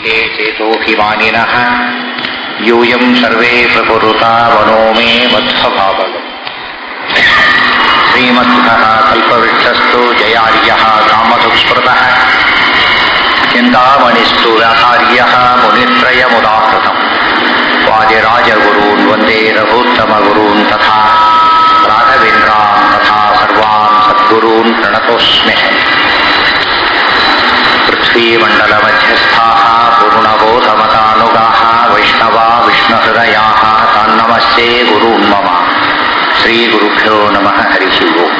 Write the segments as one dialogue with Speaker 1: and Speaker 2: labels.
Speaker 1: लोके चेतोऽभिमानिनः यूयं सर्वे प्रकुरुता वनो मे मध्वभावगम् श्रीमध्वः कल्पवृक्षस्तु जयार्यः कामसुस्मृतः चिन्तामणिस्तु व्यासार्यः मुनित्रयमुदाहृतम् वादिराजगुरून् वन्दे रघुत्तमगुरून् तथा राघवेन्द्रान् तथा सर्वान् सद्गुरून् प्रणतोऽस्म्यहम् पृथ्वीमण्डलमध्यस्थाः पूर्णबोधमतानुगाः वैष्णवा विष्णुहृदयाः तान्नमस्ते गुरून् मम श्रीगुरुभ्यो नमः हरिः ओम्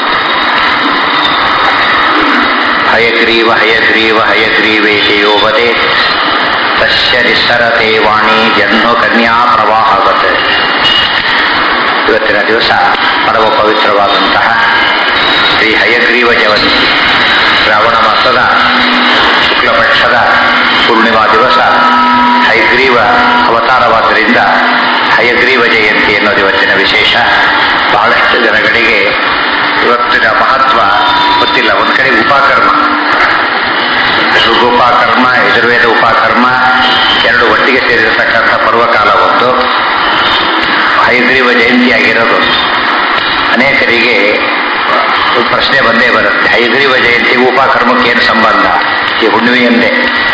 Speaker 1: हयग्रीव हयग्रीव हयग्रीवेति यो वदेत् तस्य ನಿಸ್ಸರತೆ ವಾಣಿ ಜನ್ಮ ಕನ್ಯಾ ಪ್ರವಾಹವತ್ ಇವತ್ತಿನ ದಿವಸ ಪರಮ ಪವಿತ್ರವಾದಂತಹ ಶ್ರೀ ಹಯಗ್ರೀವ ಜಯಂತಿ ಶ್ರಾವಣ ಮಾಸದ ಶುಕ್ಲಪಕ್ಷದ ಪೂರ್ಣಿಮಾ ದಿವಸ ಹಯಗ್ರೀವ ಅವತಾರವಾದ್ದರಿಂದ ಹಯಗ್ರೀವ ಜಯಂತಿ ಎನ್ನುವುದು ಇವತ್ತಿನ ವಿಶೇಷ ಬಹಳಷ್ಟು ಜನಗಳಿಗೆ ಇವತ್ತಿನ ಮಹತ್ವ ಗೊತ್ತಿಲ್ಲ ಒಂದು ಕಡೆ ಉಪಕರ್ಮ ಋಗುಪಾಕರ್ಮ ಯಜುರ್ವೇದ ಉಪಕರ್ಮ ಎರಡು ಒಟ್ಟಿಗೆ ಸೇರಿರತಕ್ಕಂಥ ಪರ್ವಕಾಲ ಒಂದು ಹೈಗ್ರೀವ ಜಯಂತಿ ಆಗಿರೋದು ಅನೇಕರಿಗೆ ಒಂದು ಪ್ರಶ್ನೆ ಬಂದೇ ಬರುತ್ತೆ ಹೈಗ್ರೀವ ಜಯಂತಿಗೂ ಉಪಕರ್ಮಕ್ಕೆ ಏನು ಸಂಬಂಧ ಈ ಹುಣ್ಣಿಮೆಯಂದೇ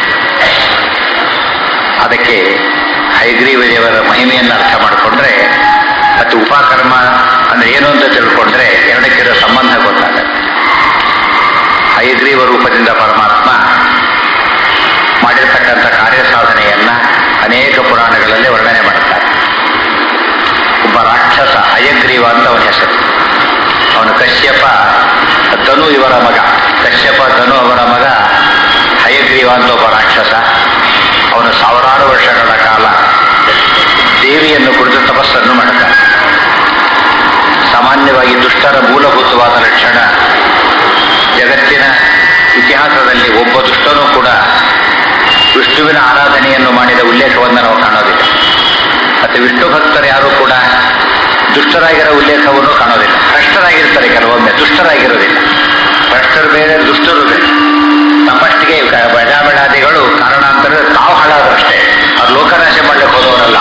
Speaker 1: ಅದಕ್ಕೆ ಹೈಗ್ರೀವ ದೇವರ ಮಹಿಮೆಯನ್ನು ಅರ್ಥ ಮಾಡಿಕೊಂಡ್ರೆ ಮತ್ತು ಉಪಕರ್ಮ ಅಂದ್ರೆ ಏನು ಅಂತ ತಿಳ್ಕೊಂಡ್ರೆ ಎರಡಕ್ಕಿರೋ ಸಂಬಂಧ ಗೊತ್ತಾಗತ್ತೆ ಹೈಗ್ರೀವ ರೂಪದಿಂದ ಪರಮಾತ್ಮ ಮಾಡಿರ್ತಕ್ಕಂಥ ಕಾರ್ಯ ಸಾಧನೆಯನ್ನ ಅನೇಕ ಪುರಾಣಗಳಲ್ಲಿ ವರ್ಣನೆ ಮಾಡ್ತಾರೆ ಒಬ್ಬ ರಾಕ್ಷಸ ಹಯಗ್ರೀವ ಅಂತ ಅವನ ಹೆಸರು ಅವನು ಕಶ್ಯಪ ಧನು ಇವರ ಮಗ ಕಶ್ಯಪ ಧನು ಅವರ ಮಗ ಹಯಗ್ರೀವ ಅಂತ ಒಬ್ಬ ರಾಕ್ಷಸ ಅವನು ಸಾವಿರಾರು ವರ್ಷಗಳ ಕಾಲ ದೇವಿಯನ್ನು ಕುರಿತು ತಪಸ್ಸನ್ನು ಮಾಡುತ್ತಾನೆ ಸಾಮಾನ್ಯವಾಗಿ ದುಷ್ಟರ ಮೂಲಭೂತವಾದ ಲಕ್ಷಣ ಜಗತ್ತಿನ ಇತಿಹಾಸದಲ್ಲಿ ಒಬ್ಬ ದುಷ್ಟನೂ ಕೂಡ ವಿಷ್ಣುವಿನ ಆರಾಧನೆಯನ್ನು ಮಾಡಿದ ಉಲ್ಲೇಖವನ್ನು ನಾವು ಕಾಣೋದಿಲ್ಲ ಮತ್ತೆ ವಿಷ್ಣು ಭಕ್ತರು ಯಾರು ಕೂಡ ದುಷ್ಟರಾಗಿರೋ ಉಲ್ಲೇಖವನ್ನು ಕಾಣೋದಿಲ್ಲ ಭ್ರಷ್ಟರಾಗಿರ್ತಾರೆ ಕೆಲವೊಮ್ಮೆ ದುಷ್ಟರಾಗಿರೋದಿಲ್ಲ ಭ್ರಷ್ಟರು ಬೇರೆ ದುಷ್ಟರು ಬೇರೆ ನಮ್ಮಷ್ಟಿಗೆ ಬಜಾಬೆಡಾದಿಗಳು ಕಾರಣಾಂತರ ತಾವು ಹಾಳಾದ್ರಷ್ಟೇ ಅವ್ರು ಲೋಕನಾಶ ಮಾಡ್ಲಿಕ್ಕೆ ಹೋದವರಲ್ಲ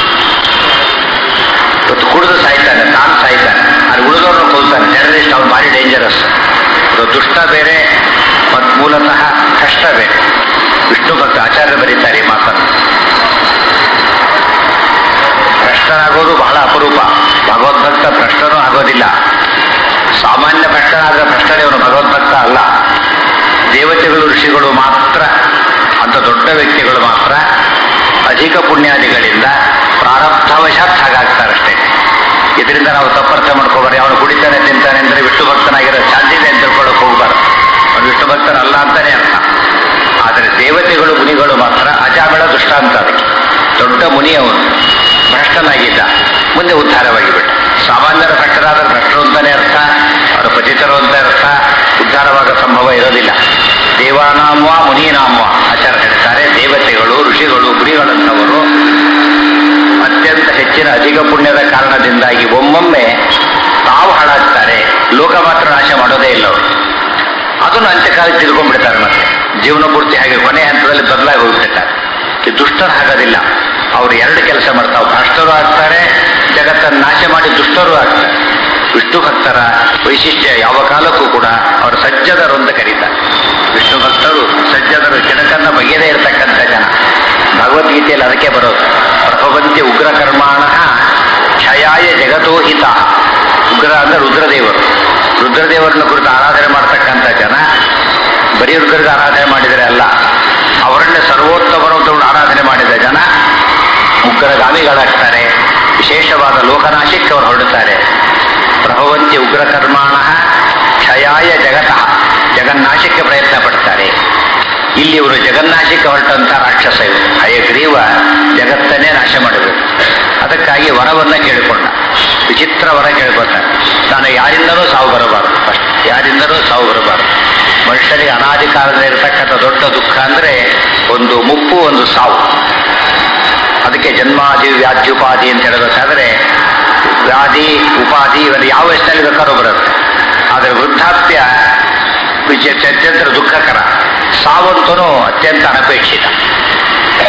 Speaker 1: ಇವತ್ತು ಕುಡಿದು ಸಾಯ್ತಾನೆ ತಾನು ಸಾಯ್ತಾನೆ ಅಲ್ಲಿ ಉಳಿದವ್ರನ್ನ ಕೊಲ್ತಾನೆ ಟೆರರಿಸ್ಟ್ ಅವ್ನು ಭಾರಿ ಡೇಂಜರಸ್ ದುಷ್ಟ ಬೇರೆ ಮತ್ತು ಮೂಲತಃ ಕಷ್ಟ ಬೇರೆ ವಿಷ್ಣು ಭಕ್ತ ಆಚಾರ್ಯ ಬರೀತಾರೆ ಈ ಮಾತನ್ನು ಭ್ರಷ್ಟರಾಗೋದು ಬಹಳ ಅಪರೂಪ ಭಗವದ್ಭಕ್ತ ಭ್ರಷ್ಟನೂ ಆಗೋದಿಲ್ಲ ಸಾಮಾನ್ಯ ಭ್ರಷ್ಟನಾದ ಭ್ರಷ್ಟನೇ ಅವನು ಭಗವದ್ಭಕ್ತ ಅಲ್ಲ ದೇವತೆಗಳು ಋಷಿಗಳು ಮಾತ್ರ ಅಂತ ದೊಡ್ಡ ವ್ಯಕ್ತಿಗಳು ಮಾತ್ರ ಅಧಿಕ ಪುಣ್ಯಾದಿಗಳಿಂದ ಪ್ರಾರಬ್ಧವಶಾತ್ ಹಾಗಾಗ್ತಾರಷ್ಟೇ ಇದರಿಂದ ನಾವು ತಪ್ಪರ್ಥ ಮಾಡ್ಕೋಬಾರ್ದು ಅವನು ಕುಡಿತಾನೆ ತಿಂತಾನೆ ಅಂದ್ರೆ ವಿಷ್ಣು ಭಕ್ತನಾಗಿರೋ ಚಾನ್ಸ್ ಇದೆ ಅಂತ ತಿಳ್ಕೊಳ್ಳೋಕೆ ಹೋಗ್ಬಾರ್ದು ಅವನು ವಿಷ್ಣು ಭಕ್ತನಲ್ಲ ಅಂತಾನೆ ಅರ್ಥ ಆದರೆ ದೇವತೆಗಳು ಮುನಿಗಳು ಮಾತ್ರ ಅಜಾಬೇಳ ದುಷ್ಟ ಅಂತ ಅದಕ್ಕೆ ದೊಡ್ಡ ಮುನಿ ಅವನು ಭ್ರಷ್ಟನಾಗಿದ್ದ ಮುಂದೆ ಉದ್ಧಾರವಾಗಿಬಿಟ್ಟ ಸಾಮಾನ್ಯರ ಭ್ರಷ್ಟರಾದ ಭ್ರಷ್ಟರು ಅಂತಾನೆ ಅರ್ಥ ಅವರ ಪತಿತರು ಅಂತ ಅರ್ಥ ಉದ್ಧಾರವಾದ ಸಂಭವ ಇರೋದಿಲ್ಲ ದೇವಾನಾಮ್ವ ಮುನೀನಾಮ್ವ ಆಚಾರ ಹೇಳ್ತಾರೆ ದೇವತೆಗಳು ಋಷಿಗಳು ಮುನಿಗಳಂಥವರು ಅತ್ಯಂತ ಹೆಚ್ಚಿನ ಅಧಿಕ ಪುಣ್ಯದ ಕಾರಣದಿಂದಾಗಿ ಒಮ್ಮೊಮ್ಮೆ ತಾವು ಹಾಳಾಗ್ತಾರೆ ಲೋಕ ಮಾತ್ರ ನಾಶ ಮಾಡೋದೇ ಇಲ್ಲ ಅವರು ಅದನ್ನು ಅಂತ್ಯಕಾಲಕ್ಕೆ ತಿಳ್ಕೊಂಡ್ಬಿಡ್ತಾರೆ ಮತ್ತೆ ಜೀವನ ಪೂರ್ತಿ ಹಾಗೆ ಕೊನೆ ಹಂತದಲ್ಲಿ ಬದಲಾಗಿ ಹೋಗ್ಬಿಡ್ತಾರೆ ಈ ದುಷ್ಟರು ಆಗೋದಿಲ್ಲ ಅವರು ಎರಡು ಕೆಲಸ ಮಾಡ್ತಾವೆ ಭ್ರಷ್ಟರು ಆಗ್ತಾರೆ ಜಗತ್ತನ್ನು ನಾಶ ಮಾಡಿ ದುಷ್ಟರು ಆಗ್ತಾರೆ ವಿಷ್ಣು ಭಕ್ತರ ವೈಶಿಷ್ಟ್ಯ ಯಾವ ಕಾಲಕ್ಕೂ ಕೂಡ ಅವರು ಸಜ್ಜದರು ಅಂತ ಕರೀತಾರೆ ವಿಷ್ಣು ಭಕ್ತರು ಸಜ್ಜದರು ಜನಕನ್ನ ಬಗೆಯದೇ ಇರತಕ್ಕಂಥ ಜನ ಭಗವದ್ಗೀತೆಯಲ್ಲಿ ಅದಕ್ಕೆ ಬರೋದು ಪ್ರಭವಂತಿ ಉಗ್ರ ಕರ್ಮಾಣ ಕ್ಷಯಾಯ ಜಗತೋಹಿತ ಉಗ್ರ ಅಂದ್ರೆ ರುದ್ರದೇವರು ರುದ್ರದೇವರನ್ನ ಕುರಿತು ಆರಾಧನೆ ಮಾಡ್ತಕ್ಕಂಥ ಜನ ಬರೀ ರುದ್ರಗೆ ಆರಾಧನೆ ಮಾಡಿದರೆ ಅಲ್ಲ ಅವರನ್ನೇ ಸರ್ವೋತ್ತಮರು ತಗೊಂಡು ಆರಾಧನೆ ಮಾಡಿದ ಜನ ಉಗ್ರಗಾಮಿಗಳಾಗ್ತಾರೆ ವಿಶೇಷವಾದ ಲೋಕನಾಶಕ್ಕೆ ಅವರು ಹೊರಡುತ್ತಾರೆ ಪ್ರಭವಂತಿ ಉಗ್ರ ಕರ್ಮಾಣ ಕ್ಷಯಾಯ ಜಗತಃ ಜಗನ್ನಾಶಕ್ಕೆ ಪ್ರಯತ್ನ ಪಡ್ತಾರೆ ಇಲ್ಲಿ ಇವರು ಜಗನ್ನಾಶಕ್ಕೆ ಹೊರಟಂತ ರಾಕ್ಷಸ ಇವರು ಹಯಗ್ರೀವ ಜಗತ್ತನ್ನೇ ನಾಶ ಮಾಡಬೇಕು ಅದಕ್ಕಾಗಿ ವರವನ್ನ ಕೇಳಿಕೊಂಡ ವಿಚಿತ್ರ ವರ ಕೇಳ್ಕೊತಾನೆ ನಾನು ಯಾರಿಂದಲೂ ಸಾವು ಬರಬಾರದು ಫಸ್ಟ್ ಯಾರಿಂದಲೂ ಸಾವು ಬರಬಾರದು ಮನುಷ್ಯನಿಗೆ ಅನಾದಿ ಕಾಲದಲ್ಲಿ ಇರತಕ್ಕಂಥ ದೊಡ್ಡ ದುಃಖ ಅಂದ್ರೆ ಒಂದು ಮುಪ್ಪು ಒಂದು ಸಾವು ಅದಕ್ಕೆ ಜನ್ಮಾದಿ ವ್ಯಾಧ್ಯುಪಾದಿ ಅಂತ ಹೇಳಬೇಕಾದ್ರೆ ವ್ಯಾಧಿ ಉಪಾಧಿ ಇವೆಲ್ಲ ಯಾವ ವಯಸ್ಸಿನಲ್ಲಿ ಬೇಕಾದ್ರೂ ಬರುತ್ತೆ ಆದರೆ ವೃದ್ಧಾಪ್ಯ ವಿಚ- ಅತ್ಯಂತ ದುಃಖಕರ ಸಾವಂತೂ ಅತ್ಯಂತ ಅನಪೇಕ್ಷಿತ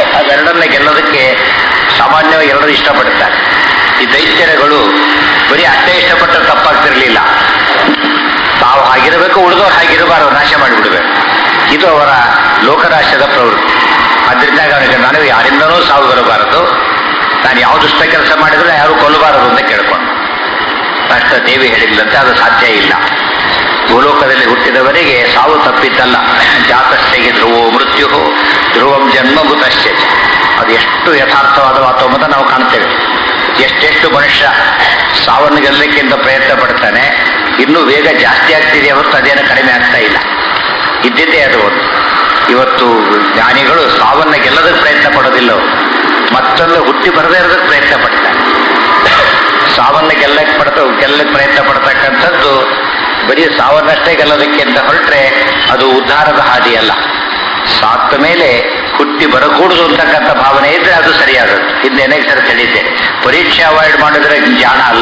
Speaker 1: ಸಾವನ್ನ ಗೆಲ್ಲೋದಕ್ಕೆ ಸಾಮಾನ್ಯವಾಗಿ ಎಲ್ಲರೂ ಇಷ್ಟಪಡ್ತಾರೆ ಈ ದೈತ್ಯರುಗಳು ಬರೀ ಅಷ್ಟೇ ಇಷ್ಟಪಟ್ಟರೆ ತಪ್ಪಾಗ್ತಿರ್ಲಿಲ್ಲ ತಾವು ಹಾಗಿರಬೇಕು ಉಳಿದವ್ರು ಹಾಗಿರಬಾರದು ನಾಶ ಮಾಡಿಬಿಡ್ಬೇಕು ಇದು ಅವರ ಲೋಕನಾಶದ ಪ್ರವೃತ್ತಿ ಅದರಿಂದ ಅವನಿಗೆ ನನಗೆ ಯಾರಿಂದನೂ ಸಾವು ಬರಬಾರದು ನಾನು ಯಾವ ದುಷ್ಟ ಕೆಲಸ ಮಾಡಿದ್ರೆ ಯಾರು ಕೊಲ್ಲಬಾರದು ಅಂತ ಕೇಳ್ಕೊಂಡು ಅಷ್ಟ ದೇವಿ ಹೇಳಿದ್ಲಂತೆ ಅದು ಸಾಧ್ಯ ಇಲ್ಲ ಭೂಲೋಕದಲ್ಲಿ ಹುಟ್ಟಿದವರಿಗೆ ಸಾವು ತಪ್ಪಿದ್ದಲ್ಲ ಜಾತಸ್ಥೆಗೆ ಧ್ರುವೋ ಮೃತ್ಯು ಧ್ರುವಂ ಜನ್ಮಭೂತಶ್ಚ ಅದು ಎಷ್ಟು ಯಥಾರ್ಥವಾದ ಮಾತು ಅಂತ ನಾವು ಕಾಣ್ತೇವೆ ಎಷ್ಟೆಷ್ಟು ಮನುಷ್ಯ ಸಾವನ್ನು ಗೆಲ್ಲಕ್ಕಿಂತ ಪ್ರಯತ್ನ ಪಡ್ತಾನೆ ಇನ್ನೂ ವೇಗ ಜಾಸ್ತಿ ಆಗ್ತಿದೆ ಹೊರತು ಅದೇನು ಕಡಿಮೆ ಆಗ್ತಾ ಇಲ್ಲ ಇದ್ದಿದ್ದೇ ಅದು ಒಂದು ಇವತ್ತು ಜ್ಞಾನಿಗಳು ಸಾವನ್ನ ಗೆಲ್ಲೋದಕ್ಕೆ ಪ್ರಯತ್ನ ಪಡೋದಿಲ್ಲ ಅವರು ಮತ್ತೊಂದು ಹುಟ್ಟಿ ಬರದೇ ಇರೋದಕ್ಕೆ ಪ್ರಯತ್ನ ಪಡ್ತಾರೆ ಸಾವನ್ನ ಗೆಲ್ಲಕ್ಕೆ ಪಡ್ತ ಗೆಲ್ಲಕ್ಕೆ ಪ್ರಯತ್ನ ಪಡ್ತಕ್ಕಂಥದ್ದು ಬರೀ ಸಾವನ್ನಷ್ಟೇ ಗೆಲ್ಲೋದಕ್ಕೆ ಅಂತ ಹೊರಟ್ರೆ ಅದು ಉದ್ಧಾರದ ಹಾದಿ ಅಲ್ಲ ಸಾತ್ತ ಮೇಲೆ ಹುಟ್ಟಿ ಬರಕೂಡದು ಅಂತಕ್ಕಂಥ ಭಾವನೆ ಇದ್ರೆ ಅದು ಸರಿಯಾಗುತ್ತೆ ಹಿಂದೆ ಅನೇಕ ಸರಿ ಹೇಳಿದ್ದೆ ಪರೀಕ್ಷೆ ಅವಾಯ್ಡ್ ಮಾಡಿದ್ರೆ ಜಾಣ ಅಲ್ಲ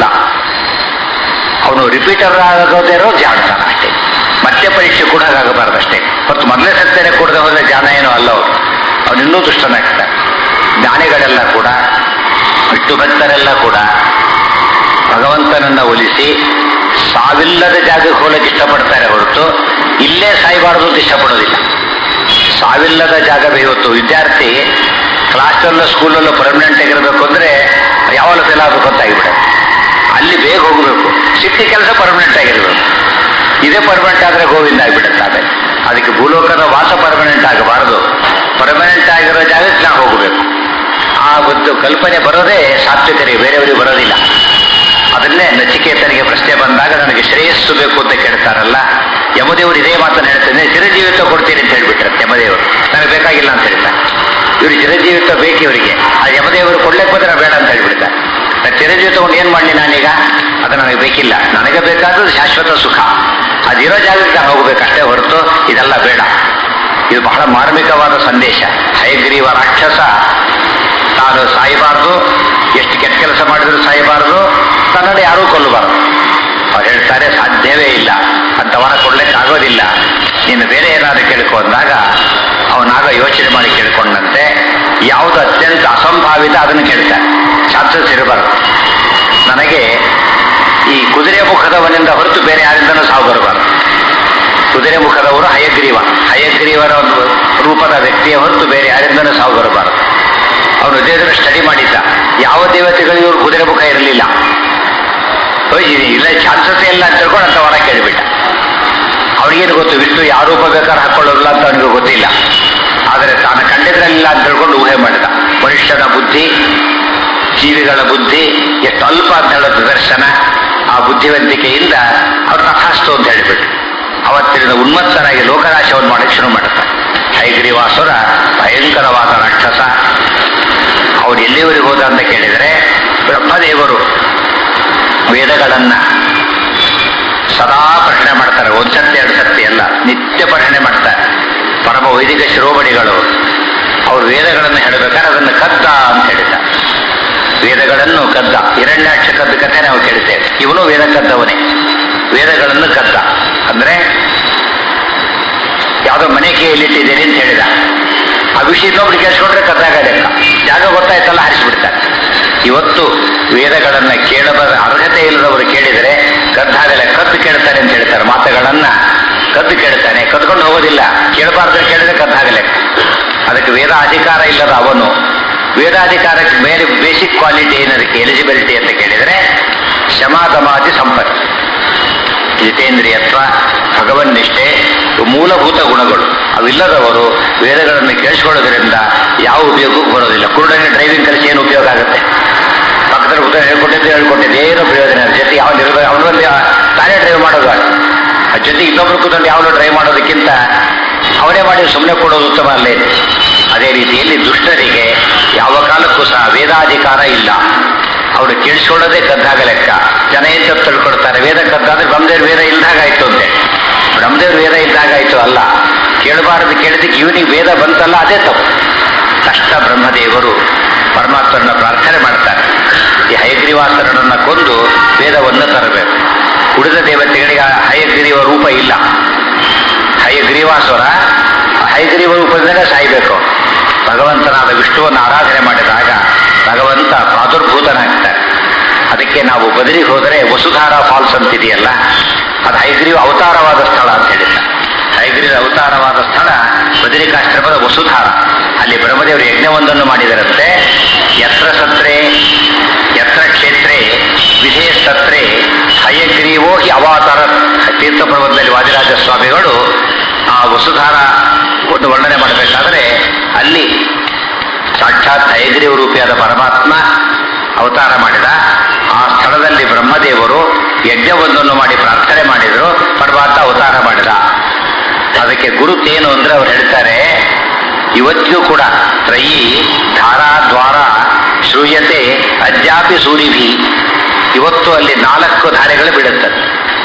Speaker 1: ಅವನು ರಿಪೀಟರ್ ಆಗೋದೇ ಇರೋ ಜಾಣತನ ಅಷ್ಟೇ ಮತ್ತೆ ಪರೀಕ್ಷೆ ಕೂಡ ಆಗಬಾರ್ದು ಅಷ್ಟೇ ಮತ್ತು ಮೊದಲೇ ಸತ್ಯನೇ ಕೊಡದೆ ಹೋದ್ರೆ ಜಾಣ ಏನೂ ಅಲ್ಲ ಅವರು ಅವನು ಇನ್ನೂ ದುಷ್ಟನಾಗ್ತಾನೆ ಜ್ಞಾನಿಗಳೆಲ್ಲ ಕೂಡ ಬಿಟ್ಟು ಭಕ್ತರೆಲ್ಲ ಕೂಡ ಭಗವಂತನನ್ನ ಒಲಿಸಿ ಸಾವಿಲ್ಲದ ಜಾಗಕ್ಕೆ ಹೋಗಕ್ಕೆ ಇಷ್ಟಪಡ್ತಾರೆ ಹೊರತು ಇಲ್ಲೇ ಸಾಯಬಾರದು ಅಂತ ಇಷ್ಟಪಡೋದಿಲ್ಲ ಸಾವಿಲ್ಲದ ಜಾಗ ಇವತ್ತು ವಿದ್ಯಾರ್ಥಿ ಕ್ಲಾಸಲ್ಲೂ ಸ್ಕೂಲಲ್ಲೂ ಪರ್ಮನೆಂಟ್ ಆಗಿರಬೇಕು ಅಂದ್ರೆ ಯಾವಾಗ ಫೇಲ್ ಆಗಬೇಕು ಅಂತ ಆಗಿಬಿಡುತ್ತೆ ಅಲ್ಲಿ ಬೇಗ ಹೋಗಬೇಕು ಸಿಕ್ಕ ಕೆಲಸ ಪರ್ಮನೆಂಟ್ ಆಗಿರ್ಬೇಕು ಇದೇ ಪರ್ಮನೆಂಟ್ ಆದ್ರೆ ಗೋವಿಂದ ಆಗಿಬಿಡುತ್ತೆ ಆಮೇಲೆ ಅದಕ್ಕೆ ಭೂಲೋಕದ ವಾಸ ಪರ್ಮನೆಂಟ್ ಆಗಬಾರದು ಪರ್ಮನೆಂಟ್ ಆಗಿರೋ ಜಾಗಕ್ಕೆ ನಾವು ಹೋಗಬೇಕು ಆ ಒಂದು ಕಲ್ಪನೆ ಬರೋದೇ ಸಾತ್ವಿಕರಿಗೆ ಬೇರೆಯವರಿಗೆ ಬರೋದಿಲ್ಲ ಅದನ್ನೇ ನಚಿಕೇತನಿಗೆ ಪ್ರಶ್ನೆ ಬಂದಾಗ ನನಗೆ ಶ್ರೇಯಸ್ಸು ಬೇಕು ಅಂತ ಕೇಳ್ತಾರಲ್ಲ ಯಮದೇವರು ಇದೇ ಮಾತನ್ನು ಹೇಳ್ತೇನೆ ಚಿರಜೀವಿತ್ವ ಕೊಡ್ತೀನಿ ಅಂತ ಹೇಳ್ಬಿಟ್ರೆ ಯಮದೇವರು ನನಗೆ ಬೇಕಾಗಿಲ್ಲ ಅಂತ ಹೇಳ್ತಾರೆ ಇವರು ಚಿರಜೀವಿತ್ವ ಬೇಕು ಇವರಿಗೆ ಆ ಯಮದೇವರು ಕೊಡ್ಲಿಕ್ಕೆ ಬಂದ್ರೆ ಬೇಡ ಅಂತ ಹೇಳ್ಬಿಡ್ತಾರೆ ನಾನು ಚಿರಜೀವಿತ ಕೊಂಡು ಏನ್ ಮಾಡಲಿ ನಾನೀಗ ಅದು ನನಗೆ ಬೇಕಿಲ್ಲ ನನಗೆ ಬೇಕಾದದ್ದು ಶಾಶ್ವತ ಸುಖ ಅದಿರೋ ಜಾಗಕ್ಕೆ ನಾನು ಹೋಗ್ಬೇಕಷ್ಟೇ ಹೊರತು ಇದೆಲ್ಲ ಬೇಡ ಇದು ಬಹಳ ಮಾರ್ಮಿಕವಾದ ಸಂದೇಶ ಹಯಗ್ರೀವ ರಾಕ್ಷಸ ತಾನು ಸಾಯಬಾರದು ಎಷ್ಟು ಕೆಟ್ಟ ಕೆಲಸ ಮಾಡಿದ್ರು ಸಾಯಬಾರದು ತನ್ನನ್ನು ಯಾರೂ ಕೊಲ್ಲಬಾರದು ಅವ್ರು ಹೇಳ್ತಾರೆ ಸಾಧ್ಯವೇ ಇಲ್ಲ ಅಂತ ವರ ಕೊಡ್ಲಿಕ್ಕೆ ಆಗೋದಿಲ್ಲ ನೀನು ಬೇರೆ ಏನಾದ್ರು ಕೇಳ್ಕೊ ಅಂದಾಗ ಅವನಾಗ ಯೋಚನೆ ಮಾಡಿ ಕೇಳ್ಕೊಂಡಂತೆ ಯಾವುದು ಅತ್ಯಂತ ಅಸಂಭಾವಿತ ಅದನ್ನು ಕೇಳ್ತಾನೆ ಚಾನ್ಸಸ್ ಇರಬಾರದು ನನಗೆ ಈ ಕುದುರೆ ಮುಖದವನಿಂದ ಹೊರತು ಬೇರೆ ಯಾರಿಂದನೂ ಸಾವು ಬರಬಾರದು ಕುದುರೆ ಮುಖದವರು ಹಯಗ್ರೀವ ಹಯಗ್ರೀವರ ಒಂದು ರೂಪದ ವ್ಯಕ್ತಿಯ ಹೊರತು ಬೇರೆ ಯಾರಿಂದನೂ ಸಾವು ಬರಬಾರದು ಅವನು ದೇವರ ಸ್ಟಡಿ ಮಾಡಿದ್ದ ಯಾವ ದೇವತೆಗಳಿಗೂ ಇವರು ಕುದುರೆ ಮುಖ ಇರಲಿಲ್ಲ ಹೋಗಿ ಇಲ್ಲ ಚಾನ್ಸಸ್ ಇಲ್ಲ ಅಂತ ತಿಳ್ಕೊಂಡು ಅಂತ ವರ ಕೇಳಿಬಿಟ್ಟ ಅವ್ರಿಗೇನು ಗೊತ್ತು ವಿಷ್ಣು ಯಾವ ರೂಪ ಬೇಕಾದ್ರೆ ಹಾಕೊಳ್ಳೋಲ್ಲ ಅಂತ ಅವನಿಗೆ ಗೊತ್ತಿಲ್ಲ ಆದರೆ ತಾನು ಕಂಡಿದ್ರಲ್ಲಿಲ್ಲ ಅಂತ ತಿಳ್ಕೊಂಡು ಊಹೆ ಮಾಡಿದ ಮನುಷ್ಯನ ಬುದ್ಧಿ ಜೀವಿಗಳ ಬುದ್ಧಿ ಎಷ್ಟು ಅಲ್ಪ ಅಂತ ಹೇಳೋ ಪ್ರದರ್ಶನ ಆ ಬುದ್ಧಿವಂತಿಕೆಯಿಂದ ಅವ್ರು ತಥಾಸ್ತು ಅಂತ ಹೇಳಿಬಿಟ್ರು ಅವತ್ತಿನ ಉನ್ಮತ್ತರಾಗಿ ಲೋಕನಾಶವನ್ನು ಮಾಡಕ್ಕೆ ಶುರು ಮಾಡುತ್ತಾರೆ ಹೈಗ್ರೀವಾಸುರ ಭಯಂಕರವಾದ ರಾಕ್ಷಸ ಅವ್ರು ಎಲ್ಲಿವರೆಗೆ ಹೋದ ಅಂತ ಕೇಳಿದರೆ ಬ್ರಹ್ಮದೇವರು ವೇದಗಳನ್ನ ಸದಾ ಪ್ರಶ್ನೆ ಮಾಡ್ತಾರೆ ಒಂದ್ ಸತಿ ಎರಡು ಸತಿ ಅಲ್ಲ ನಿತ್ಯ ಪ್ರಶ್ನೆ ಮಾಡ್ತಾರೆ ಪರಮ ವೈದಿಕ ಶಿರೋಮಣಿಗಳು ಅವ್ರು ವೇದಗಳನ್ನು ಹೇಳಬೇಕಾದ್ರೆ ಅದನ್ನು ಕದ್ದ ಅಂತ ಹೇಳಿದ್ದಾರೆ ವೇದಗಳನ್ನು ಕದ್ದ ಹಿರಣ್ಯಾಕ್ಷ ಕದ್ದ ಕಥೆ ನಾವು ಕೇಳ್ತೇವೆ ಇವನು ವೇದ ಕದ್ದವನೇ ವೇದಗಳನ್ನು ಕದ್ದ ಅಂದ್ರೆ ಯಾವುದೋ ಮನೆ ಕೈಯಲ್ಲಿಟ್ಟಿದ್ದೇನೆ ಅಂತ ಹೇಳಿದ ಆ ವಿಷಯ ಇನ್ನೊಬ್ರು ಕೇಳಿಸ್ಕೊಂಡ್ರೆ ಕದ್ದಾಗ ಲೆಕ್ಕ ಜಾಗ ಗೊತ್ತಾಯ್ತಲ್ಲ ಹಾರಿಸ್ಬಿಡ್ತಾರೆ ಇವತ್ತು ವೇದಗಳನ್ನ ಕೇಳಬಾರ ಅರ್ಹತೆ ಇಲ್ಲದವರು ಕೇಳಿದರೆ ಕದ್ದಾಗಲೇ ಕದ್ದು ಕೇಳ್ತಾರೆ ಅಂತ ಹೇಳ್ತಾರೆ ಮಾತುಗಳನ್ನ ಕದ್ದು ಕೇಳ್ತಾನೆ ಕದ್ಕೊಂಡು ಹೋಗೋದಿಲ್ಲ ಕೇಳಬಾರ್ದು ಕೇಳಿದ್ರೆ ಕದ್ದಾಗಲೇ ಅದಕ್ಕೆ ವೇದ ಅಧಿಕಾರ ಇಲ್ಲದ ಅವನು ವೇದಾಧಿಕಾರಕ್ಕೆ ಬೇರೆ ಬೇಸಿಕ್ ಕ್ವಾಲಿಟಿ ಏನದಕ್ಕೆ ಎಲಿಜಿಬಿಲಿಟಿ ಅಂತ ಕೇಳಿದರೆ ಶಮಾದಮಾದಿ ಸಂಪತ್ತು ಜಿತೇಂದ್ರಿಯತ್ವ ಭಗವನ್ನಿಷ್ಠೆ ಇವು ಮೂಲಭೂತ ಗುಣಗಳು ಅವಿಲ್ಲದವರು ವೇದಗಳನ್ನು ಕೇಳಿಸ್ಕೊಳ್ಳೋದ್ರಿಂದ ಯಾವ ಉಪಯೋಗಕ್ಕೂ ಬರೋದಿಲ್ಲ ಕುರುಡನಿಗೆ ಡ್ರೈವಿಂಗ್ ಕಲಿಸಿ ಏನು ಉಪಯೋಗ ಆಗುತ್ತೆ ಪಕ್ಕದಲ್ಲಿ ಉತ್ತರ ಹೇಳ್ಕೊಟ್ಟಿದ್ದು ಹೇಳ್ಕೊಟ್ಟಿದ್ದು ಏನು ಪ್ರಯೋಜನ ಇಲ್ಲ. ಜೊತೆಗೆ ಅವನು ಇರಬೇಕು ಅವನಲ್ಲಿ ತಾನೇ ಡ್ರೈವ್ ಮಾಡೋದು ಆ ಜೊತೆಗೆ ಇನ್ನೊಬ್ರು ಕೂತ್ಕೊಂಡು ಯಾವನು ಡ್ರೈವ್ ಮಾಡೋದಕ್ಕಿಂತ ಅವನೇ ಮಾಡಿ ಸುಮ್ಮನೆ ಕೊಡೋದು ಉತ್ತಮ ಅಲ್ಲೇ ಅದೇ ರೀತಿಯಲ್ಲಿ ದುಷ್ಟರಿಗೆ ಯಾವ ಕಾಲಕ್ಕೂ ಸಹ ವೇದಾಧಿಕಾರ ಇಲ್ಲ ಅವರು ಕೇಳಿಸ್ಕೊಳ್ಳೋದೇ ಕದ್ದಾಗ ಲೆಕ್ಕ ಜನ ಏನ್ ತಪ್ಪು ತಿಳ್ಕೊಡ್ತಾರೆ ವೇದ ಕದ್ದಾದ್ರೆ ಬ್ರಹ್ಮದೇವ್ರ ವೇದ ಇಲ್ದಾಗಾಯ್ತು ಅಂತೆ ಬ್ರಹ್ಮದೇವ್ರ ವೇದ ಇಲ್ದಾಗಾಯ್ತು ಅಲ್ಲ ಕೇಳಬಾರದು ಕೇಳಿದಕ್ಕೆ ಇವನಿಗೆ ವೇದ ಬಂತಲ್ಲ ಅದೇ ತಪ್ಪು ಕಷ್ಟ ಬ್ರಹ್ಮದೇವರು ಪರಮಾತ್ಮರನ್ನ ಪ್ರಾರ್ಥನೆ ಮಾಡ್ತಾರೆ ಈ ಹಯಗ್ರೀವಾಸರನನ್ನ ಕೊಂದು ವೇದವನ್ನು ತರಬೇಕು ಉಳಿದ ದೇವತೆಗಳಿಗೆ ಆ ಹಯಗ್ರೀವ ರೂಪ ಇಲ್ಲ ಹಯಗ್ರೀವಾಸುರ ಹಯಗ್ರೀವ ರೂಪದಿಂದಲೇ ಸಾಯ್ಬೇಕು ಭಗವಂತನಾದ ವಿಷ್ಣು ವಿಷ್ಣುವನ್ನು ಆರಾಧನೆ ಮಾಡಿದಾಗ ಭಗವಂತ ಪ್ರಾದುರ್ಭೂತನಾಗ್ತಾನೆ ಅದಕ್ಕೆ ನಾವು ಬದಲಿಗೆ ಹೋದರೆ ವಸುಧಾರ ಫಾಲ್ಸ್ ಅಂತಿದೆಯಲ್ಲ ಅದು ಹೈಗ್ರೀವ ಅವತಾರವಾದ ಸ್ಥಳ ಅಂತ ಹೇಳಿದ್ದ ಹೈಗ್ರೀವ ಅವತಾರವಾದ ಸ್ಥಳ ಬದರಿಕಾಶ್ರಮದ ವಸುಧಾರ ಅಲ್ಲಿ ಬ್ರಹ್ಮದೇವರು ಯಜ್ಞವೊಂದನ್ನು ಮಾಡಿದರಂತೆ ಯತ್ರ ಸತ್ರೆ ಯತ್ರ ಕ್ಷೇತ್ರೇ ವಿಧೇಯ ಸತ್ರೆ ಹಯಗ್ರೀವೋ ಹಿ ಅವಾತಾರ ತೀರ್ಥ ಪರ್ವತದಲ್ಲಿ ವಾದಿರಾಜ ಸ್ವಾಮಿಗಳು ಆ ವಸುಧಾರ ಒಂದು ವರ್ಣನೆ ಮಾಡಬೇಕಾದ್ರೆ ಅಲ್ಲಿ ಸಾಕ್ಷಾತ್ ಹಯಗ್ರೀವ ರೂಪಿಯಾದ ಪರಮಾತ್ಮ ಅವತಾರ ಮಾಡಿದ ಆ ಸ್ಥಳದಲ್ಲಿ ಬ್ರಹ್ಮದೇವರು ಯಜ್ಞವೊಂದನ್ನು ಮಾಡಿ ಪ್ರಾರ್ಥನೆ ಮಾಡಿದರು ಪರಮಾತ್ಮ ಅವತಾರ ಮಾಡಿದ ಅದಕ್ಕೆ ಗುರುತೇನು ಅಂದ್ರೆ ಅವ್ರು ಹೇಳ್ತಾರೆ ಇವತ್ತಿಗೂ ಕೂಡ ತ್ರಯಿ ಧಾರಾ ದ್ವಾರ ಶ್ರೂಯತೆ ಅದ್ಯಾಪಿ ಸೂರಿಭಿ ಇವತ್ತು ಅಲ್ಲಿ ನಾಲ್ಕು ಧಾರೆಗಳು ಬೀಳುತ್ತದೆ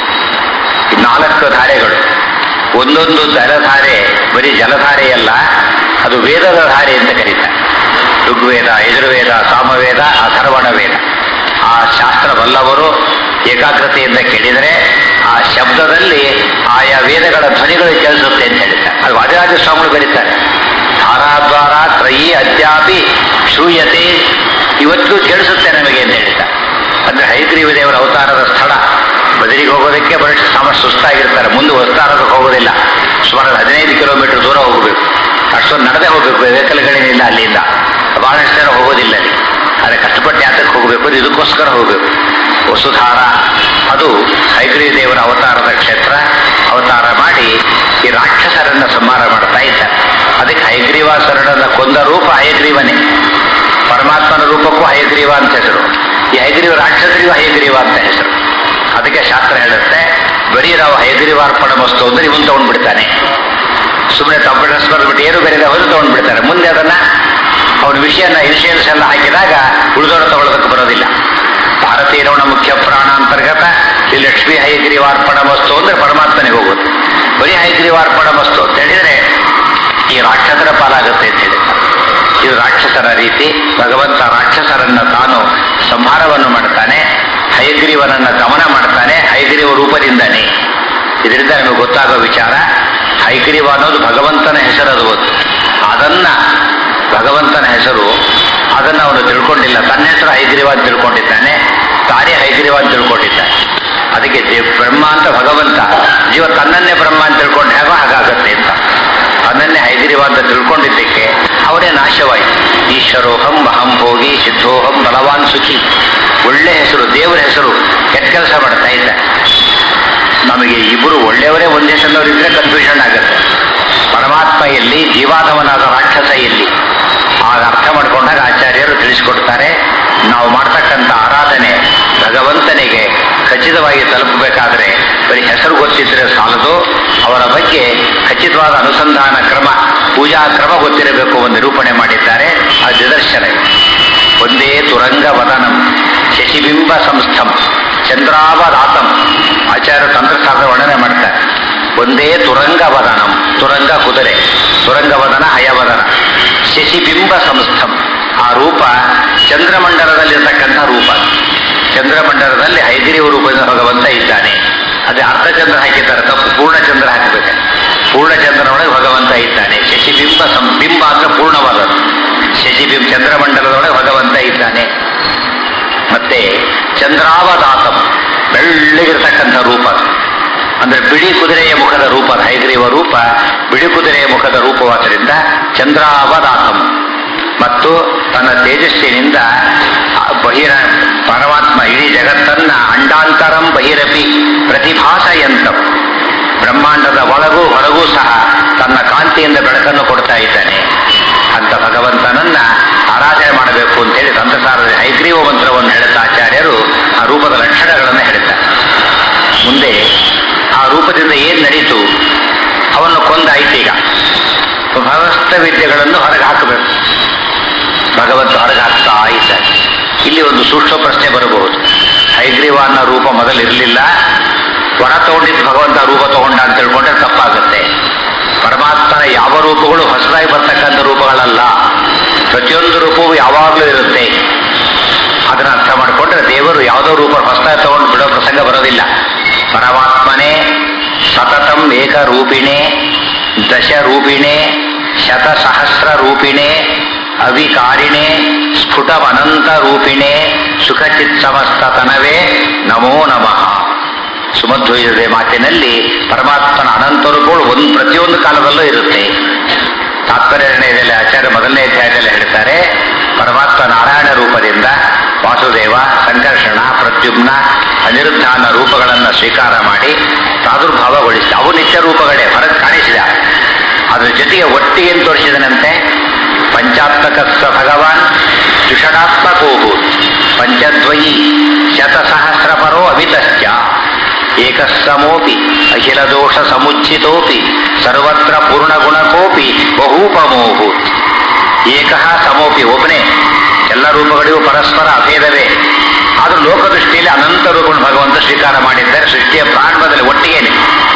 Speaker 1: ಈ ನಾಲ್ಕು ಧಾರೆಗಳು ಒಂದೊಂದು ಜಲಧಾರೆ ಬರೀ ಜಲಧಾರೆಯಲ್ಲ ಅದು ವೇದದ ಧಾರೆ ಅಂತ ಕರೀತಾರೆ ಋಗ್ವೇದ ಯಜುರ್ವೇದ ಸಾಮವೇದ ಅಥರ್ವಣ ವೇದ ಆ ಶಾಸ್ತ್ರ ಬಲ್ಲವರು ಏಕಾಗ್ರತೆಯಿಂದ ಕೇಳಿದರೆ ಆ ಶಬ್ದದಲ್ಲಿ ಆಯಾ ವೇದಗಳ ಧ್ವನಿಗಳು ಕೇಳಿಸುತ್ತೆ ಅಂತ ಹೇಳ್ತಾರೆ ಅದು ವಾದಿರಾಜ ಸ್ವಾಮಿಗಳು ಬರೀತಾರೆ ಧಾರಾದ್ವಾರ ತ್ರಯಿ ಅದ್ಯಾಪಿ ಶೂಯತೆ ಇವತ್ತು ಕೇಳಿಸುತ್ತೆ ನಮಗೆ ಅಂತ ಹೇಳ್ತಾರೆ ಅಂದ್ರೆ ಹೈಗ್ರೀವ ದೇವರ ಅವತಾರದ ಸ್ಥಳ ಬದಲಿಗೆ ಹೋಗೋದಕ್ಕೆ ಬಹಳಷ್ಟು ಸಮ ಸುಸ್ತಾಗಿರ್ತಾರೆ ಮುಂದೆ ವಸ್ತಾರದಕ್ಕೆ ಹೋಗೋದಿಲ್ಲ ಸುಮಾರು ಹದಿನೈದು ಕಿಲೋಮೀಟರ್ ದೂರ ಹೋಗಬೇಕು ಅಷ್ಟೊಂದು ನಡೆದೇ ಹೋಗಬೇಕು ವೆಹಿಕಲ್ಗಳೇನಿಲ್ಲ ಅಲ್ಲಿಂದ ಬಹಳಷ್ಟು ಜನ ಹೋಗೋದಿಲ್ಲ ಅಲ್ಲಿ ಆದರೆ ಕಷ್ಟಪಟ್ಟು ಯಾತಕ್ಕೆ ಹೋಗಬೇಕು ಅದು ಇದಕ್ಕೋಸ್ಕರ ಹೋಗಬೇಕು ವಸುಧಾರ ಅದು ಹೈಗ್ರೀವ ದೇವರ ಅವತಾರದ ಕ್ಷೇತ್ರ ಅವತಾರ ಮಾಡಿ ಈ ರಾಕ್ಷಸರನ್ನ ಸಂಹಾರ ಮಾಡ್ತಾ ಇದ್ದಾರೆ ಅದಕ್ಕೆ ಹೈಗ್ರೀವಾಸರನ್ನ ಕೊಂದ ರೂಪ ಹಯಗ್ರೀವನೇ ಪರಮಾತ್ಮನ ರೂಪಕ್ಕೂ ಹಯಗ್ರೀವ ಅಂತ ಹೆಸರು ಈ ಹಯಗ್ರೀವ ರಾಕ್ಷಸರಿಗೂ ಹಯಗ್ರೀವ ಅಂತ ಹೆಸರು ಅದಕ್ಕೆ ಶಾಸ್ತ್ರ ಹೇಳುತ್ತೆ ಬರೀ ನಾವು ಹಯಗ್ರೀವಾರ್ಪಣ ವಸ್ತು ಅಂದ್ರೆ ಇವನ್ ತಗೊಂಡ್ಬಿಡ್ತಾನೆ ಸುಮ್ಮನೆ ತಮ್ಮ ಡ್ರೆಸ್ ಬರ್ಬಿಟ್ಟು ಏನು ಬೇರೆ ಹೋದ್ರೆ ತಗೊಂಡ್ಬಿಡ್ತಾರೆ ಮುಂದೆ ಅದನ್ನ ಅವ್ರ ವಿಷಯನ ಇನ್ಶೂರೆನ್ಸ್ ಎಲ್ಲ ಹಾಕಿದಾಗ ಉಳಿದವರು ತಗೊಳ್ಳೋದಕ್ಕೆ ಬರೋದಿಲ್ಲ ಭಾರತೀಯರವಣ ಮುಖ್ಯ ಪ್ರಾಣ ಅಂತರ್ಗತ ಈ ಲಕ್ಷ್ಮೀ ಹೈಗ್ರೀವಾರ್ಪಣ ವಸ್ತು ಅಂದ್ರೆ ಪರಮಾತ್ಮನಿಗೆ ಹೋಗುತ್ತೆ ಬರೀ ಹೈಗ್ರೀವಾರ್ಪಣ ವಸ್ತು ಅಂತ ಹೇಳಿದ್ರೆ ಈ ರಾಕ್ಷಸರ ಪಾಲಾಗುತ್ತೆ ಅಂತ ಹೇಳಿದ್ದಾರೆ ಇದು ರಾಕ್ಷಸರ ರೀತಿ ಭಗವಂತ ರಾಕ್ಷಸರನ್ನ ತಾನು ಸಂಹಾರವನ್ನು ಮಾಡ್ತಾನೆ ಹಯಗ್ರೀವನನ್ನ ದಮನ ಮಾಡ್ತಾನೆ ಹಯಗ್ರೀವ ರೂಪದಿಂದನೇ ಇದರಿಂದ ನಮಗೆ ಗೊತ್ತಾಗೋ ವಿಚಾರ ಹೈಗ್ರೀವ ಅನ್ನೋದು ಭಗವಂತನ ಹೆಸರದು ಗೊತ್ತು ಅದನ್ನ ಭಗವಂತನ ಹೆಸರು ಅದನ್ನ ಅವನು ತಿಳ್ಕೊಂಡಿಲ್ಲ ತನ್ನ ಹೆಸರು ಹೈಗ್ರೀವ ಅಂತ ತಿಳ್ಕೊಂಡಿದ್ದಾನೆ ತಾನೇ ಹೈಗ್ರೀವ ಅಂತ ತಿಳ್ಕೊಂಡಿದ್ದಾನೆ ಅದಕ್ಕೆ ದೇ- ಬ್ರಹ್ಮ ಅಂತ ಭಗವಂತ ಜೀವ ತನ್ನನ್ನೇ ಬ್ರಹ್ಮ ಅಂತ ತಿಳ್ಕೊಂಡು ಹೇಗೋ ಹಾಗಾಗತ್ತೆ ಅಂತ ಅದನ್ನೇ ಹೈಗ್ರೀವ ಅಂತ ತಿಳ್ಕೊಂಡಿದ್ದಕ್ಕೆ ಅವರೇ ನಾಶವಾಯಿತು ಈಶ್ವರೋಹಂ ಅಹಂ ಭೋಗಿ ಸಿದ್ಧೋಹಂ ಬಲವಾನ್ ಸುಖಿ ಒಳ್ಳೆ ಹೆಸರು ದೇವರ ಹೆಸರು ಕೆಟ್ಟ ಕೆಲಸ ಮಾಡ್ತಾ ಇದ್ದ ನಮಗೆ ಇಬ್ಬರು ಒಳ್ಳೆಯವರೇ ಒಂದೇ ಹೆಸರಿನವರು ಇದ್ರೆ ಕನ್ಫ್ಯೂಷನ್ ಆಗುತ್ತೆ ಪರಮಾತ್ಮ ಎಲ್ಲಿ ಜೀವಾದವನಾದ ರಾಕ್ಷಸ ಎಲ್ಲಿ ಆಗ ಅರ್ಥ ಮಾಡ್ಕೊಂಡಾಗ ಆಚಾರ್ಯರು ತಿಳಿಸಿಕೊಡ್ತಾರೆ ನಾವು ಮಾಡ್ತಕ್ಕಂಥ ಆರಾಧನೆ ಭಗವಂತನಿಗೆ ಖಚಿತವಾಗಿ ತಲುಪಬೇಕಾದ್ರೆ ಬರೀ ಹೆಸರು ಗೊತ್ತಿದ್ರೆ ಸಾಲದು ಅವರ ಬಗ್ಗೆ ಖಚಿತವಾದ ಅನುಸಂಧಾನ ಕ್ರಮ ಪೂಜಾ ಕ್ರಮ ಗೊತ್ತಿರಬೇಕು ಒಂದು ನಿರೂಪಣೆ ಮಾಡಿದ್ದಾರೆ ಆ ನಿದರ್ಶನ ಇದು. ಒಂದೇ ತುರಂಗ ವದನಂ ಶಶಿಬಿಂಬ ಸಂಸ್ಥಂ ಚಂದ್ರಾವದಾತಂ ಆಚಾರ್ಯ ತಂತ್ರಶಾಸ್ತ್ರ ವರ್ಣನೆ ಮಾಡ್ತಾರೆ ಒಂದೇ ತುರಂಗ ವದನಂ ತುರಂಗ ಕುದುರೆ ತುರಂಗವದನ ಹಯವದನ ಶಶಿಬಿಂಬ ಸಂಸ್ಥಂ ಆ ರೂಪ ಚಂದ್ರಮಂಡಲದಲ್ಲಿರ್ತಕ್ಕಂಥ ರೂಪ ಚಂದ್ರಮಂಡಲದಲ್ಲಿ ಹೈಗಿರಿಯ ರೂಪದಿಂದ ಭಗವಂತ ಇದ್ದಾನೆ ಅದೇ ಅರ್ಧಚಂದ್ರ ಹಾಕಿದ್ದಾರೆ ತಪ್ಪು ಪೂರ್ಣಚಂದ್ರ ಹಾಕಬೇಕು ಪೂರ್ಣಚಂದ್ರನೊಳಗೆ ಭಗವಂತ ಇದ್ದಾನೆ ಶಶಿಬಿಂಬ ಸಂ ಬಿಂಬ ಅಂದ್ರೆ ಪೂರ್ಣವಾದದ್ದು ಶಶಿಬಿಂಬ ಚಂದ್ರಮಂಡಲದೊಳಗೆ ಭಗವಂತ ಇದ್ದಾನೆ ಮತ್ತೆ ಚಂದ್ರಾವದಾತಂ ಬೆಳ್ಳಗಿರ್ತಕ್ಕಂಥ ರೂಪ ಅದು. ಅಂದ್ರೆ ಬಿಳಿ ಕುದುರೆಯ ಮುಖದ ರೂಪ ಅದು. ಹೈಗ್ರೀವ ರೂಪ ಬಿಳಿ ಕುದುರೆಯ ಮುಖದ ರೂಪವಾದ್ದರಿಂದ ಚಂದ್ರಾವದಾತಂ ಮತ್ತು ತನ್ನ ತೇಜಸ್ಸಿನಿಂದ ಆ ಬಹಿರ ಪರಮಾತ್ಮ ಇಡೀ ಜಗತ್ತನ್ನ ಅಂಡಾಂತರಂ ಬಹಿರಪಿ ಪ್ರತಿಭಾಸಯಂತಂ ಬ್ರಹ್ಮಾಂಡದ ಒಳಗೂ ಹೊರಗೂ ಸಹ ತನ್ನ ಕಾಂತಿಯಿಂದ ಬೆಳಕನ್ನು ಕೊಡ್ತಾ ಇದ್ದಾನೆ ಅಂತ ಭಗವಂತನನ್ನ ಆರಾಧನೆ ಮಾಡಬೇಕು ಅಂತೇಳಿ ತಂತ್ರಸಾರದ ಹೈಗ್ರೀವ ಮಂತ್ರವನ್ನು ಹೇಳುತ್ತ ಆಚಾರ್ಯರು ಆ ರೂಪದ ಲಕ್ಷಣಗಳನ್ನು ಹೇಳ್ತಾರೆ ಮುಂದೆ ಆ ರೂಪದಿಂದ ಏನ್ ನಡೀತು ಅವನ್ನು ಕೊಂದಾಯ್ತೀಗ ಭವಸ್ತ ವಿದ್ಯೆಗಳನ್ನು ಹೊರಗೆ ಹಾಕಬೇಕು ಭಗವಂತ ಹೊರಗೆ ಹಾಕ್ತಾ ಇದ್ದಾನೆ ಇಲ್ಲಿ ಒಂದು ಸೂಕ್ಷ್ಮ ಪ್ರಶ್ನೆ ಬರಬಹುದು ಹೈಗ್ರೀವ ಅನ್ನೋ ರೂಪ ಮೊದಲಿರಲಿಲ್ಲ ಹೊರ ತಗೊಂಡಿದ್ದು ಭಗವಂತ ರೂಪ ತಗೊಂಡ ಅಂತ ತಿಳ್ಕೊಂಡ್ರೆ ತಪ್ಪಾಗುತ್ತೆ ಪರಮಾತ್ಮನ ಯಾವ ರೂಪಗಳು ಹೊಸದಾಗಿ ಬರ್ತಕ್ಕಂಥ ರೂಪಗಳಲ್ಲ ಪ್ರತಿಯೊಂದು ರೂಪವೂ ಯಾವಾಗಲೂ ಇರುತ್ತೆ ಅದನ್ನ ಅರ್ಥ ಮಾಡಿಕೊಂಡ್ರೆ ದೇವರು ಯಾವುದೋ ರೂಪ ಹೊಸದಾಗಿ ತಗೊಂಡು ಬಿಡೋ ಪ್ರಸಂಗ ಬರೋದಿಲ್ಲ ಪರಮಾತ್ಮನೇ ಸತತಂ ಏಕರೂಪಿಣೆ ದಶರೂಪಿಣೆ ಶತಸಹಸ್ರ ರೂಪಿಣೆ ಅವಿಕಾರಿಣೆ ಸ್ಫುಟವನಂತ ರೂಪಿಣೆ ಸುಖಚಿತ್ ಸಮಸ್ತ ತನವೇ ನಮೋ ನಮಃ ಸುಮಧ್ವಜದ ಮಾತಿನಲ್ಲಿ ಪರಮಾತ್ಮನ ಅನಂತ ರೂಪಗಳು ಒಂದು ಪ್ರತಿಯೊಂದು ಕಾಲದಲ್ಲೂ ಇರುತ್ತೆ ತಾತ್ಪರ್ಯ ನಿರ್ಣಯದಲ್ಲಿ ಆಚಾರ್ಯ ಮೊದಲನೇ ಅಧ್ಯಾಯದಲ್ಲಿ ಹೇಳ್ತಾರೆ ಪರಮಾತ್ಮ ನಾರಾಯಣ ರೂಪದಿಂದ ವಾಸುದೇವ ಸಂಕರ್ಷಣ ಪ್ರದ್ಯುಮ್ನ ಅನಿರುದ್ಧ ಅನ್ನೋ ರೂಪಗಳನ್ನು ಸ್ವೀಕಾರ ಮಾಡಿ ಪ್ರಾದುರ್ಭಾವಗೊಳಿಸಿದ ಅವು ನಿತ್ಯ ರೂಪಗಳೇ ಹೊರಗೆ ಕಾಣಿಸಿದ ಅದ್ರ ಜೊತೆಗೆ ಒಟ್ಟಿಗೆ ತೋರಿಸಿದನಂತೆ ಪಂಚಾತ್ಮಕ ಭಗವಾನ್ ದ್ವಿಷಣಾತ್ಮಕೋಭೂ ಪಂಚದ್ವಯಿ ಶತಸಹಸ್ರಪರೋ ಅಮಿತಶ್ಚ ಏಕಸ್ಸಮೋಪಿ ಅಖಿಲ ದೋಷ ಸಮುಚ್ಚಿತೋಪಿ ಸರ್ವತ್ರ ಪೂರ್ಣಗುಣಕೋಪಿ ಬಹೂಪಮೋಭೂತ್ ಏಕಃ ಸಮೋಪಿ ಒಬ್ಬನೇ ಎಲ್ಲ ರೂಪಗಳಿಗೂ ಪರಸ್ಪರ ಅಭೇದವೇ ಆದರೂ ಲೋಕದೃಷ್ಟಿಯಲ್ಲಿ ಅನಂತ ರೂಪಗಳು ಭಗವಂತ ಸ್ವೀಕಾರ ಮಾಡಿದ್ದಾರೆ ಸೃಷ್ಟಿಯ ಪ್ರಾರಂಭದಲ್ಲಿ ಒಟ್ಟಿಗೇನೆ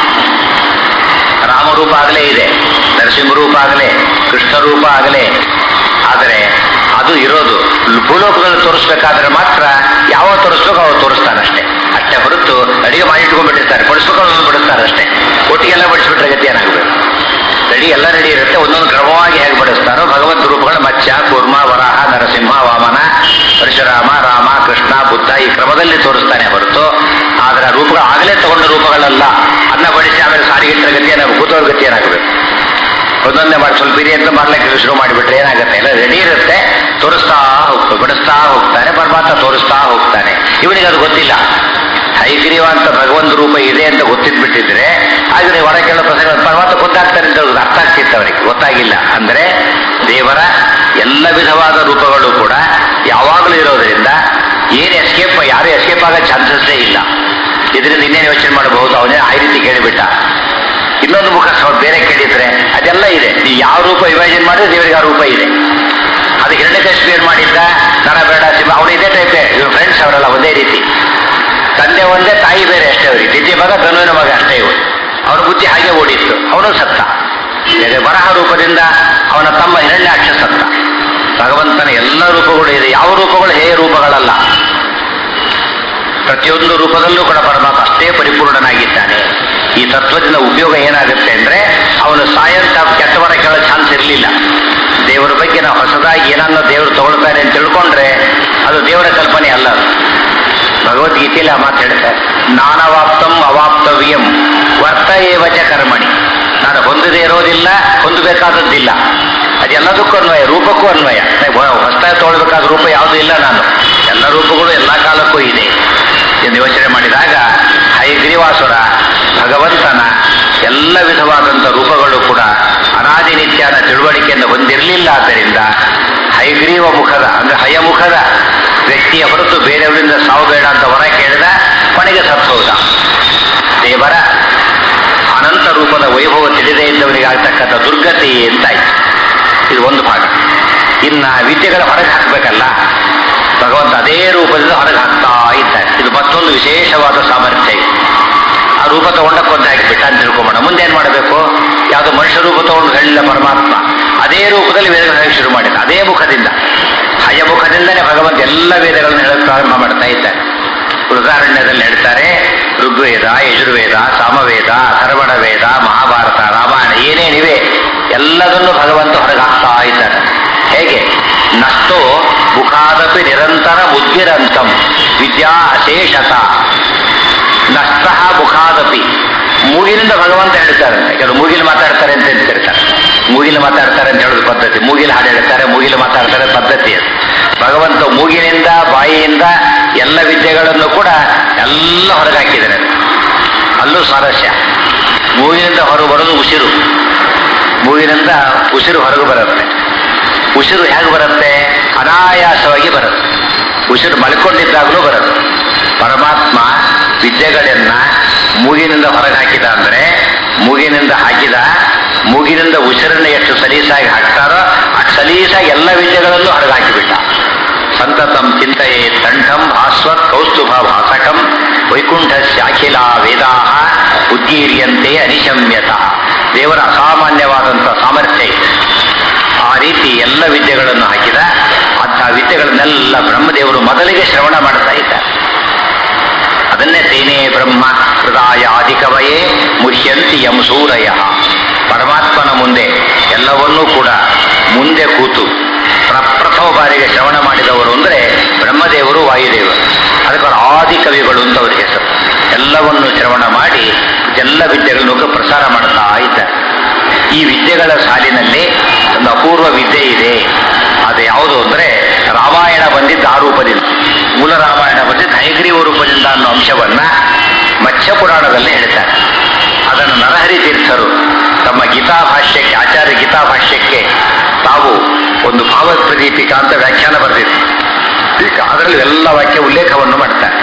Speaker 1: ರಾಮರೂಪ ಆಗಲೇ ಇದೆ ನರಸಿಂಹರೂಪ ಆಗಲೇ ಕೃಷ್ಣ ರೂಪ ಆಗಲೇ ಆದರೆ ಅದು ಇರೋದು ಭೂಲೋಕದಲ್ಲಿ ತೋರಿಸ್ಬೇಕಾದ್ರೆ ಮಾತ್ರ ಯಾವ ತೋರಿಸ್ಬೇಕು ಅವಾಗ ತೋರಿಸ್ತಾನಷ್ಟೇ ಅಷ್ಟೇ ಹೊರತು ಅಡಿಗೆ ಮಾಡಿ ಇಟ್ಕೊಂಡ್ಬಿಟ್ಟಿರ್ತಾರೆ ಬಡಿಸ್ಬೇಕು ಬಿಡಿಸ್ತಾರೆ ಅಷ್ಟೇ ಒಟ್ಟಿಗೆಲ್ಲ ಬಡಿಸ್ಬಿಟ್ರೆ ಗತಿ ಏನಾಗಬೇಕು ರೆಡಿ ಎಲ್ಲ ರೆಡಿ ಇರುತ್ತೆ ಒಂದೊಂದು ಕ್ರಮವಾಗಿ ಹೇಗೆ ಬಡಿಸ್ತಾರೋ ಭಗವಂತ ರೂಪಗಳು ಮತ್ಸ್ಯ ಕೂರ್ಮ ವರಾಹ ನರಸಿಂಹ ವಾಮನ ಪರಶುರಾಮ ರಾಮ ಕೃಷ್ಣ ಬುದ್ಧ ಈ ಕ್ರಮದಲ್ಲಿ ತೋರಿಸ್ತಾನೆ ಹೊರತು ಆದರೆ ಆ ರೂಪಗಳು ಆಗಲೇ ತಗೊಂಡ ರೂಪಗಳಲ್ಲ ಅನ್ನ ಬಡಿಸಿ ಆಮೇಲೆ ಸಾರಿಗಿಟ್ಟರೆ ಗತಿ ಏನಾಗಬೇಕು ಕೂತವ್ರ ಗತಿ ಏನಾಗಬೇಕು ಒಂದೊಂದೇ ಮಾಡಿ ಸ್ವಲ್ಪ ಇರಿ ಅಂತ ಮಾಡ್ಲಿಕ್ಕೆ ಶುರು ಮಾಡಿಬಿಟ್ರೆ ಏನಾಗುತ್ತೆ ಎಲ್ಲ ರೆಡಿ ಇರುತ್ತೆ ತೋರಿಸ್ತಾ ಹೋಗ್ತಾನೆ ಬಿಡಿಸ್ತಾ ಹೋಗ್ತಾನೆ ಪರಮಾತ್ಮ ತೋರಿಸ್ತಾ ಹೋಗ್ತಾನೆ ಇವನಿಗೆ ಅದು ಗೊತ್ತಿಲ್ಲ ಹೈಗ್ರೀವ ಅಂತ ಭಗವಂತ ರೂಪ ಇದೆ ಅಂತ ಗೊತ್ತಿದ್ಬಿಟ್ಟಿದ್ರೆ ಆಗ ನೀವು ಹೊರ ಕೇಳೋ ಪ್ರಸಂಗ ಪರಮಾತ್ಮ ಗೊತ್ತಾಗ್ತಾನೆ ಅಂತ ಅವ್ರಿಗೆ ಅರ್ಥ ಆಗ್ತಿತ್ತು ಅವರಿಗೆ ಗೊತ್ತಾಗಿಲ್ಲ ಅಂದ್ರೆ ದೇವರ ಎಲ್ಲ ವಿಧವಾದ ರೂಪಗಳು ಕೂಡ ಯಾವಾಗಲೂ ಇರೋದ್ರಿಂದ ಏನು ಎಸ್ಕೇಪ್ ಯಾರು ಎಸ್ಕೇಪ್ ಆಗೋ ಚಾನ್ಸಸ್ಸೇ ಇಲ್ಲ ಇದರಿಂದ ಇನ್ನೇನು ಯೋಚನೆ ಮಾಡಬಹುದು ಅವನೇ ಆ ರೀತಿ ಕೇಳಿಬಿಟ್ಟ ಇನ್ನೊಂದು ಮುಖ ಸ್ವಲ್ಪ ಬೇರೆ ಕೇಳಿದ್ರೆ ಅದೆಲ್ಲ ಇದೆ ನೀವು ಯಾವ ರೂಪ ಇಮ್ಯಾಜಿನ್ ಮಾಡಿದ್ರೆ ದೇವರಿಗೆ ಆ ರೂಪ ಇದೆ ಅದು ಹಿರಣ್ಯಕಶ್ಮಿ ಏನ್ ಮಾಡಿದ್ದ ನರ ಬೇಡ ಸಿಂಹ ಅವನು ಇದೇ ಟೈಪೇ ಇವ್ರ ಫ್ರೆಂಡ್ಸ್ ಅವರೆಲ್ಲ ಒಂದೇ ರೀತಿ ತಂದೆ ಒಂದೇ ತಾಯಿ ಬೇರೆ ಅಷ್ಟೇ ಅವರಿಗೆ ದಿದ್ಯ ಮಗ ಧನುವಿನ ಮಗ ಅಷ್ಟೇ ಇವರು ಅವನ ಬುದ್ಧಿ ಹಾಗೆ ಓಡಿತ್ತು ಅವನು ಸತ್ತ ಬೇರೆ ಬರಹ ರೂಪದಿಂದ ಅವನ ತಮ್ಮ ಹಿರಣ್ಯಾಕ್ಷ ಸತ್ತ ಭಗವಂತನ ಎಲ್ಲ ರೂಪಗಳು ಇದೆ ಯಾವ ರೂಪಗಳು ಹೇ ರೂಪಗಳಲ್ಲ ಪ್ರತಿಯೊಂದು ರೂಪದಲ್ಲೂ ಕೂಡ ಪರಮಾತ್ಮ ಅಷ್ಟೇ ಪರಿಪೂರ್ಣನಾಗಿದ್ದಾನೆ ಈ ತತ್ವದಿಂದ ಉಪಯೋಗ ಏನಾಗುತ್ತೆ ಅಂದ್ರೆ ಅವನು ಸಾಯಂತ ಕೆಟ್ಟವರ ಕೇಳೋ ಚಾನ್ಸ್ ಇರಲಿಲ್ಲ ದೇವರ ಬಗ್ಗೆ ನಾವು ಹೊಸದಾಗಿ ಏನನ್ನ ದೇವರು ತಗೊಳ್ತಾನೆ ಅಂತ ತಿಳ್ಕೊಂಡ್ರೆ ಅದು ದೇವರ ಕಲ್ಪನೆ ಅಲ್ಲ ಅದು. ಭಗವದ್ಗೀತೆಯಲ್ಲಿ ಆ ಮಾತು ಹೇಳ್ತಾರೆ ನಾನವಾಪ್ತಂ ಅವಾಪ್ತವ್ಯಂ ವರ್ತ ಏವಚ ಕರ್ಮಣಿ ನಾನು ಹೊಂದದೇ ಇರೋದಿಲ್ಲ ಹೊಂದಬೇಕಾದದ್ದಿಲ್ಲ ಅದೆಲ್ಲದಕ್ಕೂ ಅನ್ವಯ ರೂಪಕ್ಕೂ ಅನ್ವಯ ಹೊಸದಾಗಿ ತಗೊಳ್ಬೇಕಾದ ರೂಪ ಯಾವುದೂ ಇಲ್ಲ ನಾನು ಎಲ್ಲ ರೂಪಗಳು ಎಲ್ಲ ಕಾಲಕ್ಕೂ ಇದೆ ಎಂದು ಯೋಚನೆ ಮಾಡಿದಾಗ ಹೈಗ್ರೀವಾಸುರ ಭಗವಂತನ ಎಲ್ಲ ವಿಧವಾದಂಥ ರೂಪಗಳು ಕೂಡ ಅನಾದಿ ನಿತ್ಯನ ತಿಳುವಳಿಕೆಯಿಂದ ಹೊಂದಿರಲಿಲ್ಲ ಆದ್ದರಿಂದ ಹೈಗ್ರೀವ ಮುಖದ ಅಂದ್ರೆ ಹಯಮುಖದ ವ್ಯಕ್ತಿಯ ಹೊರತು ಬೇರೆಯವರಿಂದ ಸಾವು ಬೇಡ ಅಂತ ಹೊರ ಕೇಳಿದ ಕೊನೆಗೆ ಸತ್ತು ಹೋದ ದೇವರ ಅನಂತ ರೂಪದ ವೈಭವ ತಿಳಿದೇ ಇದ್ದವರಿಗೆ ಆಗ್ತಕ್ಕಂಥ ದುರ್ಗತಿ ಅಂತಾಯ್ತು ಇದು ಒಂದು ಭಾಗ ಇನ್ನ ವಿದ್ಯೆಗಳ ಹೊರಗೆ ಹಾಕಬೇಕಲ್ಲ ಭಗವಂತ ಅದೇ ರೂಪದಿಂದ ಹೊರಗೆ ಹಾಕ್ತಾ ಇದ್ದಾರೆ ಇದು ಮತ್ತೊಂದು ವಿಶೇಷವಾದ ಸಾಮರ್ಥ್ಯ ಇದು. ಆ ರೂಪ ತಗೊಂಡ ಕೊಂದು ಹಾಕಿಬಿಟ್ಟ ಅಂತ ತಿಳ್ಕೊಂಬೋಣ ಮುಂದೆ ಏನ್ ಮಾಡಬೇಕು ಯಾವುದೋ ಮನುಷ್ಯ ರೂಪ ತಗೊಂಡು ಹೇಳಿಲ್ಲ ಪರಮಾತ್ಮ ಅದೇ ರೂಪದಲ್ಲಿ ವೇದಗಳನ್ನು ಹೇಳಕ್ ಶುರು ಮಾಡಿದ ಅದೇ ಮುಖದಿಂದ ಹಯ ಮುಖದಿಂದಲೇ ಭಗವಂತ ಎಲ್ಲ ವೇದಗಳನ್ನು ಹೇಳಕ್ ಪ್ರಾರಂಭ ಮಾಡ್ತಾ ಇದ್ದಾರೆ ಉದಾಹರಣೆಯಲ್ಲಿ ಹೇಳ್ತಾರೆ ಋಗ್ವೇದ ಯಜುರ್ವೇದ ಸಾಮವೇದ ಅಥರ್ವಣ ವೇದ ಮಹಾಭಾರತ ರಾಮಾಯಣ ಏನೇನಿವೆ ಎಲ್ಲದನ್ನು ಭಗವಂತ ಹೊರಗೆ ಹಾಕ್ತಾ ಇದ್ದಾನೆ ಹೇಗೆ ನಷ್ಟೋ ಮುಖಾದಪಿ ನಿರಂತರ ಮುದ್ಗಿರಂತಂ ವಿದ್ಯಾ ಅಶೇಷತ ನಷ್ಟ ಮುಖಾದಪಿ ಮೂಗಿನಿಂದ ಭಗವಂತ ಹೇಳ್ತಾರಂತೆ ಕೆಲವು ಮೂಗಿಲು ಮಾತಾಡ್ತಾರೆ ಅಂತ ಹೇಳ್ತಿರ್ತಾರೆ ಮೂಗಿಲು ಮಾತಾಡ್ತಾರೆ ಅಂತ ಹೇಳೋದು ಪದ್ಧತಿ ಮೂಗಿಲು ಹಾಡು ಹೇಳ್ತಾರೆ ಮೂಗಿಲು ಮಾತಾಡ್ತಾರೆ ಪದ್ಧತಿ ಅದು ಭಗವಂತ ಮೂಗಿನಿಂದ ಬಾಯಿಯಿಂದ ಎಲ್ಲ ವಿದ್ಯೆಗಳನ್ನು ಕೂಡ ಎಲ್ಲ ಹೊರಗೆ ಹಾಕಿದ್ದಾರೆ ಅಲ್ಲೂ ಸ್ವಾರಸ್ಯ ಮೂಗಿನಿಂದ ಹೊರಗೆ ಬರೋದು ಉಸಿರು ಮೂಗಿನಿಂದ ಉಸಿರು ಹೊರಗೆ ಬರುತ್ತೆ ಉಸಿರು ಹೇಗೆ ಬರುತ್ತೆ ಅನಾಯಾಸವಾಗಿ ಬರುತ್ತೆ ಉಸಿರು ಮಲ್ಕೊಂಡಿದ್ದಾಗಲೂ ಬರುತ್ತೆ ಪರಮಾತ್ಮ ವಿದ್ಯೆಗಳನ್ನ ಮೂಗಿನಿಂದ ಹೊರಗೆ ಹಾಕಿದ ಅಂದ್ರೆ ಮೂಗಿನಿಂದ ಹಾಕಿದ ಮೂಗಿನಿಂದ ಉಸಿರನ್ನ ಎಷ್ಟು ಸಲೀಸಾಗಿ ಹಾಕ್ತಾರೋ ಅಷ್ಟು ಸಲೀಸಾಗಿ ಎಲ್ಲ ವಿದ್ಯೆಗಳಲ್ಲೂ ಹೊರಗೆ ಹಾಕಿಬಿಟ್ಟ ಸಂತತಂ ಚಿಂತೆಯೇ ತಂಡಂ ಭಾಸ್ವತ್ ಕೌಸ್ತುಭ ಭಾಸಕಂ ವೈಕುಂಠಸ್ಯಾಖಿಲ ವೇದಾ ಉದ್ದೀರ್ಯಂತೆ ಅನಿಶಮ್ಯತ ದೇವರ ಅಸಾಮಾನ್ಯವಾದಂಥ ಸಾಮರ್ಥ್ಯ ಇದೆ ಆ ರೀತಿ ಎಲ್ಲ ವಿದ್ಯೆಗಳನ್ನು ಹಾಕಿದ ಅಂಥ ವಿದ್ಯೆಗಳನ್ನೆಲ್ಲ ಬ್ರಹ್ಮದೇವರು ಮೊದಲಿಗೆ ಶ್ರವಣ ಮಾಡ್ತಾ ಇದ್ದಾರೆ ಅದನ್ನೇ ತೇನೇ ಬ್ರಹ್ಮ ಹೃದಯಾಧಿಕವಯೇ ಮುಹ್ಯಂತಿ ಯಂ ಸೂರಯ ಪರಮಾತ್ಮನ ಮುಂದೆ ಎಲ್ಲವನ್ನೂ ಕೂಡ ಮುಂದೆ ಕೂತು ಪ್ರಪ್ರಥಮ ಬಾರಿಗೆ ಶ್ರವಣ ಮಾಡಿದವರು ಅಂದರೆ ಬ್ರಹ್ಮದೇವರು ವಾಯುದೇವರು ಅದಕ್ಕೆ ಅವರು ಆದಿ ಕವಿಗಳು ಅಂತ ಅವ್ರ ಹೆಸರು ಎಲ್ಲವನ್ನು ಶ್ರವಣ ಮಾಡಿ ಎಲ್ಲ ವಿದ್ಯೆಗಳನ್ನು ಪ್ರಸಾರ ಮಾಡ್ತಾ ಇದ್ದಾರೆ ಈ ವಿದ್ಯೆಗಳ ಸಾಲಿನಲ್ಲಿ ಒಂದು ಅಪೂರ್ವ ವಿದ್ಯೆ ಇದೆ ಅದು ಯಾವುದು ಅಂದರೆ ರಾಮಾಯಣ ಬಂದಿದ್ದ ಆ ರೂಪದಿಂದ ಮೂಲ ರಾಮಾಯಣ ಬಂದಿದ್ದ ಹೈಗ್ರೀವ ರೂಪದಿಂದ ಅನ್ನೋ ಅಂಶವನ್ನ ಮತ್ಸ್ಯ ಪುರಾಣದಲ್ಲಿ ಹೇಳ್ತಾರೆ ಅದನ್ನು ನರಹರಿ ತೀರ್ಥರು ತಮ್ಮ ಗೀತಾ ಭಾಷ್ಯಕ್ಕೆ ಆಚಾರ್ಯ ಗೀತಾ ಭಾಷ್ಯಕ್ಕೆ ತಾವು ಒಂದು ಭಾವಪ್ರದೀಪಿಕ ಅಂತ ವ್ಯಾಖ್ಯಾನ ಬರೆದಿದ್ರು ಈಗ ಅದರಲ್ಲಿ ಎಲ್ಲ ವಾಕ್ಯ ಉಲ್ಲೇಖವನ್ನು ಮಾಡ್ತಾರೆ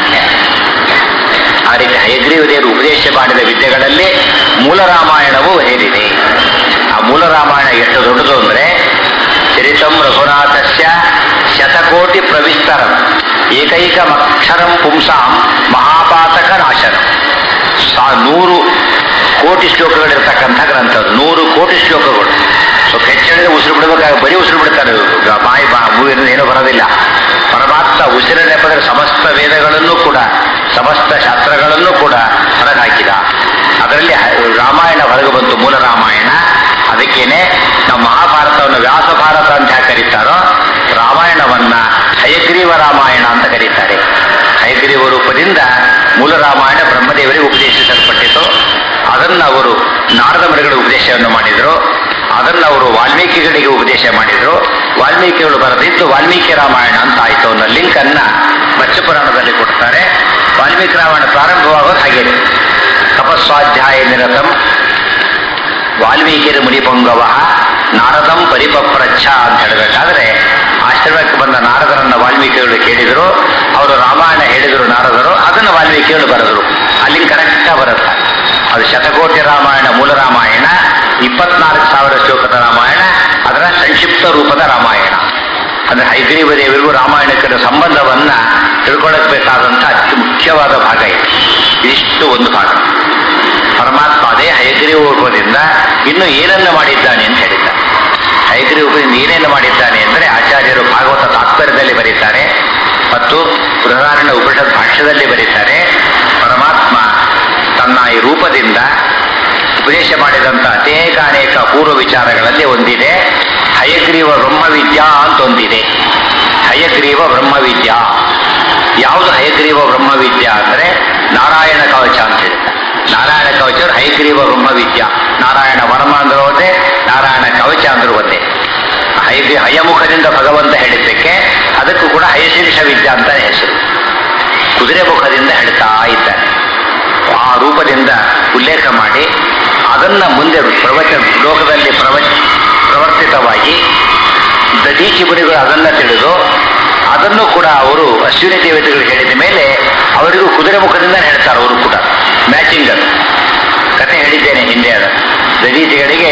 Speaker 1: ಆ ರೀತಿ ಹಯಗ್ರೀವ ದೇವರು ಉಪದೇಶ ಮಾಡಿದ ವಿದ್ಯೆಗಳಲ್ಲಿ ಮೂಲ ರಾಮಾಯಣವೂ ಹೇರಿದೆ ಆ ಮೂಲ ರಾಮಾಯಣ ಎಷ್ಟು ದೊಡ್ಡದು ಅಂದ್ರೆ ಚರಿತಂ ರಘುನಾಥಸ್ಯ ಶತಕೋಟಿ ಪ್ರವಿಸ್ತರಂ ಏಕೈಕಮಕ್ಷರಂ ಪುಂಸಾಂ ಮಹಾಪಾತಕ ನಾಶನ ಸಾ ನೂರು ಕೋಟಿ ಶ್ಲೋಕಗಳಿರ್ತಕ್ಕಂಥ ಗ್ರಂಥ ಅದು ನೂರು ಕೋಟಿ ಶ್ಲೋಕಗಳು ಸ್ವಲ್ಪ ಹೆಚ್ಚಿಡಿದ್ರೆ ಉಸಿರು ಬಿಡಬೇಕಾಗ ಬರೀ ಉಸಿರು ಬಿಡ್ತಾರೆ ಇವ್ರು. ಗ- ಬಾಯಿ ಬಾ ಮೂಗಿನ ಏನೂ ಬರೋದಿಲ್ಲ ಪರಮಾತ್ಮ ಉಸಿರ ನೆಪದ ಸಮಸ್ತ ವೇದಗಳನ್ನು ಕೂಡ ಸಮಸ್ತ ಶಾಸ್ತ್ರಗಳನ್ನು ಕೂಡ ಹೊರಗಾಕಿದ ಅದರಲ್ಲಿ ಹ- ರಾಮಾಯಣ ಹೊರಗೆ ಬಂತು ಮೂಲ ರಾಮಾಯಣ ಅದಕ್ಕೇನೆ ನಾವು ಮಹಾಭಾರತವನ್ನು ವ್ಯಾಸ ಭಾರತ ಅಂತ ಯಾಕೆ ಕರೀತಾರೋ ರಾಮಾಯಣವನ್ನ ಹಯಗ್ರೀವ ರಾಮಾಯಣ ಅಂತ ಕರೀತಾರೆ ಹಯಗ್ರೀವ ರೂಪದಿಂದ ಮೂಲ ರಾಮಾಯಣ ಬ್ರಹ್ಮದೇವರಿಗೆ ಉಪದೇಶಿಸಲ್ಪಟ್ಟಿತು ಅದನ್ನ ಅವರು ನಾರದ ಮರಿಗಳ ಉಪದೇಶವನ್ನು ಮಾಡಿದರು ಅದನ್ನು ಅವರು ವಾಲ್ಮೀಕಿಗಳಿಗೆ ಉಪದೇಶ ಮಾಡಿದರು ವಾಲ್ಮೀಕಿಗಳು ಬರೆದಿದ್ದು ವಾಲ್ಮೀಕಿ ರಾಮಾಯಣ ಅಂತ ಆಯಿತು ಅನ್ನೋ ಲಿಂಕ್ ಅನ್ನ ಪುರಾಣದಲ್ಲಿ ಕೊಡ್ತಾರೆ ವಾಲ್ಮೀಕಿ ರಾಮಾಯಣ ಪ್ರಾರಂಭವಾಗೋದು ಹಾಗೆ ತಪಸ್ವಾಧ್ಯಾಯ ನಿರತಂ ವಾಲ್ಮೀಕಿರ ಮುನಿಪೊಂಗವ ನಾರದಂ ಪರಿಪಪ್ರಚ್ಛ ಅಂತ ಹೇಳಬೇಕಾದ್ರೆ ಆಶ್ರಮಕ್ಕೆ ಬಂದ ನಾರದರನ್ನ ವಾಲ್ಮೀಕಿಗಳು ಕೇಳಿದರು ಅವರು ರಾಮಾಯಣ ಹೇಳಿದರು ನಾರದರು ಅದನ್ನು ವಾಲ್ಮೀಕಿಗಳು ಬರೆದರು ಅಲ್ಲಿಂದ ಕರೆಕ್ಟಾಗಿ ಬರುತ್ತೆ ಅದು ಶತಕೋಟಿ ರಾಮಾಯಣ ಮೂಲ ರಾಮಾಯಣ ಇಪ್ಪತ್ನಾಲ್ಕು ಸಾವಿರ ಶ್ಲೋಕದ ರಾಮಾಯಣ ಅದರ ಸಂಕ್ಷಿಪ್ತ ರೂಪದ ರಾಮಾಯಣ ಅಂದ್ರೆ ಹೈಗ್ರೀವ ದೇವರಿಗೂ ರಾಮಾಯಣಕ್ಕೆ ಸಂಬಂಧವನ್ನ ತಿಳ್ಕೊಳ್ಳಕ್ ಬೇಕಾದಂತ ಅತಿ ಮುಖ್ಯವಾದ ಭಾಗ ಇದು ಇದಿಷ್ಟು ಒಂದು ಭಾಗ ಪರಮಾತ್ಮ ಅದೇ ಹಯಗ್ರೀವ ರೂಪದಿಂದ ಇನ್ನು ಏನನ್ನ ಮಾಡಿದ್ದಾನೆ ಅಂತ ಹೇಳಿದ್ದಾರೆ ಹಯಗ್ರೀವ ರೂಪದಿಂದ ಏನೇನು ಮಾಡಿದ್ದಾನೆ ಅಂದರೆ ಆಚಾರ್ಯರು ಭಾಗವತ ತಾತ್ಪರ್ಯದಲ್ಲಿ ಬರೀತಾರೆ ಮತ್ತು ಬೃಹದಾರಣ್ಯ ಉಪನಿಷತ್ ಭಾಷ್ಯದಲ್ಲಿ ಬರೀತಾರೆ ಪರಮಾತ್ಮ ತನ್ನ ಈ ರೂಪದಿಂದ ಉಪದೇಶ ಮಾಡಿದಂಥ ಅನೇಕ ಅನೇಕ ಪೂರ್ವ ವಿಚಾರಗಳಲ್ಲಿ ಒಂದಿದೆ ಹಯಗ್ರೀವ ಬ್ರಹ್ಮವಿದ್ಯಾ ಅಂತ ಒಂದಿದೆ ಹಯಗ್ರೀವ ಬ್ರಹ್ಮವಿದ್ಯಾ ಯಾವುದು ಹಯಗ್ರೀವ ಬ್ರಹ್ಮವಿದ್ಯಾ ಅಂದ್ರೆ ನಾರಾಯಣ ಕವಚ ಅಂತ ಹೇಳ್ತಾರೆ ನಾರಾಯಣ ಕವಚ ಅಂದ್ರೆ ಹಯಗ್ರೀವ ಬ್ರಹ್ಮವಿದ್ಯಾ ನಾರಾಯಣ ವರ್ಮ ಅಂದ್ರೆ ಒಂದೇ ನಾರಾಯಣ ಕವಚ ಅಂದ್ರೆ ಒಂದೇ ಹಯಗ್ರಿ ಹಯಮುಖದಿಂದ ಭಗವಂತ ಹೇಳಿದ್ದಕ್ಕೆ ಅದಕ್ಕೂ ಕೂಡ ಹಯಶೀರ್ಷ ವಿದ್ಯಾ ಅಂತಾನೆ ಹೆಸರು ಕುದುರೆ ಮುಖದಿಂದ ಹೇಳ್ತಾ ಇದ್ದಾನೆ ಆ ರೂಪದಿಂದ ಉಲ್ಲೇಖ ಮಾಡಿ ಅದನ್ನ ಮುಂದೆ ಪ್ರವಚ ಲೋಕದಲ್ಲಿ ಪ್ರವಚ ಪ್ರವರ್ತಿತವಾಗಿ ದದೀಚಿ ಮುನಿಗಳು ಅದನ್ನ ತಿಳಿದು ಅದನ್ನು ಕೂಡ ಅವರು ಅಶ್ವಿನಿ ದೇವತೆಗಳು ಹೇಳಿದ ಮೇಲೆ ಅವರಿಗೂ ಕುದುರೆ ಮುಖದಿಂದ ಹೇಳ್ತಾರೆ ಅವರು ಕೂಡ ಮ್ಯಾಚಿಂಗ್ ಅದು ಕತೆ ಹೇಳಿದ್ದೇನೆ ಹಿಂದೆ ಅದು ದದೀಚಿಗಳಿಗೆ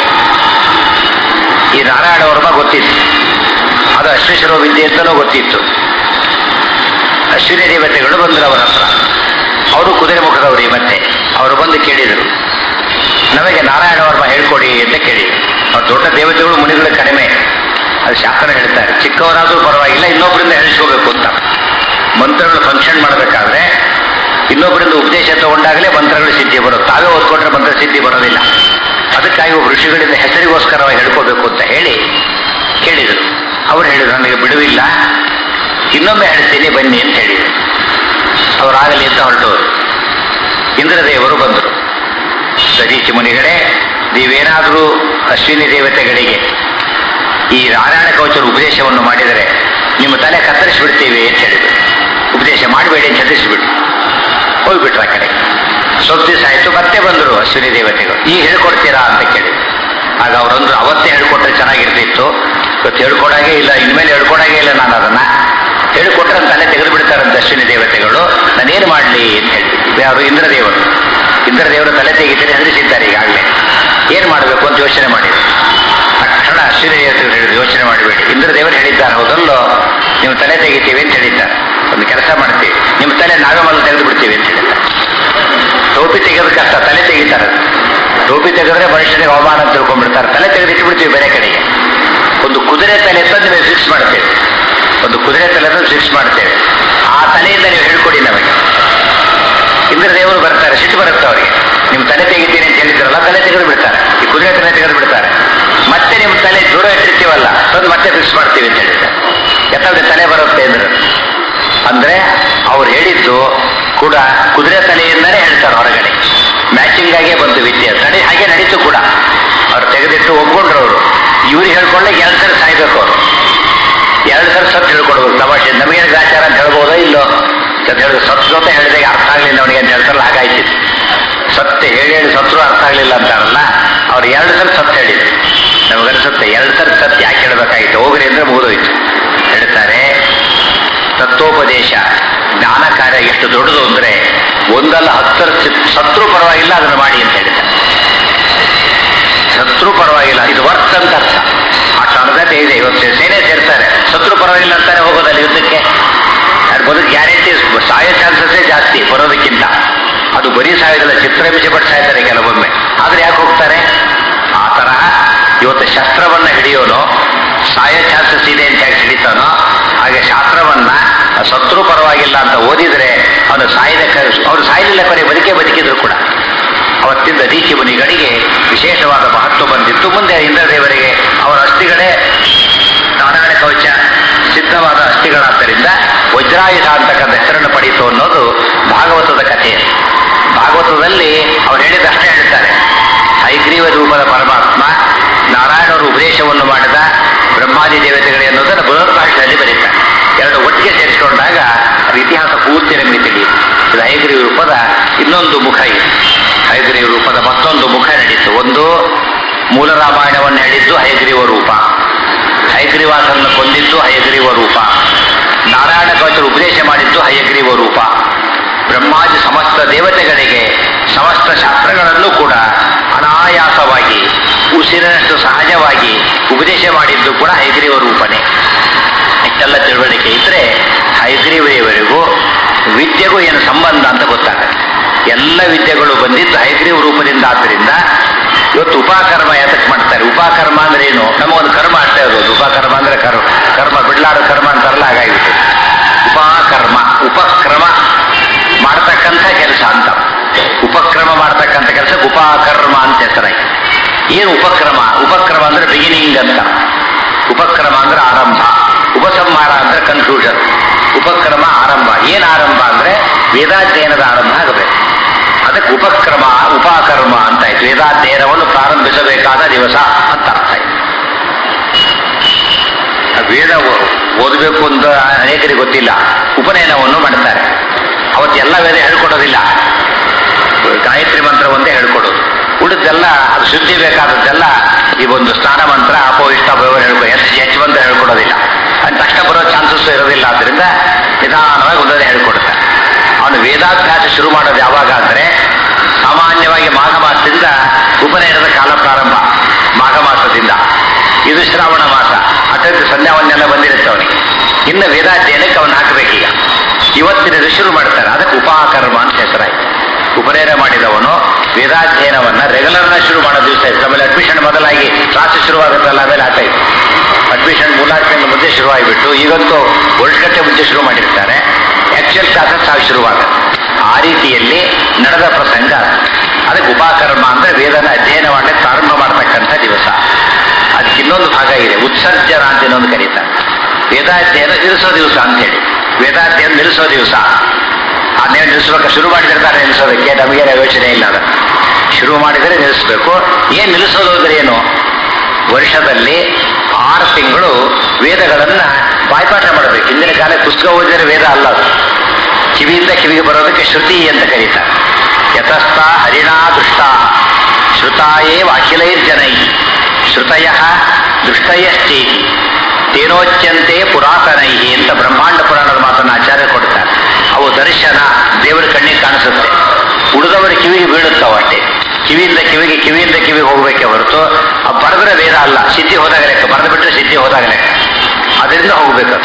Speaker 1: ಈ ನಾರಾಯಣ ವರ್ಮ ಗೊತ್ತಿತ್ತು ಅದು ಅಶ್ವೇಶ್ವರ ವಿದ್ಯೆ ಅಂತಲೂ ಗೊತ್ತಿತ್ತು ಅಶ್ವಿನಿ ದೇವತೆಗಳು ಬಂದರು ಅವರ ಹತ್ರ ಅವರು ಕುದುರೆ ಮುಖದವರು ಈ ಮತ್ತೆ ಅವರು ಬಂದು ಕೇಳಿದರು ನಮಗೆ ನಾರಾಯಣ ವರ್ಮ ಹೇಳ್ಕೊಡಿ ಅಂತ ಕೇಳಿ ಅವ್ರು ದೊಡ್ಡ ದೇವತೆಗಳು ಮುನಿಗಳು ಕಡಿಮೆ ಅದು ಶಾಸ್ತ್ರ ಹೇಳ್ತಾರೆ ಚಿಕ್ಕವರಾದ್ರೂ ಪರವಾಗಿಲ್ಲ ಇನ್ನೊಬ್ಬರಿಂದ ಹೇಳಿಸ್ಕೋಬೇಕು ಅಂತ ಮಂತ್ರಗಳು ಫಂಕ್ಷನ್ ಮಾಡಬೇಕಾದ್ರೆ ಇನ್ನೊಬ್ಬರಿಂದ ಉಪದೇಶ ತಗೊಂಡಾಗಲೇ ಮಂತ್ರಗಳು ಸಿದ್ಧಿ ಬರುತ್ತೆ ತಾವೇ ಓದ್ಕೊಂಡ್ರೆ ಮಂತ್ರ ಸಿದ್ಧಿ ಬರೋದಿಲ್ಲ ಅದಕ್ಕಾಗಿ ಒಬ್ಬ ಋಷಿಗಳಿಂದ ಹೆಸರಿಗೋಸ್ಕರವಾಗಿ ಹೇಳ್ಕೋಬೇಕು ಅಂತ ಹೇಳಿ ಕೇಳಿದರು ಅವ್ರು ಹೇಳಿದ್ರು ನನಗೆ ಬಿಡುವಿಲ್ಲ ಇನ್ನೊಮ್ಮೆ ಹೇಳ್ತೀನಿ ಬನ್ನಿ ಅಂತ ಹೇಳಿದರು ಅವರಾಗಲಿ ಅಂತ ಹೊರಟವರು ಇಂದ್ರದೇವರು ಬಂದರು ಸದೀಚಿ ಮುನಿಗಳೇ ನೀವೇನಾದರೂ ಅಶ್ವಿನಿ ದೇವತೆಗಳಿಗೆ ಈ ನಾರಾಯಣ ಕವಚರ ಉಪದೇಶವನ್ನು ಮಾಡಿದರೆ ನಿಮ್ಮ ತಲೆ ಕತ್ತರಿಸಿಬಿಡ್ತೀವಿ ಅಂತ ಹೇಳಿದ್ರು ಉಪದೇಶ ಮಾಡಬೇಡಿ ಅಂತ ಹೆದರಿಸಿಬಿಟ್ಟು ಹೋಗ್ಬಿಟ್ರು ಆ ಕಡೆ ಸ್ವಲ್ಪ ದಿವಸ ಆಯ್ತು ಮತ್ತೆ ಬಂದರು ಅಶ್ವಿನಿ ದೇವತೆಗಳು ಈಗ ಹೇಳ್ಕೊಡ್ತೀರಾ ಅಂತ ಕೇಳಿ ಆಗ ಅವರೊಂದು ಅವತ್ತೇ ಹೇಳ್ಕೊಟ್ರೆ ಚೆನ್ನಾಗಿರ್ತಿತ್ತು ಇವತ್ತು ಹೇಳ್ಕೊಡಾಗೆ ಇಲ್ಲ ಇನ್ಮೇಲೆ ಹೇಳ್ಕೊಡಾಗೆ ಇಲ್ಲ ನಾನು ಅದನ್ನ ಹೇಳ್ಕೊಟ್ರೆ ನನ್ನ ತಲೆ ತೆಗೆದು ಬಿಡ್ತಾರಂತೆ ಅಶ್ವಿನಿ ದೇವತೆಗಳು ನಾನೇನು ಮಾಡಲಿ ಅಂತ ಹೇಳಿ ಯಾರು ಇಂದ್ರದೇವರು ಇಂದ್ರದೇವರು ತಲೆ ತೆಗಿತಾರೆ ಹೆದರಿಸಿದ್ದಾರೆ ಈಗಾಗಲೇ ಏನು ಮಾಡಬೇಕು ಅಂತ ಯೋಚನೆ ಮಾಡಿದ್ರು ತಕ್ಷಣ ಅಶ್ವಿನಿ ದೇವತೆಗಳು ಹೇಳಿದ್ರು ಯೋಚನೆ ಮಾಡಬೇಡಿ ಇಂದ್ರದೇವರು ಹೇಳಿದ್ದಾರೆ ಹೌದಲ್ಲೋ ನೀವು ತಲೆ ತೆಗಿತೀವಿ ಅಂತ ಹೇಳಿದ್ದಾರೆ ಒಂದು ಕೆಲಸ ಮಾಡ್ತೀವಿ ನಿಮ್ಮ ತಲೆ ನಾವೇ ಮೊದಲು ತೆಗೆದು ಬಿಡ್ತೀವಿ ಅಂತ ಹೇಳಿದ್ದಾರೆ ಟೋಪಿ ತೆಗೆಯೋದು ಕಷ್ಟ ತಲೆ ತೆಗಿತಾರೆ ಟೋಪಿ ತೆಗೆದ್ರೆ ಮನುಷ್ಯನಿಗೆ ಅವಮಾನ ಅಂತ ತಿಳ್ಕೊಂಡ್ಬಿಡ್ತಾರೆ ತಲೆ ತೆಗೆದಿಟ್ಟು ಬಿಡ್ತೀವಿ ಬೇರೆ ಕಡೆಗೆ ಒಂದು ಕುದುರೆ ತಲೆ ತಂದು ನೀವು ಫಿಕ್ಸ್ ಮಾಡ್ತೇವೆ ಒಂದು ಕುದುರೆ ತಲೆ ತಂದು ಫಿಕ್ಸ್ ಮಾಡ್ತೇವೆ ಆ ತಲೆಯಿಂದ ನೀವು ಹೇಳ್ಕೊಡಿ ನಮಗೆ ಇಂದ್ರದೇವರು ಬರ್ತಾರೆ ಸಿಟ್ಟು ಬರುತ್ತೆ ಅವರಿಗೆ ನಿಮ್ಮ ತಲೆ ತೆಗಿತೀನಿ ಅಂತ ಹೇಳಿದ್ರಲ್ಲ ತಲೆ ತೆಗೆದು ಬಿಡ್ತಾರೆ ಈ ಕುದುರೆ ತಲೆ ತೆಗೆದು ಬಿಡ್ತಾರೆ ಮತ್ತೆ ನಿಮ್ಮ ತಲೆ ದೂರ ಇಟ್ಟಿರ್ತೀವಲ್ಲ ತಂದು ಮತ್ತೆ ಫಿಕ್ಸ್ ಮಾಡ್ತಾರೆ ಬರುತ್ತೆ ಅಂದ್ರೆ ಅಂದ್ರೆ ಅವ್ರು ಹೇಳಿದ್ದು ಕೂಡ ಕುದುರೆ ತಲೆಯಿಂದಲೇ ಹೇಳ್ತಾರೆ ಹೊರಗಡೆ ಮ್ಯಾಚಿಂಗ್ ಆಗೇ ಬಂತು ವಿದ್ಯೆ ನಡಿ ಹಾಗೆ ನಡೀತು ಕೂಡ ಅವ್ರು ತೆಗೆದಿಟ್ಟು ಒಪ್ಕೊಂಡ್ರು ಅವರು ಇವ್ರಿಗೆ ಹೇಳ್ಕೊಳ್ಳೆ ಎರಡು ಸರಿ ಸಾಯ್ಬೇಕು ಅವರು ಎರಡು ಸರಿ ಸತ್ತು ಹೇಳ್ಕೊಡ್ಬೇಕು ತಮಾಷೆ ನಮಗೆ ಆಚಾರ ಅಂತ ಹೇಳ್ಬೋದೋ ಇಲ್ಲೋ ಅಂತ ಹೇಳಿದ್ರೆ ಸತ್ ಜೊತೆ ಹೇಳಿದಾಗ ಅರ್ಥ ಆಗ್ಲಿಲ್ಲ ಅವನಿಗೆ ಅಂತ ಹೇಳ್ತಾರಲ್ಲ ಹಾಗಾಯ್ತಿತ್ತು ಸತ್ಯ ಹೇಳಿ ಹೇಳಿ ಸತ್ರು ಅರ್ಥ ಆಗ್ಲಿಲ್ಲ ಅಂತಾರಲ್ಲ ಅವ್ರು ಎರಡು ಸರಿ ಸತ್ಯ ಹೇಳಿದ್ರು ನಮಗನ್ಸುತ್ತೆ ಎರಡು ಸರಿ ಸತ್ಯ ಯಾಕೆ ಹೇಳ್ಬೇಕಾಗಿತ್ತು ಹೋಗ್ರಿ ಅಂದ್ರೆ ಮುಗಿದೋಯ್ತು ಹೇಳ್ತಾರೆ ತತ್ವೋಪದೇಶ ಜ್ಞಾನ ಕಾರ್ಯ ಎಷ್ಟು ದೊಡ್ಡದು ಅಂದ್ರೆ ಒಂದಲ್ಲ ಹತ್ತರ ಸತ್ರು ಪರವಾಗಿಲ್ಲ ಅದನ್ನು ಮಾಡಿ ಅಂತ ಹೇಳಿದ್ದಾರೆ ಶತ್ರು ಪರವಾಗಿಲ್ಲ ಇದು ವರ್ತ್ ಅಂತ ಅರ್ಥ ಆ ಕ್ಷಣದಲ್ಲಿ ಇದೆ ಇವತ್ತು ಸೇನೆ ಸೇರ್ತಾರೆ ಶತ್ರು ಪರವಾಗಿಲ್ಲ ಅಂತಾನೆ ಹೋಗೋದಲ್ಲ ಯುದ್ಧಕ್ಕೆ ಅದು ಬದುಕು ಗ್ಯಾರಂಟಿ ಸಾಯೋ ಚಾನ್ಸಸ್ಸೇ ಜಾಸ್ತಿ ಬರೋದಕ್ಕಿಂತ ಅದು ಬರೀ ಸಾಯೋದಿಲ್ಲ ಚಿತ್ರಹಿಂಸೆ ಪಟ್ಟು ಸಾಯ್ತಾರೆ ಕೆಲವೊಮ್ಮೆ ಆದ್ರೆ ಯಾಕೆ ಹೋಗ್ತಾರೆ ಆ ತರಹ ಇವತ್ತು ಶಸ್ತ್ರವನ್ನ ಹಿಡಿಯೋನು ಸಾಯೋ ಚಾನ್ಸಸ್ ಇದೆ ಅಂತ ಯಾಕೆ ಹಿಡಿತಾನೋ ಹಾಗೆ ಶಾಸ್ತ್ರವನ್ನ ಶತ್ರು ಪರವಾಗಿಲ್ಲ ಅಂತ ಓದಿದ್ರೆ ಅವನು ಸಾಯದ ಅವನು ಸಾಯಲಿಲ್ಲ ಕೊನೆ ಬದುಕೇ ಬದುಕಿದ್ರು ಕೂಡ ಅವತ್ತಿಂದ ದೀಚಿ ಮುನಿಗಳಿಗೆ ವಿಶೇಷವಾದ ಮಹತ್ವ ಬಂದಿತ್ತು ಮುಂದೆ ಇಂದ್ರದೇವರಿಗೆ ಅವರ ಅಸ್ಥಿಗಳೇ ನಾರಾಯಣ ಕವಚ ಸಿದ್ಧವಾದ ಅಸ್ಥಿಗಳಾದ್ದರಿಂದ ವಜ್ರಾಯುಧ ಅಂತಕ್ಕಂಥ ಹೆಸರನ್ನು ಪಡೀತು ಅನ್ನೋದು ಭಾಗವತದ ಕಥೆ ಭಾಗವತದಲ್ಲಿ ಅವ್ರು ಹೇಳಿದಷ್ಟೇ ಹೇಳ್ತಾರೆ ಹೈಗ್ರೀವ ರೂಪದ ಪರಮಾತ್ಮ ನಾರಾಯಣರು ಉಪದೇಶವನ್ನು ಮಾಡಿದ ಬ್ರಹ್ಮಾದಿ ದೇವತೆಗಳೇ ಅನ್ನೋದನ್ನು ಬೃಹತ್ಕಾಶದಲ್ಲಿ ಬರೀತಾರೆ ಎರಡು ಒಟ್ಟಿಗೆ ಸೇರಿಸಿಕೊಂಡಾಗ ಅದು ಇತಿಹಾಸ ಪೂರ್ತಿ ನಮಗೆ ತಿಳಿಯುತ್ತೆ ಇದು ಹೈಗ್ರೀವ ರೂಪದ ಇನ್ನೊಂದು ಮುಖ ಇದೆ ಹೈಗ್ರೀವ ರೂಪದ ಮತ್ತೊಂದು ಮುಖ ನಡೀತು ಒಂದು ಮೂಲ ರಾಮಾಯಣವನ್ನು ಹೇಳಿದ್ದು ಹೈಗ್ರೀವ ರೂಪ ಹೈಗ್ರೀವಾಸನ್ನು ಕೊಂದಿದ್ದು ಹಯಗ್ರೀವ ರೂಪ ನಾರಾಯಣ ಕವಚರು ಉಪದೇಶ ಮಾಡಿದ್ದು ಹಯಗ್ರೀವ ರೂಪ ಬ್ರಹ್ಮಾದಿ ಸಮಸ್ತ ದೇವತೆಗಳಿಗೆ ಸಮಸ್ತ ಶಾಸ್ತ್ರಗಳನ್ನು ಕೂಡ ಅನಾಯಾಸವಾಗಿ ಉಸಿರಿನಷ್ಟು ಸಹಜವಾಗಿ ಉಪದೇಶ ಮಾಡಿದ್ದು ಕೂಡ ಹೈಗ್ರೀವ ರೂಪನೇ ಇಷ್ಟೆಲ್ಲ ತಿಳುವಳಿಕೆ ಇದ್ರೆ ಹೈಗ್ರೀವರಿವರೆಗೂ ವಿದ್ಯೆಗೂ ಏನು ಸಂಬಂಧ ಅಂತ ಗೊತ್ತಾಗುತ್ತೆ ಎಲ್ಲ ವಿದ್ಯೆಗಳು ಬಂದಿದ್ದು ಹೈಗ್ರೀವ ರೂಪದಿಂದ ಆದ್ದರಿಂದ ಇವತ್ತು ಉಪಕರ್ಮ ಯಾತಕ್ಕೆ ಮಾಡ್ತಾರೆ ಉಪಕರ್ಮ ಅಂದ್ರೆ ಏನು ನಮಗೊಂದು ಕರ್ಮ ಅಷ್ಟೇ ಇರೋದು ಉಪಕರ್ಮ ಅಂದ್ರೆ ಕರ್ಮ ಕರ್ಮ ಬಿಡ್ಲಾರ ಕರ್ಮ ಅಂತಾರಲ್ಲ ಹಾಗಾಗಿಬಿಟ್ಟು ಉಪಕರ್ಮ ಉಪಕ್ರಮ ಮಾಡ್ತಕ್ಕಂಥ ಕೆಲಸ ಅಂತ ಉಪಕ್ರಮ ಮಾಡ್ತಕ್ಕಂಥ ಕೆಲಸ ಉಪಕರ್ಮ ಅಂತ ಹೆಸರಾಯ್ತು ಏನು ಉಪಕ್ರಮ ಉಪಕ್ರಮ ಅಂದ್ರೆ ಬಿಗಿನಿಂಗ್ ಅಂತ ಉಪಕ್ರಮ ಅಂದ್ರೆ ಆರಂಭ ಉಪಸಂಹಾರ ಅಂದ್ರೆ ಕನ್ಕ್ಲೂಷನ್ ಉಪಕ್ರಮ ಆರಂಭ ಏನ್ ಆರಂಭ ಅಂದ್ರೆ ವೇದಾಧ್ಯಯನದ ಆರಂಭ ಆಗಬೇಕು ಅದಕ್ಕೆ ಉಪಕ್ರಮ ಉಪಕರ್ಮ ಅಂತ ಆಯ್ತು ವೇದಾಧ್ಯಯನವನ್ನು ಪ್ರಾರಂಭಿಸಬೇಕಾದ ದಿವಸ ಅಂತ ಅರ್ಥ ಆಯ್ತು ಆ ವೇದ ಓ- ಓದಬೇಕು ಅಂತ ಅನೇಕರಿಗೆ ಗೊತ್ತಿಲ್ಲ ಉಪನಯನವನ್ನು ಮಾಡ್ತಾರೆ ಅವತ್ತು ಎಲ್ಲ ವೇದ ಹೇಳ್ಕೊಡೋದಿಲ್ಲ ಗಾಯತ್ರಿ ಮಂತ್ರ ಒಂದೇ ಹೇಳ್ಕೊಡೋದು ಉಳಿದೆಲ್ಲ ಅದು ಶುದ್ಧಿ ಬೇಕಾದದ್ದೆಲ್ಲ ಈ ಒಂದು ಸ್ನಾನ ಮಂತ್ರ ಅಪೋ ಇಷ್ಟ ಭಯವರು ಹೇಳ್ಕೊ ಹೆಚ್ಚು ಹೆಚ್ಚು ಮಂತ್ರ ಹೇಳ್ಕೊಡೋದಿಲ್ಲ ಅದು ತಕ್ಷಣ ಬರೋ ಚಾನ್ಸಸ್ ಇರೋದಿಲ್ಲ ಆದ್ರಿಂದ ನಿಧಾನವಾಗಿ ಒಂದೊಂದೇ ಹೇಳ್ಕೊಡ್ತಾರೆ ಅವನು ವೇದಾಭ್ಯಾಸ ಶುರು ಮಾಡೋದು ಯಾವಾಗ ಅಂದ್ರೆ ಸಾಮಾನ್ಯವಾಗಿ ಮಾಘ ಮಾಸದಿಂದ ಉಪನಯನದ ಕಾಲ ಪ್ರಾರಂಭ ಮಾಘ ಮಾಸದಿಂದ ಇದು ಶ್ರಾವಣ ಮಾಸ ಅದರಿಂದ ಸಂಧ್ಯಾವನ್ನೆಲ್ಲ ಬಂದಿರುತ್ತೆ ಅವನಿಗೆ ಇನ್ನು ವೇದಾಧ್ಯಯನಕ್ಕೆ ಅವನು ಹಾಕಬೇಕೀಗ ಇವತ್ತಿನ ಶುರು ಮಾಡ್ತಾರೆ ಅದಕ್ಕೆ ಉಪಕರ್ಮ ಅಂತ ಹೆಸರಾಯ್ತು ಉಪನಯನ ಮಾಡಿದವನು ವೇದಾಧ್ಯಯನವನ್ನ ರೆಗ್ಯುಲರ್ನ ಶುರು ಮಾಡೋ ದಿವಸ ಇತ್ತು ಆಮೇಲೆ ಅಡ್ಮಿಷನ್ ಮೊದಲಾಗಿ ಕ್ಲಾಸ್ ಶುರುವಾಗುತ್ತಲ್ಲ ಆಮೇಲೆ ಆಗ್ತಾಯಿತ್ತು ಅಡ್ಮಿಷನ್ ಮೂರ್ನಾಲ್ಕು ತಿಂಗಳ ಮುಂಚೆ ಶುರುವಾಗಿಬಿಟ್ಟು ಈಗಂತೂ ವರ್ಷಗಟ್ಟೆ ಮುಂಚೆ ಶುರು ಮಾಡಿರ್ತಾರೆ ಆಕ್ಚುಯಲ್ ಕ್ಲಾಸಸ್ ಆಗಿ ಶುರುವಾಗುತ್ತೆ ಆ ರೀತಿಯಲ್ಲಿ ನಡೆದ ಪ್ರಸಂಗ ಅದಕ್ಕೆ ಉಪಕರ್ಮ ಅಂದ್ರೆ ವೇದನ ಅಧ್ಯಯನ ಮಾಡಲಿಕ್ಕೆ ಪ್ರಾರಂಭ ಮಾಡತಕ್ಕಂಥ ದಿವಸ ಅದಕ್ಕೆ ಇನ್ನೊಂದು ಭಾಗ ಇದೆ ಉತ್ಸರ್ಜನ ಅಂತ ಇನ್ನೊಂದು ಕರೀತಾರೆ ವೇದಾಧ್ಯಯನ ನಿಲ್ಲಿಸೋ ದಿವಸ ಅಂತ ಹೇಳಿ ವೇದಾಧ್ಯಯನ ನಿಲ್ಲಿಸೋ ದಿವಸ ಅದನ್ನೇ ನಿಲ್ಲಿಸ್ಬೇಕು ಶುರು ಮಾಡಿದಿರ್ತಾರೆ ನಿಲ್ಲಿಸೋದಕ್ಕೆ ನಮಗೇನು ಯೋಚನೆ ಇಲ್ಲ ಅದು ಶುರು ಮಾಡಿದರೆ ನಿಲ್ಲಿಸ್ಬೇಕು ಏನ್ ನಿಲ್ಲಿಸೋದು ಅಂದ್ರೆ ಏನು ವರ್ಷದಲ್ಲಿ ಆರು ತಿಂಗಳು ವೇದಗಳನ್ನ ಬಾಯ್ಪಾಠ ಮಾಡಬೇಕು ಹಿಂದಿನ ಕಾಲ ಪುಸ್ತಕ ಓದಿದರೆ ವೇದ ಅಲ್ಲ ಅದು ಕಿವಿಯಿಂದ ಕಿವಿಗೆ ಬರೋದಕ್ಕೆ ಶ್ರುತಿ ಅಂತ ಕರೀತಾರೆ ಯತಸ್ಥ ಹರಿಣಾ ದೃಷ್ಟ ಶ್ರುತಾಯೇ ವಾಕಿಲೈರ್ಜನೈ ಶ್ರುತಯ ದೃಷ್ಟಯಶ್ಚೇತಿ ತೇನೋಚ್ಯಂತೆ ಪುರಾತನೈ ಅಂತ ಬ್ರಹ್ಮಾಂಡ ಪುರಾಣದ ಮಾತನ್ನು ಆಚಾರ್ಯ ಕೊಡ್ತಾರೆ ಅವು ದರ್ಶನ ದೇವರ ಕಣ್ಣಿಗೆ ಕಾಣಿಸುತ್ತೆ ಉಳಿದವರ ಕಿವಿಗೆ ಬೀಳುತ್ತವ ಅಷ್ಟೇ ಕಿವಿಯಿಂದ ಕಿವಿಗೆ ಕಿವಿಯಿಂದ ಕಿವಿಗೆ ಹೋಗ್ಬೇಕೆ ಹೊರತು ಆ ಬರೆದ್ರೆ ವೇದ ಅಲ್ಲ ಸಿದ್ಧಿ ಹೋದಾಗ ಲೆಕ್ಕ ಬರೆದು ಬಿಟ್ರೆ ಸಿದ್ಧಿ ಹೋದಾಗ ಲೆಕ್ಕ ಅದರಿಂದ ಹೋಗ್ಬೇಕದು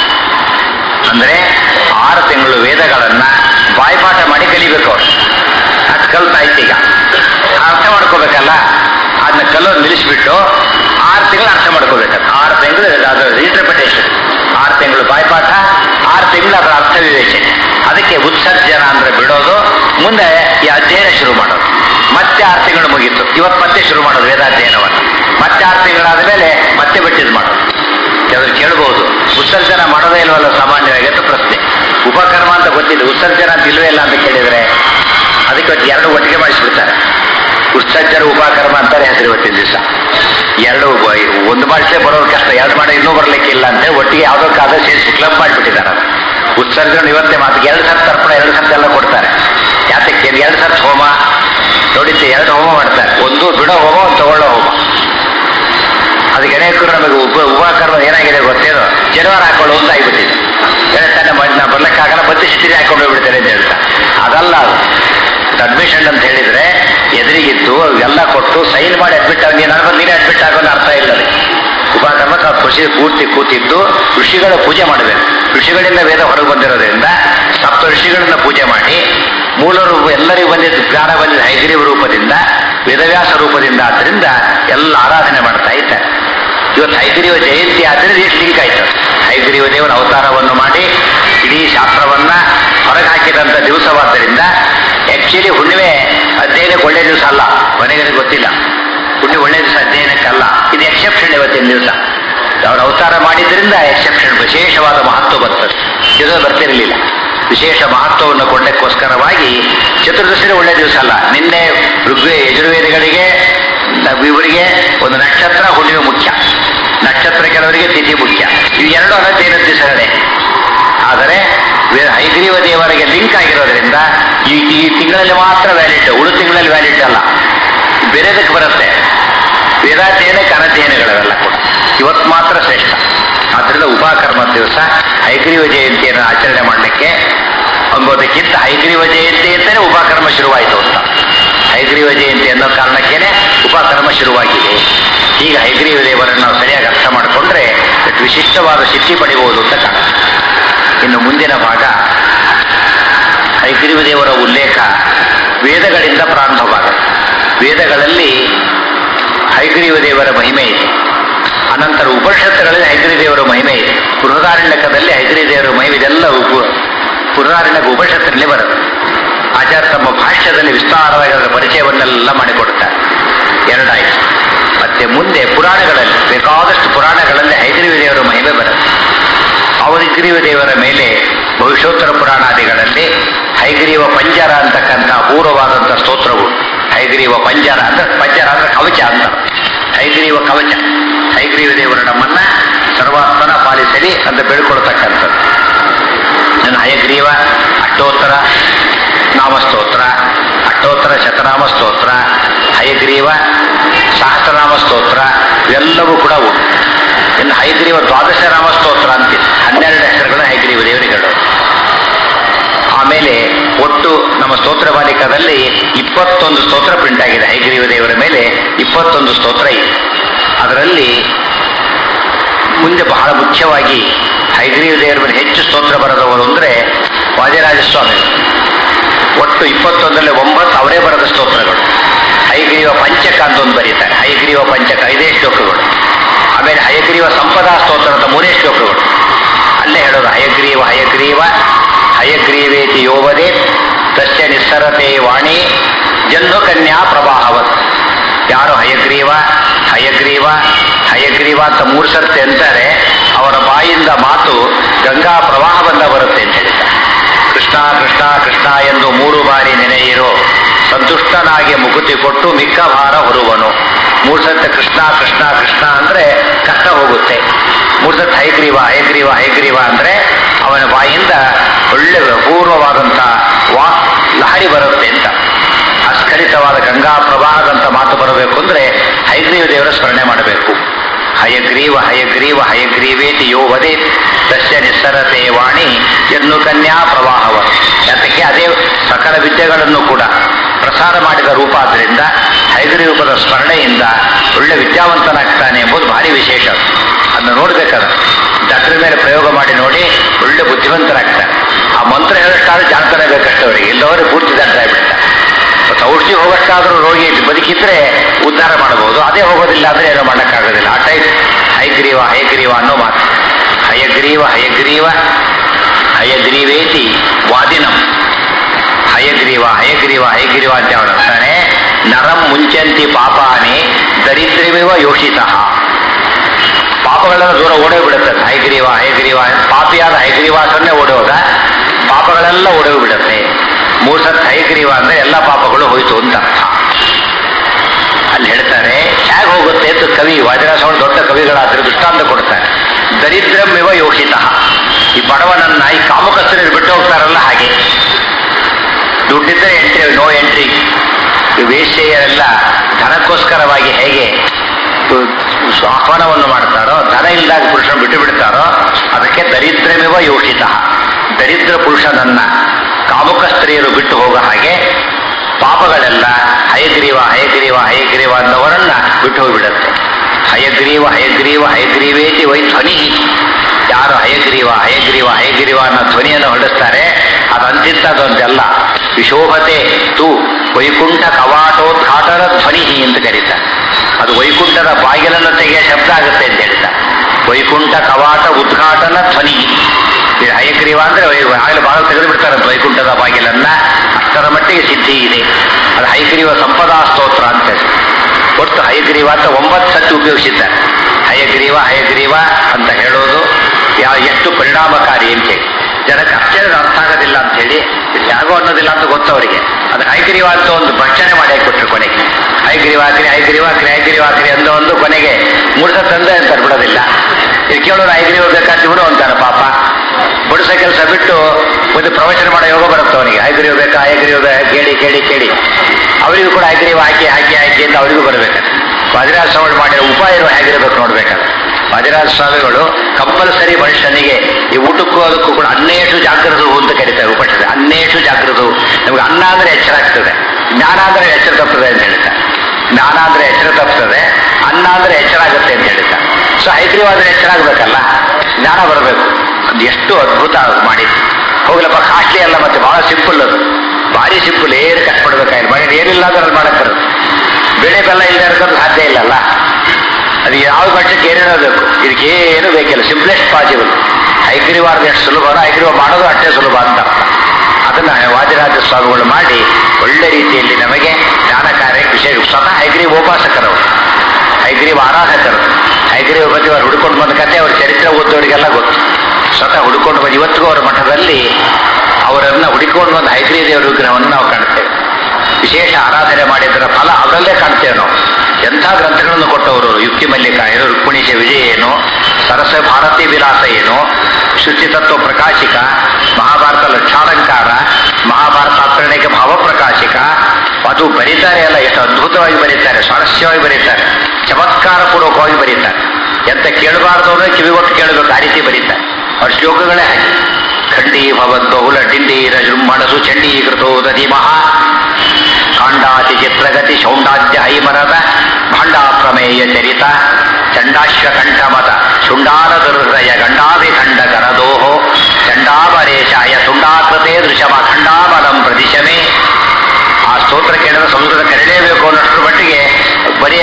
Speaker 1: ಅಂದ್ರೆ ಆರು ತಿಂಗಳು ವೇದಗಳನ್ನ ಬಾಯ್ಪಾಠ ಮಾಡಿ ಕಲಿಬೇಕು ಅವ್ರು ಅದು ಕಲ್ತಾಯ್ತು ಈಗ ಅರ್ಥ ಮಾಡ್ಕೋಬೇಕಲ್ಲ ಅದನ್ನ ಕಲ್ಲೋದು ನಿಲ್ಲಿಸ್ಬಿಟ್ಟು ಆರು ತಿಂಗಳು ಅರ್ಥ ಮಾಡ್ಕೋಬೇಕಂತ ಆರು ತಿಂಗಳು ಅದು ಇಂಟರ್ಪ್ರಿಟೇಷನ್ ಆರು ತಿಂಗಳು ಬಾಯ್ಪಾಠ ಆರು ತಿಂಗಳು ಅದರ ಅರ್ಥ ವಿವೇಚನೆ ಅದಕ್ಕೆ ಉತ್ಸರ್ಜನ ಅಂದ್ರೆ ಬಿಡೋದು ಮುಂದೆ ಈ ಅಧ್ಯಯನ ಶುರು ಮಾಡೋದು ಮತ್ತೆ ಆರು ತಿಂಗಳು ಮುಗೀತು ಇವತ್ತು ಮತ್ತೆ ಶುರು ಮಾಡೋದು ವೇದಾಧ್ಯಯನವನ್ನು ಮತ್ತೆ ಆರು ತಿಂಗಳಾದ ಮೇಲೆ ಮತ್ತೆ ಬಿಟ್ಟಿದ್ದು ಮಾಡೋದು ಯಾವ್ದು ಕೇಳ್ಬೋದು ಉತ್ಸರ್ಜನ ಮಾಡೋದೇ ಇಲ್ವಲ್ಲ ಸಾಮಾನ್ಯವಾಗಿ ಅಂತ ಪ್ರಶ್ನೆ ಉಪಕರ್ಮ ಅಂತ ಗೊತ್ತಿಲ್ಲ ಉತ್ಸರ್ಜನ ಅಂತ ಇಲ್ವೇ ಇಲ್ಲ ಅಂತ ಕೇಳಿದ್ರೆ ಅದಕ್ಕೆ ಇವತ್ತು ಎರಡು ಒಟ್ಟಿಗೆ ಮಾಡಿಸ್ಬಿಡ್ತಾರೆ ಉತ್ಸರ್ಜನ ಉಪಕರ್ಮ ಅಂತಾರೆ ಹೆಸರು ಇವತ್ತಿನ ದಿವಸ ಎರಡು ಬ- ಒಂದು ಮಾಡಿಸಲೇ ಬರೋದು ಕಷ್ಟ ಎರಡು ಮಾಡಿ ಇನ್ನೂ ಬರ್ಲಿಕ್ಕೆ ಇಲ್ಲ ಅಂತ ಒಟ್ಟಿಗೆ ಯಾವುದೋ ಕಾದ ಸೇರಿಸಿ ಕ್ಲಬ್ ಮಾಡಿಬಿಟ್ಟಿದ್ದಾರೆ ಅದು ಉತ್ಸರ್ಜನ ಇವತ್ತೇ ಮಾತಿಗೆ ಎರಡು ಸರ್ತಿ ತರ್ಪಣ ಎರಡು ಸರ್ತಿ ಎಲ್ಲ ಕೊಡ್ತಾರೆ ಯಾತಕ್ಕೆ ಎರಡು ಸರ್ತಿ ಹೋಮ ನೋಡಿದ್ದೆ ಎರಡು ಹೋಮ ಮಾಡ್ತಾರೆ ಒಂದು ಬಿಡೋ ಹೋಮ ಒಂದು ತಗೊಳ್ಳೋ ಹೋಮ ಅದಕ್ಕೆ ಅನೇಕರು ನಮಗೆ ಉಪ ಉಪಕರ್ಮ ಏನಾಗಿದೆ ಗೊತ್ತೇನೋ ಜನವಾರ ಹಾಕೊಳ್ಳೋ ಅಂತ ಆಗಿಬಿಟ್ಟಿದೆ ಹೇಳ್ತಾನೆ ಮ- ನಾ ಬರ್ಲಿಕ್ಕಾಗಲ್ಲ ಬತ್ತಿ ಸ್ಥಿತಿ ಹಾಕೊಂಡು ಹೋಗ್ಬಿಡ್ತಾರೆ ಅಂತ ಹೇಳ್ತಾರೆ ಅದಲ್ಲ ಅದು ಅಡ್ಮಿಷನ್ ಅಂತ ಹೇಳಿದ್ರೆ ಎದುರಿಗಿತ್ತು ಎಲ್ಲ ಕೊಟ್ಟು ಸೈನ್ ಮಾಡಿ ಅಡ್ಮಿಟ್ ಆಗಿ ನಾನು ಬಂದು ನೀನೇ ಅಡ್ಮಿಟ್ ಆಗೋದು ಅರ್ಥ ಇಲ್ಲ ಅದಕ್ಕೆ. ಉಪಕರ್ಮಕ್ಕೆ ಆ ಖುಷಿ ಪೂರ್ತಿ ಕೂತಿದ್ದು ಋಷಿಗಳ ಪೂಜೆ ಮಾಡಬೇಕು ಋಷಿಗಳಿಂದ ವೇದ ಹೊರಗೆ ಬಂದಿರೋದ್ರಿಂದ ಸಪ್ತ ಋಷಿಗಳನ್ನ ಪೂಜೆ ಮಾಡಿ ಮೂಲ ರೂಪ ಎಲ್ಲರಿಗೂ ಬಂದಿದ್ದು ಜ್ಞಾನ ಬಂದಿದ್ದ ಹೈಗ್ರೀವ ರೂಪದಿಂದ ವೇದವ್ಯಾಸ ರೂಪದಿಂದ ಆದ್ದರಿಂದ ಎಲ್ಲ ಆರಾಧನೆ ಮಾಡ್ತಾ ಇದ್ದಾರೆ ಇವತ್ತು ಹೈಗ್ರೀವ ಜಯಂತಿ ಆದ್ದರಿಂದ ಎಷ್ಟು ಲಿಂಕ್ ಆಯ್ತು ಹೈಗ್ರೀವ ದೇವರ ಅವತಾರವನ್ನು ಮಾಡಿ ಇಡೀ ಶಾಸ್ತ್ರವನ್ನ ಹೊರಗೆ ಹಾಕಿದಂಥ ದಿವಸವಾದ್ದರಿಂದ ಆಕ್ಚುಲಿ ಹುಣ್ಣಿಮೆ ಅಧ್ಯಯನಕ್ಕೆ ಒಳ್ಳೆ ದಿವಸ ಅಲ್ಲ ಮನೆಗಳಿಗೆ ಗೊತ್ತಿಲ್ಲ ಹುಣ್ಣಿಮೆ ಒಳ್ಳೆ ದಿವಸ ಅಧ್ಯಯನಕ್ಕಲ್ಲ ಇದು ಎಕ್ಸೆಪ್ಷನ್ ಇವತ್ತಿನ ದಿವಸ ಅವರ ಅವತಾರ ಮಾಡಿದ್ರಿಂದ ಎಕ್ಸೆಪ್ಷನ್ ವಿಶೇಷವಾದ ಮಹತ್ವ ಬರ್ತದೆ ಇದು ಬರ್ತಿರಲಿಲ್ಲ ವಿಶೇಷ ಮಹತ್ವವನ್ನು ಕೊಂಡಕ್ಕೋಸ್ಕರವಾಗಿ ಚತುರ್ದಶಿನೇ ಒಳ್ಳೆ ದಿವಸ ಅಲ್ಲ ನಿನ್ನೆ ಋಗ್ವೇ ಯಜುರ್ವೇದಿಗಳಿಗೆ ಇವರಿಗೆ ಒಂದು ನಕ್ಷತ್ರ ಹುಣ್ಣಿಮೆ ಮುಖ್ಯ ನಕ್ಷತ್ರ ಕೆಲವರಿಗೆ ತಿಥಿ ಮುಖ್ಯ ಇವು ಎರಡು ಅನಧ್ಯಯನ ದಿವಸಗಳೇ ಆದರೆ ವೇ- ಹೈಗ್ರೀವ ದೇವರಿಗೆ ಲಿಂಕ್ ಆಗಿರೋದ್ರಿಂದ ಈ ಈ ತಿಂಗಳಲ್ಲಿ ಮಾತ್ರ ವ್ಯಾಲಿಡ್ ಉಳು ತಿಂಗಳಲ್ಲಿ ವ್ಯಾಲಿಡ್ ಅಲ್ಲ ಬೇರೆದಕ್ಕೆ ಬರುತ್ತೆ ವೇದಾಧ್ಯಯನಕ್ಕೆ ಅನಧ್ಯಯನಗಳವೆಲ್ಲ ಕೂಡ ಇವತ್ತು ಮಾತ್ರ ಶ್ರೇಷ್ಠ ಆದ್ದರಿಂದ ಉಪಕರ್ಮ ದಿವಸ ಹೈಗ್ರೀವ ಜಯಂತಿಯನ್ನು ಆಚರಣೆ ಮಾಡಲಿಕ್ಕೆ ಅಂಬೋದಕ್ಕಿಂತ ಹೈಗ್ರೀವ ಜಯಂತಿ ಅಂತಲೇ ಉಪಕರ್ಮ ಶುರುವಾಯಿತು ಅಂತ ಹೈಗ್ರೀವ ಜಯಂತಿ ಅನ್ನೋ ಕಾರಣಕ್ಕೇನೆ ಉಪಕರ್ಮ ಶುರುವಾಗಿದೆ ಈಗ ಹೈಗ್ರೀವ ದೇವರನ್ನು ನಾವು ಸರಿಯಾಗಿ ಅರ್ಥ ಮಾಡಿಕೊಂಡ್ರೆ ಎಷ್ಟು ವಿಶಿಷ್ಟವಾದ ಸಿದ್ಧಿ ಪಡೆಯುವುದು ಅಂತ ಕಾಣುತ್ತೆ ಇನ್ನು ಮುಂದಿನ ಭಾಗ ಹೈಗ್ರೀವ ದೇವರ ಉಲ್ಲೇಖ ವೇದಗಳಿಂದ ಪ್ರಾರಂಭವಾಗುತ್ತೆ ವೇದಗಳಲ್ಲಿ ಹೈಗ್ರೀವ ದೇವರ ಮಹಿಮೆ ಇದೆ ಅನಂತರ ಉಪನಿಷತ್ತುಗಳಲ್ಲಿ ಹೈಗ್ರೀವ ದೇವರ ಮಹಿಮೆ ಇದೆ ಬೃಹದಾರಣ್ಯಕದಲ್ಲಿ ಹೈಗ್ರೀವ ದೇವರ ಮಹಿಮೆ ಇದೆಲ್ಲ ಉಪ ಬೃಹದಾರಣ್ಯಕ ಉಪನಿಷತ್ತಿನಲ್ಲಿ ಬರುತ್ತೆ ಆಚಾರ್ಯ ತಮ್ಮ ಭಾಷ್ಯದಲ್ಲಿ ವಿಸ್ತಾರವಾಗಿ ಅದರ ಪರಿಚಯವನ್ನೆಲ್ಲ ಮಾಡಿಕೊಡುತ್ತಾರೆ ಎರಡಾಯ್ತು ಮತ್ತೆ ಮುಂದೆ ಪುರಾಣಗಳಲ್ಲಿ ಬೇಕಾದಷ್ಟು ಪುರಾಣಗಳಲ್ಲಿ ಹೈಗ್ರೀವ ದೇವರ ಮಹಿಮೆ ಬರುತ್ತೆ ಅವರಿಗ್ರೀವ ದೇವರ ಮೇಲೆ ಭವಿಷ್ಯೋತ್ತರ ಪುರಾಣಾದಿಗಳಲ್ಲಿ ಹೈಗ್ರೀವ ಪಂಜರ ಅಂತಕ್ಕಂಥ ಅಪೂರ್ವವಾದಂಥ ಸ್ತೋತ್ರವು ಹೈಗ್ರೀವ ಪಂಜರ ಅಂದ್ರೆ ಪಂಜರ ಅಂದ್ರೆ ಕವಚ ಅಂತ ಹೈಗ್ರೀವ ಕವಚ ಹೈಗ್ರೀವ ದೇವರು ನಮ್ಮನ್ನ ಸರ್ವಾತ್ಮನ ಪಾಲಿಸಲಿ ಅಂತ ಬೇಡ್ಕೊಳ್ತಕ್ಕಂಥದ್ದು ನನ್ನ ಹಯಗ್ರೀವ ಅಷ್ಟೋತ್ತರ ನಾಮಸ್ತೋತ್ರ ಅಷ್ಟೋತ್ತರ ಶತನಾಮ ಸ್ತೋತ್ರ ಹಯಗ್ರೀವ ಸಹಸ್ರನಾಮ ಸ್ತೋತ್ರ ಇವೆಲ್ಲವೂ ಕೂಡ ಉಂಟು ಇನ್ನು ಹೈಗ್ರೀವ ದ್ವಾದಶ ನಾಮ ಸ್ತೋತ್ರ ಅಂತಿದೆ ಹನ್ನೆರಡು ಹೆಸರುಗಳು ಹೈಗ್ರೀವ ದೇವರಿಗೆ ಹೇಳೋದು ಆಮೇಲೆ ಒಟ್ಟು ನಮ್ಮ ಸ್ತೋತ್ರ ಬಾಲಿಕದಲ್ಲಿ ಇಪ್ಪತ್ತೊಂದು ಸ್ತೋತ್ರ ಪ್ರಿಂಟ್ ಆಗಿದೆ ಹೈಗ್ರೀವ ದೇವರ ಮೇಲೆ ಇಪ್ಪತ್ತೊಂದು ಸ್ತೋತ್ರ ಇದೆ ಅದರಲ್ಲಿ ಮುಂದೆ ಬಹಳ ಮುಖ್ಯವಾಗಿ ಹೈಗ್ರೀವ ದೇವರ ಮೇಲೆ ಹೆಚ್ಚು ಸ್ತೋತ್ರ ಬರೆದವರು ಅಂದರೆ ವಾದಿರಾಜ ಸ್ವಾಮಿ ಒಟ್ಟು ಇಪ್ಪತ್ತೊಂದರಲ್ಲಿ ಒಂಬತ್ತು ಅವರೇ ಬರೆದ ಸ್ತೋತ್ರಗಳು ಹೈಗ್ರೀವ ಪಂಚಕ ಅಂತ ಒಂದು ಬರೀತಾರೆ ಹೈಗ್ರೀವ ಪಂಚಕ ಐದೇ ಶ್ಲೋಕಗಳು ಆಮೇಲೆ ಹಯಗ್ರೀವ ಸಂಪದಾ ಸ್ತೋತ್ರ ಅಂತ ಮೂರೇ ಶ್ಲೋಕಗಳು ಅಲ್ಲೇ ಹೇಳೋದು ಹಯಗ್ರೀವ ಹಯಗ್ರೀವ ಹಯಗ್ರೀವೇತಿ ಯೋವದೆ ತಸ್ಯ ನಿಸ್ಸರತೆ ವಾಣಿ ಜನ್ಮ ಕನ್ಯಾ ಪ್ರವಾಹವತ್ ಯಾರು ಹಯಗ್ರೀವ ಹಯಗ್ರೀವ ಹಯಗ್ರೀವ ಅಂತ ಮೂರು ಸರ್ತಿ ಅಂತಾರೆ ಅವರ ಬಾಯಿಂದ ಮಾತು ಗಂಗಾ ಪ್ರವಾಹವನ್ನ ಬರುತ್ತೆ ಅಂತ ಹೇಳಿದ್ದಾರೆ ಕೃಷ್ಣ ಕೃಷ್ಣ ಕೃಷ್ಣ ಎಂದು ಮೂರು ಬಾರಿ ನೆನೆಯಿರೋ ಸಂತುಷ್ಟನಾಗಿ ಮುಗುತಿ ಕೊಟ್ಟು ಮಿಕ್ಕ ಭಾರ ಹೊರುವನು ಮೂರು ಸತ್ತ ಕೃಷ್ಣ ಕೃಷ್ಣ ಕೃಷ್ಣ ಅಂದ್ರೆ ಕಷ್ಟ ಹೋಗುತ್ತೆ ಮೂರು ಸತ್ತ ಹೈಗ್ರೀವ ಹೈಗ್ರೀವ ಹೈಗ್ರೀವ ಅಂದ್ರೆ ಅವನ ಬಾಯಿಂದ ಒಳ್ಳೆ ಅಪೂರ್ವವಾದಂಥ ವಾ ಲಹರಿ ಬರುತ್ತೆ ಅಂತ ಅಸ್ಖಲಿತವಾದ ಗಂಗಾ ಪ್ರವಾಹದಂತ ಮಾತು ಬರಬೇಕು ಅಂದ್ರೆ ಹೈಗ್ರೀವ ದೇವರ ಸ್ಮರಣೆ ಮಾಡಬೇಕು ಹಯಗ್ರೀವ ಹಯಗ್ರೀವ ಹಯಗ್ರೀವೇತಿ ಯೋ ವದೇ ತಸ್ಯ ನಿಸ್ಸರತೆ ವಾಣಿ ಎನ್ನು ಕನ್ಯಾ ಪ್ರವಾಹವ ಯಾತಕ್ಕೆ ಅದೇ ಸಕಲ ವಿದ್ಯೆಗಳನ್ನು ಕೂಡ ಪ್ರಸಾರ ಮಾಡಿದ ರೂಪ ಆದ್ದರಿಂದ ಹೈಗ್ರೀವದ ಸ್ಮರಣೆಯಿಂದ ಒಳ್ಳೆ ವಿದ್ಯಾವಂತನಾಗ್ತಾನೆ ಎಂಬುದು ಭಾರಿ ವಿಶೇಷ ಅದನ್ನು ನೋಡ್ಬೇಕಾದ್ರೆ ದಟ್ಟರ ಮೇಲೆ ಪ್ರಯೋಗ ಮಾಡಿ ನೋಡಿ ಒಳ್ಳೆ ಬುದ್ಧಿವಂತರಾಗ್ತಾರೆ ಆ ಮಂತ್ರ ಹೇಳಷ್ಟಾದ್ರೂ ಜಾಣತನ ಬೇಕಷ್ಟೇ ಅವರಿಗೆ ಇಲ್ಲವರೆ ಪೂರ್ತಿ ದಂಡರಾಗ್ಬಿಡ್ತಾರೆ ಮತ್ತು ಔಷಧಿ ಹೋಗಷ್ಟಾದ್ರೂ ರೋಗಿ ಬದುಕಿದ್ರೆ ಉದ್ಧಾರ ಮಾಡಬಹುದು ಅದೇ ಹೋಗೋದಿಲ್ಲ ಅಂದ್ರೆ ಏನೋ ಮಾಡೋಕ್ಕಾಗೋದಿಲ್ಲ ಆ ಟೈಪ್ ಹೈಗ್ರೀವ ಹಯಗ್ರೀವ ಅನ್ನೋ ಮಾತು ಹಯಗ್ರೀವ ಹಯಗ್ರೀವ ಹಯಗ್ರೀವೇತಿ ವಾದಿನಂ ಹಯಗ್ರೀವ ಹಯಗ್ರೀವ ಹಯಗ್ರೀವ ಅಂತ ಅವನು ಅಂತಾನೆ ನರಂ ಮುಂಚಂತಿ ಪಾಪಾನಿ ದರಿದ್ರವಿವ ಯೋಷಿತಃ ಪಾಪಗಳೆಲ್ಲ ದೂರ ಓಡೋಗ್ಬಿಡುತ್ತೆ ಅದು. ಹೈಗ್ರೀವ ಹೈಗ್ರೀವ ಪಾಪಿಯಾದ ಹೈಗ್ರೀವಾಸನ್ನೇ ಓಡೋದ ಪಾಪಗಳೆಲ್ಲ ಓಡೋಗ್ಬಿಡುತ್ತೆ ಮೂರು ಸತ್ ಹೈಗ್ರೀವ ಅಂದ್ರೆ ಎಲ್ಲ ಪಾಪಗಳು ಹೋಯ್ತು ಅಂತ ಅರ್ಥ ಅಲ್ಲಿ ಹೇಳ್ತಾರೆ ಹೇಗೆ ಹೋಗುತ್ತೆ ಅಂತ ಕವಿ ವಾದಿರಾಸವಣ ದೊಡ್ಡ ಕವಿಗಳಾದ್ರೆ ದೃಷ್ಟಾಂತ ಕೊಡ್ತಾರೆ ದರಿದ್ರಮಿವ ಯೋಷಿತ ಈ ಬಡವನನ್ನ ಈ ಕಾಮಕಸ್ತರಲ್ಲಿ ಬಿಟ್ಟು ಹೋಗ್ತಾರಲ್ಲ ಹಾಗೆ ದುಡ್ಡಿದ್ರೆ ಎಂಟ್ರಿ ನೋ ಎಂಟ್ರಿ ಈ ವೇಶ್ಯೆಯರೆಲ್ಲ ಧನಕ್ಕೋಸ್ಕರವಾಗಿ ಹೇಗೆ ಆಹ್ವಾನವನ್ನು ಮಾಡ್ತಾರೋ ಧನ ಇಲ್ಲದಾಗ ಪುರುಷನ ಬಿಟ್ಟು ಬಿಡ್ತಾರೋ ಅದಕ್ಕೆ ದರಿದ್ರಮಿವ ಯೋಷಿತ ದರಿದ್ರ ಪುರುಷನನ್ನ ಕಾಮುಕ ಸ್ತ್ರೀಯರು ಬಿಟ್ಟು ಹೋಗೋ ಹಾಗೆ ಪಾಪಗಳೆಲ್ಲ ಹಯಗ್ರೀವ ಹಯಗ್ರೀವ ಹಯಗ್ರೀವ ಅನ್ನೋವರನ್ನ ಬಿಟ್ಟು ಹೋಗ್ಬಿಡುತ್ತೆ ಹಯಗ್ರೀವ ಹಯಗ್ರೀವ ಹಯಗ್ರೀವೇತಿ ವೈ ಧ್ವನಿ ಯಾರು ಹಯಗ್ರೀವ ಹಯಗ್ರೀವ ಹಯಗ್ರೀವ ಅನ್ನೋ ಧ್ವನಿಯನ್ನು ಹೊರಡಿಸ್ತಾರೆ ಅದು ಅಂತಿಂತದೊಂದಲ್ಲ ವಿಶೋಭತೆ ತು ವೈಕುಂಠ ಕವಾಟೋದ್ಘಾಟನ ಧ್ವನಿ ಅಂತ ಕರೀತಾರೆ ಅದು ವೈಕುಂಠದ ಬಾಗಿಲನ್ನು ತೆಗೆಯ ಶಬ್ದ ಆಗುತ್ತೆ ಅಂತ ಹೇಳ್ತಾರೆ ವೈಕುಂಠ ಕವಾಟ ಉದ್ಘಾಟನ ಧ್ವನಿ ಇದು ಹಯಗ್ರೀವ ಅಂದ್ರೆ ಆಗಲೇ ಬಾಗಿಲು ತೆಗೆದು ಬಿಡ್ತಾರೆ ವೈಕುಂಠದ ಬಾಗಿಲನ್ನ ಅಷ್ಟರ ಮಟ್ಟಿಗೆ ಸಿದ್ಧಿ ಇದೆ ಅದು ಹಯಗ್ರೀವ ಸಂಪದಾ ಸ್ತೋತ್ರ ಅಂತ ಹೇಳಿ ಒಟ್ಟು ಹಯಗ್ರೀವ ಅಂತ ಒಂಬತ್ತು ಸತಿ ಉಪಯೋಗಿಸಿದ್ದಾರೆ ಹಯಗ್ರೀವ ಹಯಗ್ರೀವ ಅಂತ ಹೇಳೋದು ಯಾವ ಎಷ್ಟು ಪರಿಣಾಮಕಾರಿ ಅಂತೇಳಿ ಜನಕ್ಕೆ ಅಕ್ಷರದ ಅರ್ಥ ಆಗೋದಿಲ್ಲ ಅಂತ ಹೇಳಿ ಇದು ಯಾಗೋ ಅನ್ನೋದಿಲ್ಲ ಅಂತ ಗೊತ್ತವರಿಗೆ ಅದು ಹೈಗ್ರೀವ ಅಂತ ಒಂದು ಭಕ್ಷಣೆ ಮಾಡಿ ಹಾಕ್ಬಿಟ್ರು ಕೊನೆಗೆ ಹೈಗ್ರೀವ ಹಾಕ್ರಿ ಹೈಗ್ರೀವ ಹಾಕ್ರಿ ಹೈಗ್ರೀವ ಹಾಕ್ರಿ ಅಂದ ಒಂದು ಕೊನೆಗೆ ಮೂರ್ಸ ತಂದೆ ಅಂತಾರೆ ಬಿಡೋದಿಲ್ಲ ಇದು ಕೇಳೋರು ಹೈಗ್ರೀವ ಬೇಕಾದ್ರೆ ಬಿಡು ಅಂತಾರೆ ಪಾಪ ಬಡಿಸೋ ಕೆಲಸ ಬಿಟ್ಟು ಒಂದು ಪ್ರವಚನ ಮಾಡೋ ಯೋಗ ಬರುತ್ತೆ ಅವನಿಗೆ ಹೈಗ್ರೀವ ಬೇಕಾ ಹೈಗ್ರೀವ ಬೇಕಾ ಕೇಳಿ ಕೇಳಿ ಕೇಳಿ ಅವರಿಗೂ ಕೂಡ ಹೈಗ್ರೀವ ಹಾಕಿ ಹಾಕಿ ಹಾಕಿ ಅಂತ ಅವರಿಗೂ ಬರಬೇಕು ವಜ್ರಾಜ ಸ್ವಾಮಿ ಮಾಡಿರೋ ಉಪಾಯ ಹೇಗಿರಬೇಕು ನೋಡ್ಬೇಕಾದ್ರೆ ವಜ್ರಾಜ ಸ್ವಾಮಿಗಳು ಕಂಪಲ್ಸರಿ ಮನುಷ್ಯನಿಗೆ ಈ ಊಟಕ್ಕೂ ಅದಕ್ಕೂ ಕೂಡ ಅನ್ನೇಟು ಜಾಗೃತ ಅಂತ ಕರೀತಾರೆ ಉಪನಿಷತ್ ಅನ್ನೇಟು ಜಾಗೃತ ನಮ್ಗೆ ಅನ್ನ ಅಂದ್ರೆ ಎಚ್ಚರ ಆಗ್ತದೆ ಜ್ಞಾನ ಅಂದ್ರೆ ಎಚ್ಚರ ತಪ್ಪುತ್ತದೆ ಅಂತ ಹೇಳ್ತಾರೆ ಜ್ಞಾನ ಅಂದ್ರೆ ಎಚ್ಚರ ತಪ್ಪುತ್ತದೆ ಅನ್ನ ಅಂದ್ರೆ ಎಚ್ಚರ ಆಗುತ್ತೆ ಅಂತ ಹೇಳ್ತಾರೆ ಸೊ ಹೈಗ್ರೀವಾದ್ರೆ ಎಚ್ಚರ ಆಗ್ಬೇಕಲ್ಲ ಜ್ಞಾನ ಬರಬೇಕು ಅದು ಎಷ್ಟು ಅದ್ಭುತ ಅದು ಮಾಡಿದ್ದು ಹೋಗ್ಲಪ್ಪ ಕಾಸ್ಟ್ಲಿ ಅಲ್ಲ ಮತ್ತೆ ಬಹಳ ಸಿಂಪಲ್ ಅದು ಭಾರಿ ಸಿಂಪಲ್ ಏನು ಕಷ್ಟಪಡ್ಬೇಕಾಗಿಲ್ಲ ಮನೆ ಏನಿಲ್ಲ ಅಂದ್ರೆ ಅಲ್ಲಿ ಮಾಡಕ್ ಬರುತ್ತೆ ಬೆಳೆ ಬೆಲ್ಲ ಇಲ್ಲದೆ ಇರೋದು ಸಾಧ್ಯ ಇಲ್ಲಲ್ಲ ಅದು ಯಾವ ಬಡ್ಜೆಟ್ ಏನೇನೋ ಬೇಕು ಇದಕ್ಕೆ ಏನು ಬೇಕಿಲ್ಲ ಸಿಂಪ್ಲೆಸ್ಟ್ ಪಾಸಿಬಲ್ ಹೈಗ್ರೀವಾದ ಎಷ್ಟು ಸುಲಭನೋ ಹೈಗ್ರೀವ ಮಾಡೋದು ಅಷ್ಟೇ ಸುಲಭ ಅಂತ ಅರ್ಥ ಅದನ್ನ ವಾದಿರಾಜ ಸ್ವಾಮಿಗಳು ಮಾಡಿ ಒಳ್ಳೆ ರೀತಿಯಲ್ಲಿ ನಮಗೆ ಜ್ಞಾನ ಕಾರ್ಯಕ್ಕೆ ವಿಶೇಷ ಸ್ವತಃ ಹೈಗ್ರೀವ ಉಪಾಸಕರು ಹೈಗ್ರೀವ ಆರಾಧಕರು ಹೈಗ್ರೀವ ಬಗ್ಗೆ ಅವ್ರು ಹುಡ್ಕೊಂಡು ಬಂದ ಕತೆ ಅವ್ರ ಚರಿತ್ರೆ ಓದೋರಿಗೆಲ್ಲ ಗೊತ್ತು ಸ್ವತಃ ಹುಡ್ಕೊಂಡು ಬಂದು ಇವತ್ತಿಗೂ ಅವರ ಮಠದಲ್ಲಿ ಅವರನ್ನ ಹುಡುಕೊಂಡು ಬಂದ ಹೈಗ್ರೀವ ದೇವರ ವಿಗ್ರಹವನ್ನು ನಾವು ಕಾಣ್ತೇವೆ ವಿಶೇಷ ಆರಾಧನೆ ಮಾಡಿದ್ದರ ಫಲ ಅವರಲ್ಲೇ ಕಾಣ್ತೇವೆ ನಾವು ಎಂಥ ಗ್ರಂಥಗಳನ್ನು ಕೊಟ್ಟವರು ಅವರು. ಯುಕ್ತಿ ಮಲ್ಲಿಕ ಏನು ರುಕ್ಮಿಣೀಶ ವಿಜಯ ಏನು ಸರಸ ಭಾರತಿ ವಿಲಾಸ ಏನು ಶುಚಿತತ್ವ ಪ್ರಕಾಶಿಕ ಮಹಾಭಾರತ ಲಕ್ಷಾಲಂಕಾರ ಮಹಾಭಾರತ ಆಚರಣೆಗೆ ಭಾವಪ್ರಕಾಶಿಕ ಅದು ಬರೀತಾರೆ ಅಲ್ಲ ಎಷ್ಟು ಅದ್ಭುತವಾಗಿ ಬರೀತಾರೆ ಸ್ವಾರಸ್ಯವಾಗಿ ಬರೀತಾರೆ ಚಮತ್ಕಾರ ಪೂರ್ವಕವಾಗಿ ಬರೀತಾರೆ ಎಂತ ಕೇಳಬಾರ್ದು ಅಂದ್ರೆ ಕಿವಿಗೊಟ್ಟು ಕೇಳಬೇಕು ಆ ರೀತಿ ಬರೀತಾರೆ ಅವ್ರ ಶ್ಲೋಕಗಳೇ ಹಾಗೆ ಖಂಡೀ ಭವದ್ಬಹುಲ ಡಿಂಡೀರ ಜೃಂಭಣಸು ಚಂಡೀಕೃತೋ ದಧಿ ಮಹಾ ಕಾಂಡಾತಿ ಚಿತ್ರಗತಿ ಶೌಂಡಾದ್ಯ ಹೈಮರದ ಭಾಂಡಾ ಪ್ರಮೇಯ ಚರಿತ ಚಂಡಾಶ್ವ ಕಂಠಮತ ಶುಂಡಾನ ದುರ್ಹೃದಯ ಗಂಡಾಭಿಖಂಡ ಕರದೋಹೋ ಚಂಡಾಮರೇಶಾಯ ಶುಂಡಾಕೃತೆ ದೃಶಮ ಖಂಡಾಬಲಂ ಪ್ರದಿಶಮೆ ಆ ಸ್ತೋತ್ರ ಕೇಳಿದ್ರೆ ಸಂಸ್ಕೃತ ಕರೀಲೇಬೇಕು ಅನ್ನೋಷ್ಟರ ಮಟ್ಟಿಗೆ ಬರೀ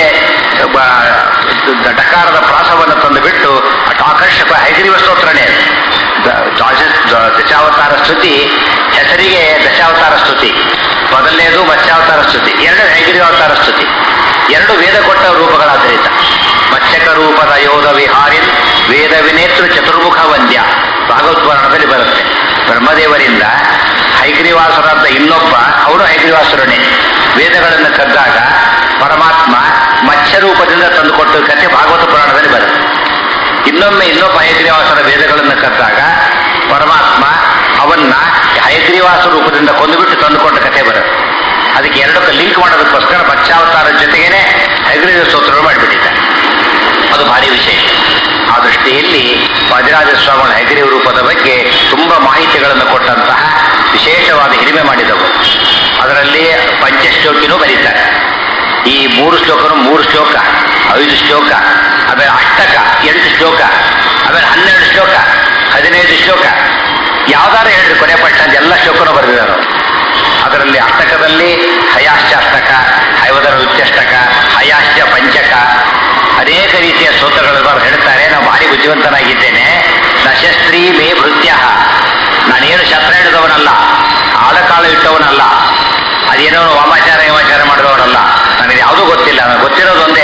Speaker 1: ಬ- ಡಕಾರದ ಪ್ರಾಸವನ್ನು ತಂದು ಬಿಟ್ಟು ಅಷ್ಟು ಆಕರ್ಷಕ ಹೈಗ್ರೀವ ಸ್ತೋತ್ರನೇ ಅದು. ದ- ದ್ವಾದಶ- ದ- ದಶಾವತಾರ ಸ್ತುತಿ ಹೆಸರಿಗೆ ದಶಾವತಾರ ಸ್ತುತಿ ಮೊದಲನೇದು ಮತ್ಸ್ಯಾವತಾರ ಸ್ತುತಿ ಎರಡು ಹೈಗ್ರೀವಾವತಾರ ಸ್ತುತಿ ಎರಡು ವೇದ ಕೊಟ್ಟ ರೂಪಗಳಾದ್ದರಿಂದ ಮತ್ಸ್ಯಕ ರೂಪದ ಯೋಧ ವಿಹಾರಿನ್ ವೇದ ವಿನೇತೃ ಚತುರ್ಮುಖ ವಂದ್ಯ ಭಾಗವತ್ ಪುರಾಣದಲ್ಲಿ ಬರುತ್ತೆ ಬ್ರಹ್ಮದೇವರಿಂದ ಹೈಗ್ರೀವಾಸುರ ಅಂತ ಇನ್ನೊಬ್ಬ ಅವರು ಹೈಗ್ರೀವಾಸುರನೇ ವೇದಗಳನ್ನು ಕದ್ದಾಗ ಪರಮಾತ್ಮ ಮತ್ಸ್ಯ ರೂಪದಿಂದ ತಂದುಕೊಟ್ಟು ಕಥೆ ಭಾಗವತ ಪುರಾಣದಲ್ಲಿ ಬರುತ್ತೆ ಇನ್ನೊಮ್ಮೆ ಇನ್ನೊಬ್ಬ ಹಯಗ್ರೀವಾಸರ ವೇದಗಳನ್ನು ಕದ್ದಾಗ ಪರಮಾತ್ಮ ಅವನ್ನ ಹಯಗ್ರೀವಾಸ ರೂಪದಿಂದ ಕೊಂದುಬಿಟ್ಟು ತಂದುಕೊಂಡ ಕಥೆ ಬರುತ್ತೆ ಅದಕ್ಕೆ ಎರಡಕ್ಕೆ ಲಿಂಕ್ ಮಾಡೋದಕ್ಕೋಸ್ಕರ ಮತ್ಸ್ಯಾವತಾರದ ಜೊತೆಗೇನೆ ಹಯಗ್ರೀವ ಸ್ತೋತ್ರಗಳು ಮಾಡಿಬಿಟ್ಟಿದ್ದಾರೆ ಅದು ಭಾರಿ ವಿಶೇಷ ಆ ದೃಷ್ಟಿಯಲ್ಲಿ ವಾದಿರಾಜ ಸ್ವಾಮಿಗಳ ಹಯಗ್ರೀವ ರೂಪದ ಬಗ್ಗೆ ತುಂಬ ಮಾಹಿತಿಗಳನ್ನು ಕೊಟ್ಟಂತಹ ವಿಶೇಷವಾದ ಹಿರಿಮೆ ಮಾಡಿದವು ಅದರಲ್ಲಿ ಪಂಚಶ್ಲೋಕಿನೂ ಬರೀತಾರೆ ಈ ಮೂರು ಶ್ಲೋಕನು ಮೂರು ಶ್ಲೋಕ ಐದು ಶ್ಲೋಕ ಆಮೇಲೆ ಅಷ್ಟಕ ಎಂಟು ಶ್ಲೋಕ ಆಮೇಲೆ ಹನ್ನೆರಡು ಶ್ಲೋಕ ಹದಿನೈದು ಶ್ಲೋಕ ಯಾವ್ದಾರು ಹೇಳಿದ್ರು ಕೊನೆ ಪಟ್ಟ ಅಂತ ಎಲ್ಲ ಶ್ಲೋಕನೂ ಬರೆದಿದ್ದಾರೆ ಅವರು. ಅದರಲ್ಲಿ ಅಷ್ಟಕದಲ್ಲಿ ಹಯಾಶ್ಚಾಷ್ಟಕ ಐವದರ ಉಚ್ಚಷ್ಟಕ ಹಯಾಶ್ಚ ಪಂಚಕ ಅನೇಕ ರೀತಿಯ ಸ್ತೋತ್ರಗಳು ಬರೆದು ಹೇಳ್ತಾರೆ ನಾವು ಭಾರಿ ಬುದ್ಧಿವಂತನಾಗಿದ್ದೇನೆ ನಶಸ್ತ್ರೀ ಮೇ ಭೃತ್ಯ ನಾನೇನು ಶಸ್ತ್ರ ಹಿಡಿದವನಲ್ಲ ಆಳಕಾಳು ಇಟ್ಟವನಲ್ಲ ಅದೇನೋ ವಾಮಾಚಾರ ವಾಮಾಚಾರ ಮಾಡಿದವನಲ್ಲ ನನಗೆ ಯಾವುದೂ ಗೊತ್ತಿಲ್ಲ ನನಗೆ ಗೊತ್ತಿರೋದೊಂದೇ ಹಯ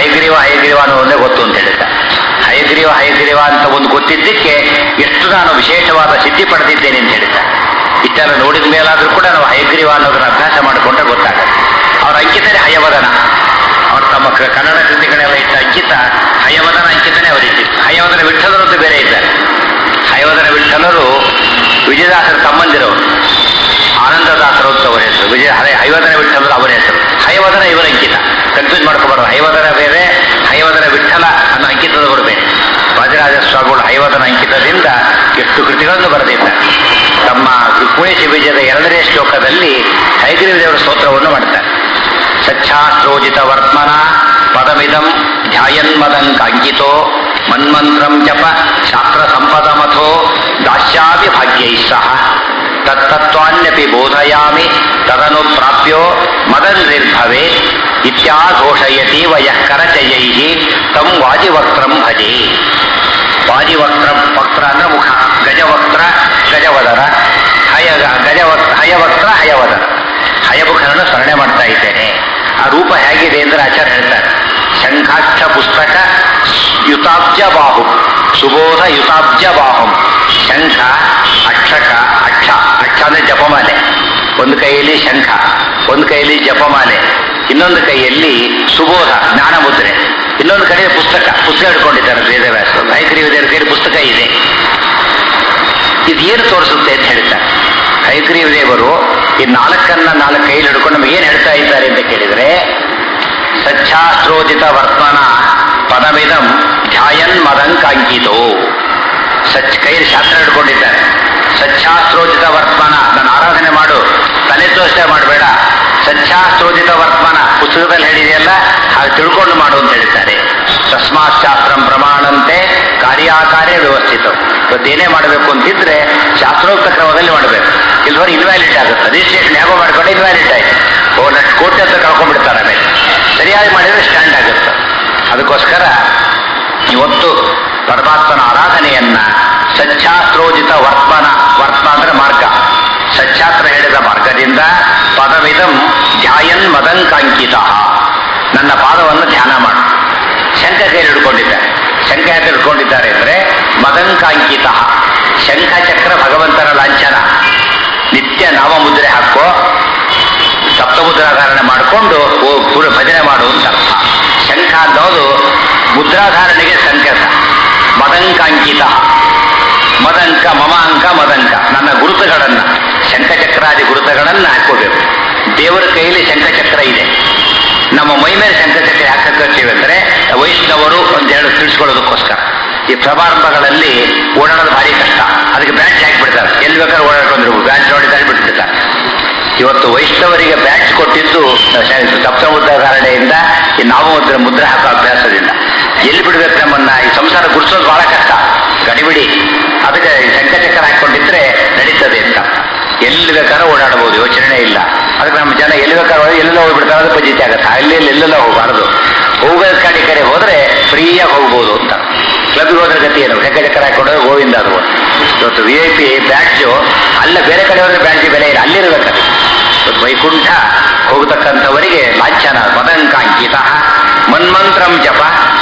Speaker 1: ಹಯಗ್ರೀವ ಹಯಗ್ರೀವ ಅನ್ನೋ ಒಂದೇ ಗೊತ್ತು ಅಂತ ಹೇಳಿದ್ದ ಹಯಗ್ರೀವ ಹಯಗ್ರೀವ ಅಂತ ಒಂದು ಗೊತ್ತಿದ್ದಕ್ಕೆ ಎಷ್ಟು ನಾನು ವಿಶೇಷವಾದ ಸಿದ್ಧಿ ಪಡೆದಿದ್ದೇನೆ ಅಂತ ಹೇಳಿದ್ದ ಇಷ್ಟೆಲ್ಲ ನೋಡಿದ ಮೇಲಾದ್ರೂ ಕೂಡ ನಾವು ಹಯಗ್ರೀವ ಅನ್ನೋದನ್ನ ಅಭ್ಯಾಸ ಮಾಡಿಕೊಂಡ್ರೆ ಗೊತ್ತಾಗುತ್ತೆ ಅವರ ಅಂಕಿತನೇ ಹಯವದನ ಅವ್ರು ತಮ್ಮ ಕ- ಕನ್ನಡ ಕೃತಿಗಳೆಲ್ಲ ಇಟ್ಟ ಅಂಕಿತ ಹಯವದನ ಅಂಕಿತನೇ ಅವರಿಟ್ಟಿತ್ತು ಹಯವದನ ವಿಠಲರು ಅಂತ ಬೇರೆ ಇದ್ದಾರೆ ಹಯವದನ ವಿಠಲರು ವಿಜಯದಾಸರ ತಮ್ಮಂದಿರವರು ಆನಂದದಾಸರು ಅಂತ ಅವರ ಹೆಸರು ವಿಜಯ ಹಯ ಹಯವದನ ವಿಠಲರು ಅವರ ಹೆಸರು ಹಯವದನ ಇವರ ಅಂಕಿತ ಕನ್ಫ್ಯೂಸ್ ಮಾಡ್ಕೋಬಾರ್ದು ಹಯವದನ ಬೇರೆ ಹಯವದನ ವಿಠಲ ಅನ್ನೋ ಅಂಕಿತದವರು ಬೇರೆ ವಾದಿರಾಜ ಸ್ವಾಮಿಗಳು ಹಯವದನ ಅಂಕಿತದಿಂದ ಎಷ್ಟು ಕೃತಿಗಳನ್ನು ಬರೆದಿದ್ದಾರೆ ತಮ್ಮ ರುಕ್ಮಿಣಿ ವಿಜಯದ ಎರಡನೇ ಶ್ಲೋಕದಲ್ಲಿ ಹೈಗ್ರೀವ ದೇವರ ಸ್ತೋತ್ರವನ್ನು ಮಾಡ್ತಾರೆ ಸಚ್ಛಾಸ್ತ್ರೋಜಿತ ವರ್ತ್ಮನ ಪದಮಿದಂ ಧ್ಯಾಯನ್ಮದಂಕಾಂಕಿತೋ ಮನ್ಮಂತ್ರಂ ಜಪ ಶಾಸ್ತ್ರ ಸಂಪದಮಥೋ ದಾಸ್ಯಾಮಿ ಭಾಗ್ಯೈ ಸಹ ತತ್ತತ್ವಾನ್ಯಪಿ ಬೋಧಯಾಮಿ ತದನು ಪ್ರಾಪ್ಯೋ ಮದನ್ನಿರ್ಭವೆ ಇತ್ಯಾಘೋಷಯತಿ ವಯಃ ಕರಚಯೈ ತಂ ವಾಜಿವಕ್ತ್ರಂ ಭಜೆ ವಾಜಿವಕ್ತ್ರ ವಕ್ತ್ರ ಅಂದ್ರೆ ಮುಖ ಗಜವಕ್ತ್ರ ಗಜವದರ ಹಯ ಗಜವಕ್ತ್ರ ಹಯವಕ್ತ್ರ ಹಯವದರ ಹಯಮುಖನನ್ನು ಸ್ಮರಣೆ ಮಾಡ್ತಾ ಇದ್ದೇನೆ ಆ ರೂಪ ಹೇಗಿದೆ ಅಂದ್ರೆ ಆಚಾರ್ಯ ಹೇಳ್ತಾರೆ ಶಂಖಾಕ್ಷ ಪುಸ್ತಕ ಯುತಾಬ್ಜ ಬಾಹು ಸುಬೋಧ ಯುತಾಬ್ಜ ಬಾಹುಂ ಶಂಖ ಅಕ್ಷಕ ಅಕ್ಷ ಅಕ್ಷ ಅಂದ್ರೆ ಜಪಮಾಲೆ ಒಂದು ಕೈಯಲ್ಲಿ ಶಂಖ ಒಂದು ಕೈಯಲ್ಲಿ ಜಪಮಾಲೆ ಇನ್ನೊಂದು ಕೈಯಲ್ಲಿ ಸುಬೋಧ ಜ್ಞಾನ ಮುದ್ರೆ ಇನ್ನೊಂದು ಕಡೆ ಪುಸ್ತಕ ಪುಸ್ತಕ ಹಿಡ್ಕೊಂಡಿದ್ದಾರೆ ವೇದವ್ಯಾಸರು ಹೈಗ್ರೀವ ದೇವರ ಕೈಯಲ್ಲಿ ಪುಸ್ತಕ ಇದೆ ಇದು ಏನು ತೋರಿಸುತ್ತೆ ಅಂತ ಹೇಳ್ತಾರೆ ಹೈಗ್ರೀವ ದೇವರು ಈ ನಾಲ್ಕನ್ನ ನಾಲ್ಕು ಕೈಲಿ ಹಿಡ್ಕೊಂಡು ನಮಗೆ ಏನು ಹೇಳ್ತಾ ಇದ್ದಾರೆ ಅಂತ ಕೇಳಿದ್ರೆ ಸಚ್ಛಾಸ್ತ್ರೋಜಿತ ವರ್ತಮಾನ ಪದಮಿದಂ ಧ್ಯಾಯನ್ ಮದಂಕಾಂಕಿತೋ ಸಚ್ ಕೈಲಿ ಶಾಸ್ತ್ರ ಹಿಡ್ಕೊಂಡಿದ್ದಾರೆ ಸಚ್ಛಾಸ್ತ್ರೋಜಿತ ವರ್ತಮಾನ ನಾನು ಆರಾಧನೆ ಮಾಡು ತಲೆ ದೋಷ ಮಾಡಬೇಡ ಸಚ್ಛಾಸ್ತ್ರೋಜಿತ ವರ್ತಮಾನ ಪುಸ್ತಕದಲ್ಲಿ ಹೇಳಿದೆಯಲ್ಲ ಹಾಗೆ ತಿಳ್ಕೊಂಡು ಮಾಡು ಅಂತ ಹೇಳ್ತಾರೆ ತಸ್ಮಾತ್ ಶಾಸ್ತ್ರಂ ಪ್ರಮಾಣಂತೆ ಕಾರ್ಯಾಕಾರ್ಯ ವ್ಯವಸ್ಥಿತ ಇವತ್ತೇನೇ ಮಾಡಬೇಕು ಅಂತಿದ್ರೆ ಶಾಸ್ತ್ರೋಕ್ತ ಕ್ರಮದಲ್ಲಿ ಮಾಡಬೇಕು ಇಲ್ವರೆ ಇನ್ವ್ಯಾಲಿಡ್ ಆಗುತ್ತೆ ರಿಜಿಸ್ಟ್ರೇಷನ್ ಹೇಗೋ ಮಾಡ್ಕೊಂಡು ಇನ್ವ್ಯಾಲಿಡ್ ಆಯ್ತು ಒಂದಷ್ಟು ಕೋಟಿ ಅಂತ ಕಳ್ಕೊಂಡ್ಬಿಡ್ತಾರೆ ಆಮೇಲೆ ಸರಿಯಾಗಿ ಮಾಡಿದ್ರೆ ಸ್ಟ್ಯಾಂಡ್ ಆಗುತ್ತೆ ಅದಕ್ಕೋಸ್ಕರ ಇವತ್ತು ಪರಮಾತ್ಮನ ಆರಾಧನೆಯನ್ನ ಸಚ್ಛಾಸ್ತ್ರೋಜಿತ ವರ್ತಮಾನ ವರ್ತಮ ಅಂದ್ರೆ ಮಾರ್ಗ ಸಚ್ಛಾಸ್ತ್ರ ಹೇಳಿದ ಮಾರ್ಗದಿಂದ ಪದವಿದಂ ಧ್ಯಾಯನ್ ಮದಂಕಾಂಕಿತ ನನ್ನ ಪಾದವನ್ನು ಧ್ಯಾನ ಮಾಡು ಶಂಖ ಕೈಯಲ್ಲಿ ಹಿಡ್ಕೊಂಡಿದ್ದಾರೆ ಶಂಖ ಯಾಕೆ ಹಿಡ್ಕೊಂಡಿದ್ದಾರೆ ಅಂದ್ರೆ ಮದಂಕಾಂಕಿತ ಶಂಖ ಚಕ್ರ ಭಗವಂತನ ಲಾಂಛನ ನಿತ್ಯ ನಾಮಮುದ್ರೆ ಹಾಕೋ ಸಪ್ತಮುದ್ರಾಧಾರಣೆ ಮಾಡಿಕೊಂಡು ಪೂರ ಭಜನೆ ಮಾಡು ಅಂತ ಅರ್ಥ ಶಂಖ ಅನ್ನೋದು ಮುದ್ರಾಧಾರಣೆಗೆ ಸಂಕೇತ ಮದಂಕಾಂಕಿತ ಮದಂಕ ಮಮ ಅಂಕ ಮದಂಕ ನನ್ನ ಗುರುತುಗಳನ್ನ ಶಂಖಚಕ್ರಾದಿ ಗುರುತುಗಳನ್ನ ಹಾಕೋಬೇಕು ದೇವರ ಕೈಯಲ್ಲಿ ಶಂಖಚಕ್ರ ಇದೆ ನಮ್ಮ ಮೈ ಮೇಲೆ ಶಂಖಚಕ್ರ ಯಾಕೆ ಹಾಕೋತೀವಿ ಅಂದ್ರೆ ವೈಷ್ಣವರು ಅಂತ ಹೇಳಿ ತಿಳಿಸ್ಕೊಳ್ಳೋದಕ್ಕೋಸ್ಕರ ಈ ಸಮಾರಂಭಗಳಲ್ಲಿ ಓಡಾಡೋದು ಭಾರಿ ಕಷ್ಟ ಅದಕ್ಕೆ ಬ್ಯಾಚ್ ಹಾಕಿಬಿಡ್ತಾರೆ ಎಲ್ಲಿ ಬೇಕಾದ್ರೆ ಓಡಾಡ್ಕೊಂಡಿರ್ಬೋದು ಬ್ಯಾಚ್ ನೋಡಿದಾಗ ಬಿಟ್ಬಿಡ್ತಾರೆ ಇವತ್ತು ವೈಷ್ಣವರಿಗೆ ಬ್ಯಾಚ್ ಕೊಟ್ಟಿದ್ದು ಸಪ್ತಮುದ್ರಾಧಾರಣೆಯಿಂದ ಈ ನಾಮಮುದ್ರ ಮುದ್ರೆ ಹಾಕೋ ಅಭ್ಯಾಸದಿಂದ ಎಲ್ಲಿ ಬಿಡ್ಬೇಕು ನಮ್ಮನ್ನ ಈ ಸಂಸಾರ ಗುಡಿಸೋದು ಬಹಳ ಕಷ್ಟ ಗಡಿಬಿಡಿ ಅದಕ್ಕೆ ಶಂಖಚಕ್ರ ಹಾಕೊಂಡಿದ್ರೆ ನಡೀತದೆ ಅಂತ ಎಲ್ಲಿ ಬೇಕಾದ್ರೆ ಓಡಾಡಬಹುದು ಯೋಚನೆ ಇಲ್ಲ ಅದಕ್ಕೆ ನಮ್ಮ ಜನ ಎಲ್ಲಿ ಬೇಕಾದ್ರೆ ಹೋಗಿ ಎಲ್ಲೆಲ್ಲ ಹೋಗ್ಬಿಡ್ತಾರೆ ಅದು ಪಜಿತಿ ಆಗುತ್ತೆ ಅಲ್ಲಿ ಇಲ್ಲಿ ಎಲ್ಲೆಲ್ಲ ಹೋಗಬಾರದು ಹೋಗೋದ್ ಕಡೆ ಕಡೆ ಹೋದ್ರೆ ಫ್ರೀಯಾಗಿ ಹೋಗ್ಬೋದು ಅಂತ ಕ್ಲಬ್ಗೆ ಹೋದ್ರೆ ಗತಿ ಏನು ಶಂಖಚಕ್ರ ಹಾಕೊಂಡ್ರೆ ಗೋವಿಂದ ಅದು ಇವತ್ತು ವಿ ಐ ಪಿ ಬ್ಯಾಡ್ಜು ಅಲ್ಲ ಬೇರೆ ಕಡೆ ಹೋದ್ರೆ ಬ್ಯಾಡ್ಜ್ ಬೆಲೆ ಇಲ್ಲ ಅಲ್ಲಿರ್ಬೇಕದು ಇವತ್ತು ವೈಕುಂಠ ಹೋಗತಕ್ಕಂಥವರಿಗೆ ಲಾಂಛನ ಮದಂಕಾಂಕಿತ ಮನ್ಮಂತ್ರಂ ಜಪ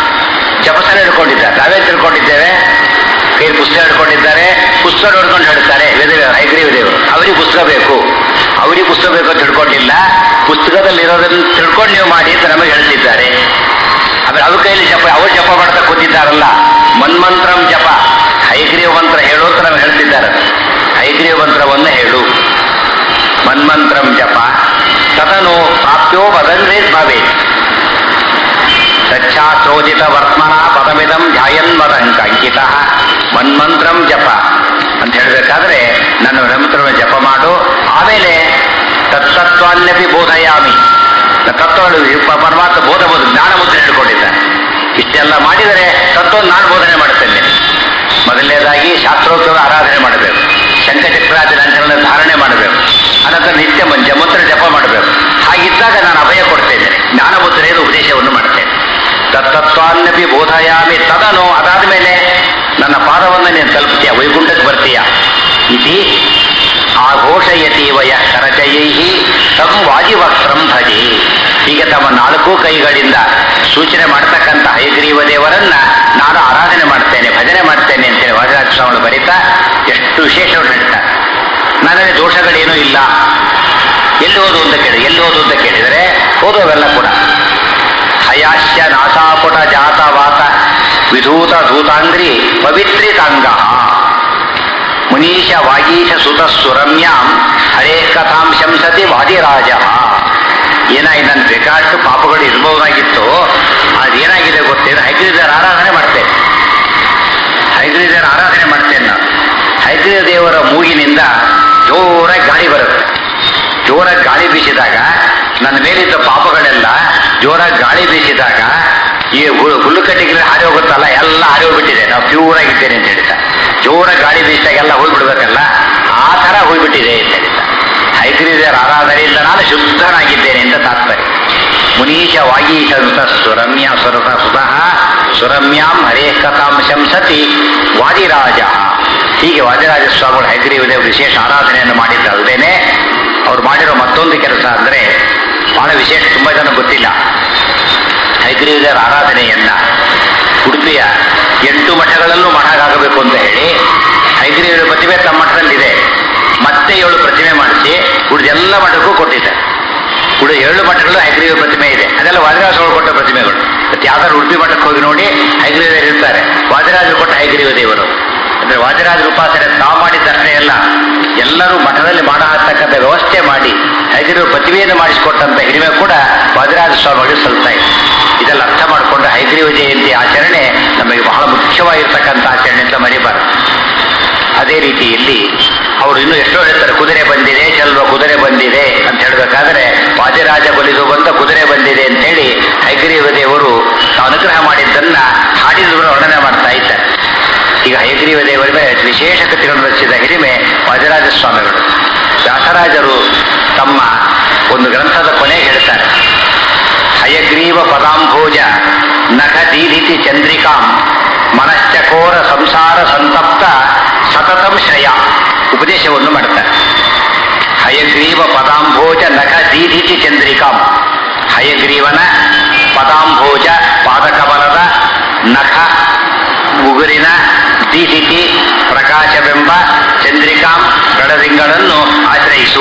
Speaker 1: ಜಪಸನ ಹಿಡ್ಕೊಂಡಿದ್ದಾರೆ ನಾವೇ ತಿಳ್ಕೊಂಡಿದ್ದೇವೆ ಕೈ ಪುಸ್ತಕ ಹಿಡ್ಕೊಂಡಿದ್ದಾರೆ ಪುಸ್ತಕ ನೋಡ್ಕೊಂಡು ಹೇಳ್ತಾರೆ ವೇದವೇ ಹೈಗ್ರೀವ ದೇವರು ಅವರಿಗೆ ಪುಸ್ತಕ ಬೇಕು ಅವರಿಗೆ ಪುಸ್ತಕ ಬೇಕು ಅಂತ ತಿಳ್ಕೊಂಡಿಲ್ಲ ಪುಸ್ತಕದಲ್ಲಿ ಇರೋದನ್ನ ತಿಳ್ಕೊಂಡು ನೀವು ಮಾಡಿ ಅಂತ ನಮಗೆ ಹೇಳ್ತಿದ್ದಾರೆ ಆಮೇಲೆ ಅವ್ರ ಕೈಯಲ್ಲಿ ಜಪ ಅವ್ರು ಜಪ ಮಾಡ್ತಾ ಕೂತಿದ್ದಾರಲ್ಲ ಮನ್ಮಂತ್ರಂ ಜಪ ಹೈಗ್ರೀವ ಮಂತ್ರ ಹೇಳು ಅಂತ ನಮ್ಗೆ ಹೇಳ್ತಿದ್ದಾರೆ ಹೈಗ್ರೀವ ಮಂತ್ರವನ್ನು ಹೇಳು ಮನ್ಮಂತ್ರಂ ಜಪ ತದನು ಪ್ರಾಪ್ಯೋ ವದಂದೇ ಭವೆ ಸಚ್ಛಾಸ್ತ್ರೋಜಿತ ವರ್ತಮನ ಪದಮಿದಂ ಧ್ಯಾಯನ್ ಮದಂಕ ಅಂಕಿತ ಮನ್ಮಂತ್ರಂ ಜಪ ಅಂತ ಹೇಳಬೇಕಾದ್ರೆ ನನ್ನ ಮಂತ್ರವನ್ನು ಜಪ ಮಾಡು ಆಮೇಲೆ ತತ್ತತ್ವಾನ್ಯಪಿ ಬೋಧಯಾಮಿ ತತ್ವ ಪರಮಾತ್ಮ ಬೋಧ ಬೋಧ ಜ್ಞಾನ ಮುದ್ರೆ ಹಿಡ್ಕೊಂಡಿದ್ದಾನೆ ಇಷ್ಟೆಲ್ಲ ಮಾಡಿದರೆ ತತ್ವ ನಾನು ಬೋಧನೆ ಮಾಡುತ್ತೇನೆ ಮೊದಲನೇದಾಗಿ ಶಾಸ್ತ್ರೋಕ್ತದ ಆರಾಧನೆ ಮಾಡಬೇಕು ಶಂಖಚಕ್ರಾದಿ ಲಂಚನ ಧಾರಣೆ ಮಾಡಬೇಕು ಅನಂತರ ನಿತ್ಯ ಮಂಜ ಮಂತ್ರ ಜಪ ಮಾಡಬೇಕು ಹಾಗಿದ್ದಾಗ ನಾನು ಅಭಯ ಕೊಡ್ತೇನೆ ಜ್ಞಾನ ಮುದ್ರೆಯನ್ನು ಉಪದೇಶವನ್ನು ಮಾಡ್ತೇನೆ ತತ್ತತ್ವಾನ್ಯಪಿ ಬೋಧಯಾಮಿ ತದನು ಅದಾದ ಮೇಲೆ ನನ್ನ ಪಾದವನ್ನು ನೀನು ತಲುಪ್ತೀಯ ವೈಕುಂಠಕ್ಕೆ ಬರ್ತೀಯ ಇತಿ ಆ ಘೋಷಯತಿ ವಯ ಕರಚಯೈ ತಂ ವಾಜಿವಕ್ರಂ ಭಜೆ ಹೀಗೆ ತಮ್ಮ ನಾಲ್ಕು ಕೈಗಳಿಂದ ಸೂಚನೆ ಮಾಡ್ತಕ್ಕಂಥ ಹೈಗ್ರೀವ ದೇವರನ್ನ ನಾನು ಆರಾಧನೆ ಮಾಡ್ತೇನೆ ಭಜನೆ ಮಾಡ್ತೇನೆ ಅಂತೇಳಿ ವಾದಿರಾಜ ಸ್ವಾಮಿಗಳು ಬರೀತಾ ಎಷ್ಟು ವಿಶೇಷವನ್ನು ಹೇಳ್ತಾರೆ ನನ್ನಲ್ಲಿ ದೋಷಗಳೇನೂ ಇಲ್ಲ ಎಲ್ಲಿ ಓದು ಅಂತ ಕೇಳಿ ಎಲ್ಲಿ ಓದು ಅಂತ ಕೇಳಿದರೆ ಓದೋವೆಲ್ಲ ಕೂಡ ಹಯಾಶ್ಯ ನಾಸಾಪುಟ ಜಾತ ವಾತ ವಿಧೂತ ಧೂತಾಂಗ್ರಿ ಪವಿತ್ರಿತಾಂಗ ಮುನೀಶ ವಾಗೀಶ ಸುತ ಸುರಮ್ಯಾಂ ಹರೇ ಕಥಾಂ ಶಂಸತಿ ವಾದಿರಾಜ ಏನಾಗಿದೆ ನನ್ನ ಬೇಕಾಷ್ಟು ಪಾಪಗಳು ಇರಬಹುದಾಗಿತ್ತು ಅದೇನಾಗಿದೆ ಗೊತ್ತೇನು ಹೈಗ್ರೀದರ ಆರಾಧನೆ ಮಾಡ್ತೇನೆ ಹೈಗ್ರೀದರ ಆರಾಧನೆ ಮಾಡ್ತೇನೆ ನಾನು ಹೈಗ್ರೀವ ದೇವರ ಮೂಗಿನಿಂದ ಜೋರಾಗಿ ಗಾಳಿ ಬರುತ್ತೆ ಜೋರಾಗಿ ಗಾಳಿ ಬೀಸಿದಾಗ ನನ್ನ ಮೇಲಿದ್ದ ಪಾಪಗಳೆಲ್ಲ ಜೋರಾಗಿ ಗಾಳಿ ಬೀಸಿದಾಗ ಈ ಹು- ಹುಲ್ಲುಕಟ್ಟಿಗೆ ಹಾರಿ ಹೋಗುತ್ತಲ್ಲ ಎಲ್ಲ ಹಾರಿ ಹೋಗ್ಬಿಟ್ಟಿದೆ ನಾವು ಪ್ಯೂರ್ ಆಗಿದ್ದೇನೆ ಅಂತ ಹೇಳ್ತಾ ಜೋರಾಗಿ ಗಾಳಿ ಬೀಸಿದಾಗ ಎಲ್ಲ ಹೋಗ್ಬಿಡ್ಬೇಕಲ್ಲ ಆ ಥರ ಹೋಗ್ಬಿಟ್ಟಿದೆ ಅಂತ ಹೇಳ್ತಾ ಹೈಗ್ರೀವರ ಆರಾಧನೆಯಿಂದ ನಾನು ಶುದ್ಧನಾಗಿದ್ದೇನೆ ಅಂತ ತಾತ್ಪರ್ಯ ಮುನೀಶ ವಾಗೀಶ ಸುತ ಸುರಮ್ಯ ಸುರತ ಸುತಃ ಸುರಮ್ಯಾಂ ಹರೇ ಕಥಾಂ ಶಂಸತಿ ವಾದಿರಾಜ ಹೀಗೆ ವಾದಿರಾಜ ಸ್ವಾಮಿಗಳು ಹೈಗ್ರೀವ ದೇವರು ವಿಶೇಷ ಆರಾಧನೆಯನ್ನು ಮಾಡಿದ್ದಲ್ಲದೇನೆ ಅವ್ರು ಮಾಡಿರೋ ಮತ್ತೊಂದು ಕೆಲಸ ಅಂದರೆ ಬಹಳ ವಿಶೇಷ ತುಂಬ ಜನ ಗೊತ್ತಿಲ್ಲ ಹೈಗ್ರೀವ ದೇವರ ಆರಾಧನೆಯನ್ನ ಉಡುಪಿಯ ಎಂಟು ಮಠಗಳಲ್ಲೂ ಮಠಗಾಗಬೇಕು ಅಂತ ಹೇಳಿ ಹೈಗ್ರೀವರ ಪ್ರತಿಮೆ ತಮ್ಮ ಮಠದಲ್ಲಿದೆ ಮತ್ತೆ ಏಳು ಪ್ರತಿಮೆ ಮಾಡಿಸಿ ಉಳಿದೆಲ್ಲ ಮಠಕ್ಕೂ ಕೊಟ್ಟಿದ್ದಾರೆ ಉಳಿದ ಏಳು ಮಠಗಳು ಹೈಗ್ರೀವ ಪ್ರತಿಮೆ ಇದೆ ಅದೆಲ್ಲ ವಾದಿರಾಜರು ಕೊಟ್ಟ ಪ್ರತಿಮೆಗಳು ಮತ್ತೆ ಯಾವ್ದಾದ್ರು ಉಡುಪಿ ಮಠಕ್ಕೆ ಹೋಗಿ ನೋಡಿ ಹೈಗ್ರೀವರು ಇರ್ತಾರೆ ವಾದಿರಾಜರು ಕೊಟ್ಟ ಹೈಗ್ರೀವ ದೇವರು ಅಂದ್ರೆ ವಾದಿರಾಜರ ಉಪಾಸನೆ ತಾವು ಮಾಡಿದ್ದಷ್ಟೇ ಅಲ್ಲ ಎಲ್ಲರೂ ಮಠದಲ್ಲಿ ಮಾಡತಕ್ಕಂಥ ವ್ಯವಸ್ಥೆ ಮಾಡಿ ಹೈಗ್ರೀವ ಪ್ರತಿಮೆಯನ್ನು ಮಾಡಿಸಿಕೊಟ್ಟಂತ ಹಿರಿಮೆ ಕೂಡ ವಾದಿರಾಜ ಸ್ವಾಮಿಗಳಿಗೆ ಸಲ್ತಾ ಇದೆ ಇದೆಲ್ಲ ಅರ್ಥ ಮಾಡಿಕೊಂಡು ಹೈಗ್ರೀವ ಜಯಂತಿ ಆಚರಣೆ ನಮಗೆ ಬಹಳ ಮುಖ್ಯವಾಗಿರ್ತಕ್ಕಂಥ ಆಚರಣೆ ಅಂತ ಮರಿಬಾರದು ಅದೇ ರೀತಿಯಲ್ಲಿ ಅವರು ಇನ್ನೂ ಎಷ್ಟೋ ಹೇಳ್ತಾರೆ ಕುದುರೆ ಬಂದಿದೆ ಚೆಲ್ವ ಕುದುರೆ ಬಂದಿದೆ ಅಂತ ಹೇಳಬೇಕಾದ್ರೆ ವಾದಿರಾಜ ಬಲಿದು ಬಂದ ಕುದುರೆ ಬಂದಿದೆ ಅಂತೇಳಿ ಹೈಗ್ರೀವ ದೇವರು ತಾವು ಅನುಗ್ರಹ ಮಾಡಿದ್ದನ್ನ ಹಾಡಿದ್ರು ವರ್ಣನೆ ಮಾಡ್ತಾ ಇದ್ದಾರೆ ಈಗ ಹೈಗ್ರೀವ ದೇವರ ಮೇಲೆ ವಿಶೇಷ ಕೃತಿಗಳನ್ನು ರಚಿಸಿದ ಹಿರಿಮೆ ವಾದಿರಾಜ ಸ್ವಾಮಿಗಳು ವ್ಯಾಸರಾಜರು ತಮ್ಮ ಒಂದು ಗ್ರಂಥದ ಕೊನೆಗೆ ಹೇಳ್ತಾರೆ ಹಯಗ್ರೀವ ಪದಾಂಭೋಜ ನಖ ದೀಧಿತಿ ಚಂದ್ರಿಕಾಂ ಮನಶ್ಚಕೋರ ಸಂಸಾರ ಸಂತಪ್ತ ಸತತಂ ಶ್ರಯ ಉಪದೇಶವನ್ನು ಮಾಡ್ತಾರೆ ಹಯಗ್ರೀವ ಪದಾಂಭೋಜ ನಖ ದೀಧಿತಿ ಚಂದ್ರಿಕಾಂ ಹಯಗ್ರೀವನ ಪದಾಂಭೋಜ ಪಾದಕಮಲದ ನಖ ಉಗುರಿನ ದೀಧಿತಿ ಪ್ರಕಾಶವೆಂಬ ಚಂದ್ರಿಕಾಂ ಬೆಳದಿಂಗಳನ್ನು ಆಶ್ರಯಿಸು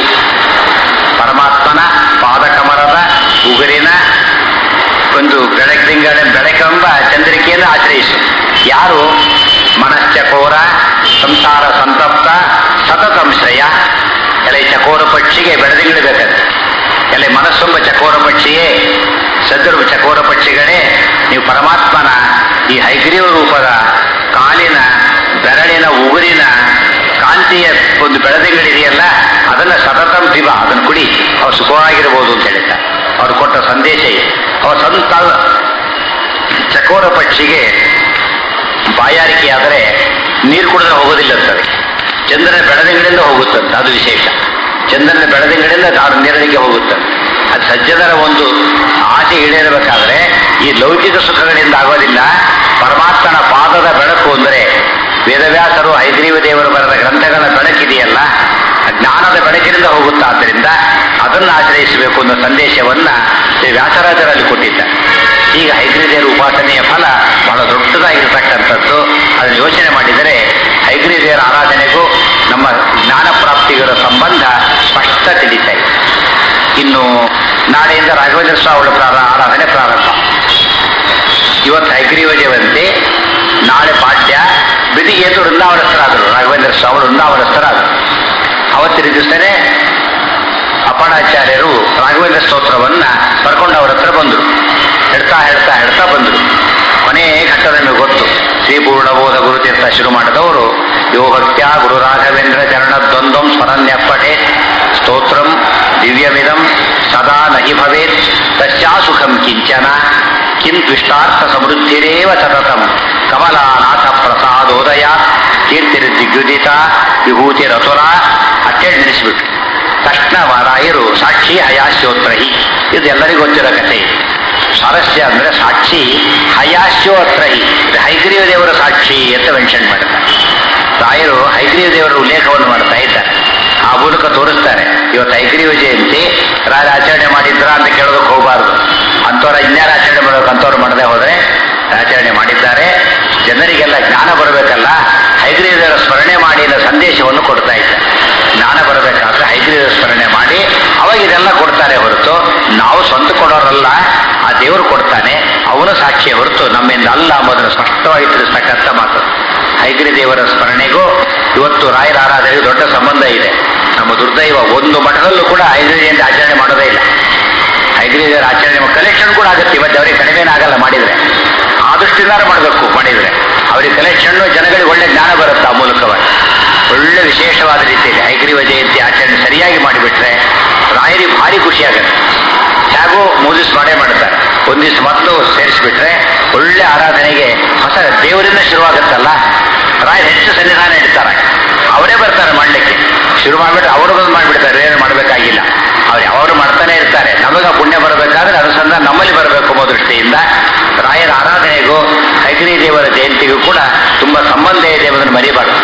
Speaker 1: ಪರಮಾತ್ಮನ ಪಾದಕಮಲದ ಉಗುರಿನ ಒಂದು ಬೆಳಕಿಂಗಳ ಬೆಳಕೆಂಬ ಚಂದ್ರಿಕೆಯನ್ನು ಆಶ್ರಯಿಸು ಯಾರು ಮನಶ್ಚಕೋರ ಸಂಸಾರ ಸಂತಪ್ತ ಸತತಂ ಶ್ರೇಯ ಎಲೆ ಚಕೋರ ಪಕ್ಷಿಗೆ ಬೆಳದಿಂಗಳು ಬೇಕಂತೆ ಎಲೆ ಮನಸ್ಸೊಂಬ ಚಕೋರ ಪಕ್ಷಿಯೇ ಸದೃಢ ಚಕೋರ ಪಕ್ಷಿಗಳೇ ನೀವು ಪರಮಾತ್ಮನ ಈ ಹೈಗ್ರೀವ ರೂಪದ ಕಾಲಿನ ಬೆರಳಿನ ಉಗುರಿನ ಕಾಂತಿಯ ಒಂದು ಬೆಳದಿಂಗಳಿದೆಯಲ್ಲ ಅದನ್ನ ಸತತಂ ದಿವ ಅದನ್ನು ಕುಡಿ ಅವ್ರು ಸುಖವಾಗಿರ್ಬೋದು ಅಂತ ಹೇಳಿದ್ದ ಅವ್ರು ಕೊಟ್ಟ ಸಂದೇಶ ಇದೆ ಅವ್ರ ಸಂತ ಚಕೋರ ಪಕ್ಷಿಗೆ ಬಾಯಾರಿಕೆ ಆದರೆ ನೀರು ಕುಡಿದ್ರೆ ಹೋಗೋದಿಲ್ಲ ಅಂತದೆ ಚಂದ್ರನ ಬೆಳದಿಂಗಳಿಂದ ಹೋಗುತ್ತಂತೆ ಅದು ವಿಶೇಷ ಚಂದ್ರನ ಬೆಳದಿಂಗಳಿಂದ ತಾನು ನೀರಡಿಗೆ ಹೋಗುತ್ತಂತೆ ಅದು ಸಜ್ಜನರ ಒಂದು ಆಸೆ ಈಡೇರಬೇಕಾದ್ರೆ ಈ ಲೌಕಿಕ ಸುಖಗಳಿಂದ ಆಗೋದಿಲ್ಲ ಪರಮಾತ್ಮನ ಪಾದದ ಬೆಳಕು ಅಂದರೆ ವೇದವ್ಯಾಸರು ಹೈಗ್ರೀವ ದೇವರು ಬರೆದ ಗ್ರಂಥಗಳ ಬೆಳಕಿದೆಯಲ್ಲ ಆ ಜ್ಞಾನದ ಬೆಳಕಿನಿಂದ ಹೋಗುತ್ತಾ ಆದ್ದರಿಂದ ಅದನ್ನು ಆಶ್ರಯಿಸಬೇಕು ಅನ್ನೋ ಸಂದೇಶವನ್ನ ಶ್ರೀ ವ್ಯಾಸರಾಜರಲ್ಲಿ ಕೊಟ್ಟಿದ್ದ ಈಗ ಹೈಗ್ರೀದೇವರ ಉಪಾಸನೆಯ ಫಲ ಬಹಳ ದೊಡ್ಡದಾಗಿರ್ತಕ್ಕಂಥದ್ದು ಅದನ್ನು ಯೋಚನೆ ಮಾಡಿದರೆ ಹೈಗ್ರೀದೇವರ ಆರಾಧನೆಗೂ ನಮ್ಮ ಜ್ಞಾನ ಪ್ರಾಪ್ತಿಗಿರೋ ಸಂಬಂಧ ಸ್ಪಷ್ಟ ತಿಳಿತಾ ಇದೆ ಇನ್ನು ನಾಳೆಯಿಂದ ರಾಘವೇಂದ್ರ ಸ್ವಾಮಿಗಳ ಪ್ರಾರ ಆರಾಧನೆ ಪ್ರಾರಂಭ ಇವತ್ತು ಹೈಗ್ರೀವ ಜಯಂತಿ ನಾಳೆ ಪಾಠ್ಯ ಬಿದಿಗೆದ್ದು ವೃಂದಾವನಸ್ಥರಾದರು ರಾಘವೇಂದ್ರ ಸ್ವಾಮಿಗಳು ವೃಂದಾವನಸ್ಥರಾದರು ಅವತ್ತಿನ ದಿವಸನೇ ಅಪಣಾಚಾರ್ಯರು ರಾಘವೇಂದ್ರ ಸ್ತೋತ್ರವನ್ನ ಬರ್ಕೊಂಡು ಅವ್ರ ಹತ್ರ ಬಂದರು ಹೇಳ್ತಾ ಹೇಳ್ತಾ ಹೇಳ್ತಾ ಬಂದರು ಕೊನೆ ಘಟ್ಟ ನಮಗೆ ಗೊತ್ತು ಶ್ರೀ ಪೂರ್ಣಬೋಧ ಗುರುತೀರ್ಥ ಶುರು ಮಾಡಿದವರು ಯೋ ಭಕ್ತ್ಯ ಗುರು ರಾಘವೇಂದ್ರ ಚರಣದ್ವಂದ್ವಂ ಸ್ಮರಣ್ಯಪ್ಪಟೆ ಸ್ತೋತ್ರಂ ದಿವ್ಯಮಿದಂ ಸದಾ ನಹಿ ಭವೇತ್ ತಸ್ಯಾ ಸುಖಂ ಕಿಂಚನ ಕಿಂ ದ್ವಿಷ್ಟಾರ್ಥ ಸಮೃದ್ಧಿರೇವ ಸತತಂ ಕಮಲಾನಾಥ ಪ್ರಸಾದೋದಯ ಕೀರ್ತಿರ ದಿಗ್ವಿದಿತ ವಿಭೂತಿ ರತುರ ಅಟ್ಟೇಳಿ ನಿಲ್ಲಿಸಿಬಿಟ್ರು ತಕ್ಷಣ ವಾರಾಯರು ಸಾಕ್ಷಿ ಹಯಾಶ್ಯೋತ್ರಹಿ ಇದು ಎಲ್ಲರಿಗೂ ಗೊತ್ತಿರೋ ಕಥೆ ಸ್ವಾರಸ್ಯ ಅಂದ್ರೆ ಸಾಕ್ಷಿ ಹಯಾಶ್ಯೋತ್ರಹಿ ಇದು ಹೈಗ್ರೀವ ದೇವರ ಸಾಕ್ಷಿ ಅಂತ ಮೆನ್ಷನ್ ಮಾಡ್ತಾರೆ ರಾಯರು ಹೈಗ್ರೀವ ದೇವರ ಉಲ್ಲೇಖವನ್ನು ಮಾಡ್ತಾ ಇದ್ದಾರೆ ಆ ಮೂಲಕ ತೋರಿಸ್ತಾರೆ ಇವತ್ತು ಐಗ್ರೀವ ಜಯಂತಿ ರಾಜ ಆಚರಣೆ ಮಾಡಿದ್ರ ಅಂತ ಕೇಳೋದಕ್ಕೆ ಹೋಗಬಾರ್ದು ಅಂಥವ್ರ ಇನ್ಯಾರು ಆಚರಣೆ ಮಾಡಬೇಕು ಅಂಥವ್ರು ಮಾಡದೆ ಹೋದ್ರೆ ಆಚರಣೆ ಮಾಡಿದ್ದಾರೆ ಜನರಿಗೆಲ್ಲ ಜ್ಞಾನ ಬರಬೇಕಲ್ಲ ಹೈಗ್ರೀವರ ಸ್ಮರಣೆ ಮಾಡಿ ಅನ್ನೋ ಸಂದೇಶವನ್ನು ಕೊಡ್ತಾ ಇದ್ದಾರೆ ಜ್ಞಾನ ಬರಬೇಕಾದ್ರೆ ಹೈಗ್ರೀವ ಸ್ಮರಣೆ ಮಾಡಿ ಅವಾಗ ಇದೆಲ್ಲ ಕೊಡ್ತಾರೆ ಹೊರತು ನಾವು ಸ್ವಂತ ಕೊಡೋರಲ್ಲ ಆ ದೇವರು ಕೊಡ್ತಾನೆ ಅವನು ಸಾಕ್ಷಿ ಹೊರತು ನಮ್ಮಿಂದ ಅಲ್ಲ ಎಂಬುದನ್ನು ಸ್ಪಷ್ಟವಾಗಿ ತಿಳಿಸ್ತಕ್ಕಂಥ ಮಾತು ಹೈಗ್ರಿ ದೇವರ ಸ್ಮರಣೆಗೂ ಇವತ್ತು ರಾಯರ ಆರಾಧನೆಗೂ ದೊಡ್ಡ ಸಂಬಂಧ ಇದೆ ನಮ್ಮ ದುರ್ದೈವ ಒಂದು ಮಠದಲ್ಲೂ ಕೂಡ ಹೈಗ್ರಿ ಜಯಂತಿ ಆಚರಣೆ ಮಾಡೋದೇ ಇಲ್ಲ ಹೈಗ್ರಿ ದೇವರ ಆಚರಣೆ ಕಲೆಕ್ಷನ್ ಕೂಡ ಆಗುತ್ತೆ ಇವತ್ತು ಅವರಿಗೆ ಕಡಿಮೆನೇ ಆಗಲ್ಲ ಮಾಡಿದ್ರೆ ಆದಷ್ಟಿನಾರು ಮಾಡಬೇಕು ಮಾಡಿದ್ರೆ ಅವರಿಗೆ ಕಲೆಕ್ಷನ್ ಜನಗಳಿಗೆ ಒಳ್ಳೆ ಜ್ಞಾನ ಬರುತ್ತೆ ಆ ಮೂಲಕವಾಗಿ ಒಳ್ಳೆ ವಿಶೇಷವಾದ ರೀತಿಯಲ್ಲಿ ಹೈಗ್ರೀವ ಜಯಂತಿ ಆಚರಣೆ ಸರಿಯಾಗಿ ಮಾಡಿಬಿಟ್ರೆ ರಾಯರಿಗೆ ಭಾರಿ ಖುಷಿ ಆಗುತ್ತೆ ಹೇಗೂ ಮೂರು ದಿವಸ ಮಾಡೇ ಮಾಡ್ತಾರೆ ಒಂದ್ ದಿವಸ ಮತ್ತು ಸೇರಿಸ್ಬಿಟ್ರೆ ಒಳ್ಳೆ ಆರಾಧನೆಗೆ ಹೊಸ ದೇವರಿಂದ ಶುರುವಾಗುತ್ತಲ್ಲ ರಾಯರು ಹೆಚ್ಚು ಸನ್ನಿಧಾನ ಇಡ್ತಾರೆ ಅವರೇ ಬರ್ತಾರೆ ಮಾಡ್ಲಿಕ್ಕೆ ಶುರು ಮಾಡಿಬಿಟ್ರೆ ಅವರು ಬಂದು ಮಾಡಿಬಿಡ್ತಾರೆ ಏನು ಮಾಡಬೇಕಾಗಿಲ್ಲ ಅವ್ರು ಯಾವಾಗಲೂ ಮಾಡ್ತಾನೆ ಇರ್ತಾರೆ ನಮಗೆ ಆ ಪುಣ್ಯ ಬರಬೇಕಾದ್ರೆ ಅನುಸಂಧಾನ ನಮ್ಮಲ್ಲಿ ಬರಬೇಕು ಅನ್ನೋ ದೃಷ್ಟಿಯಿಂದ ರಾಯರ ಆರಾಧನೆಗೂ ಹೈಗ್ರೀ ದೇವರ ಜಯಂತಿಗೂ ಕೂಡ ತುಂಬಾ ಸಂಬಂಧ ಇದೆ ಎಂಬುದನ್ನು ಮರಿಬಾರ್ದು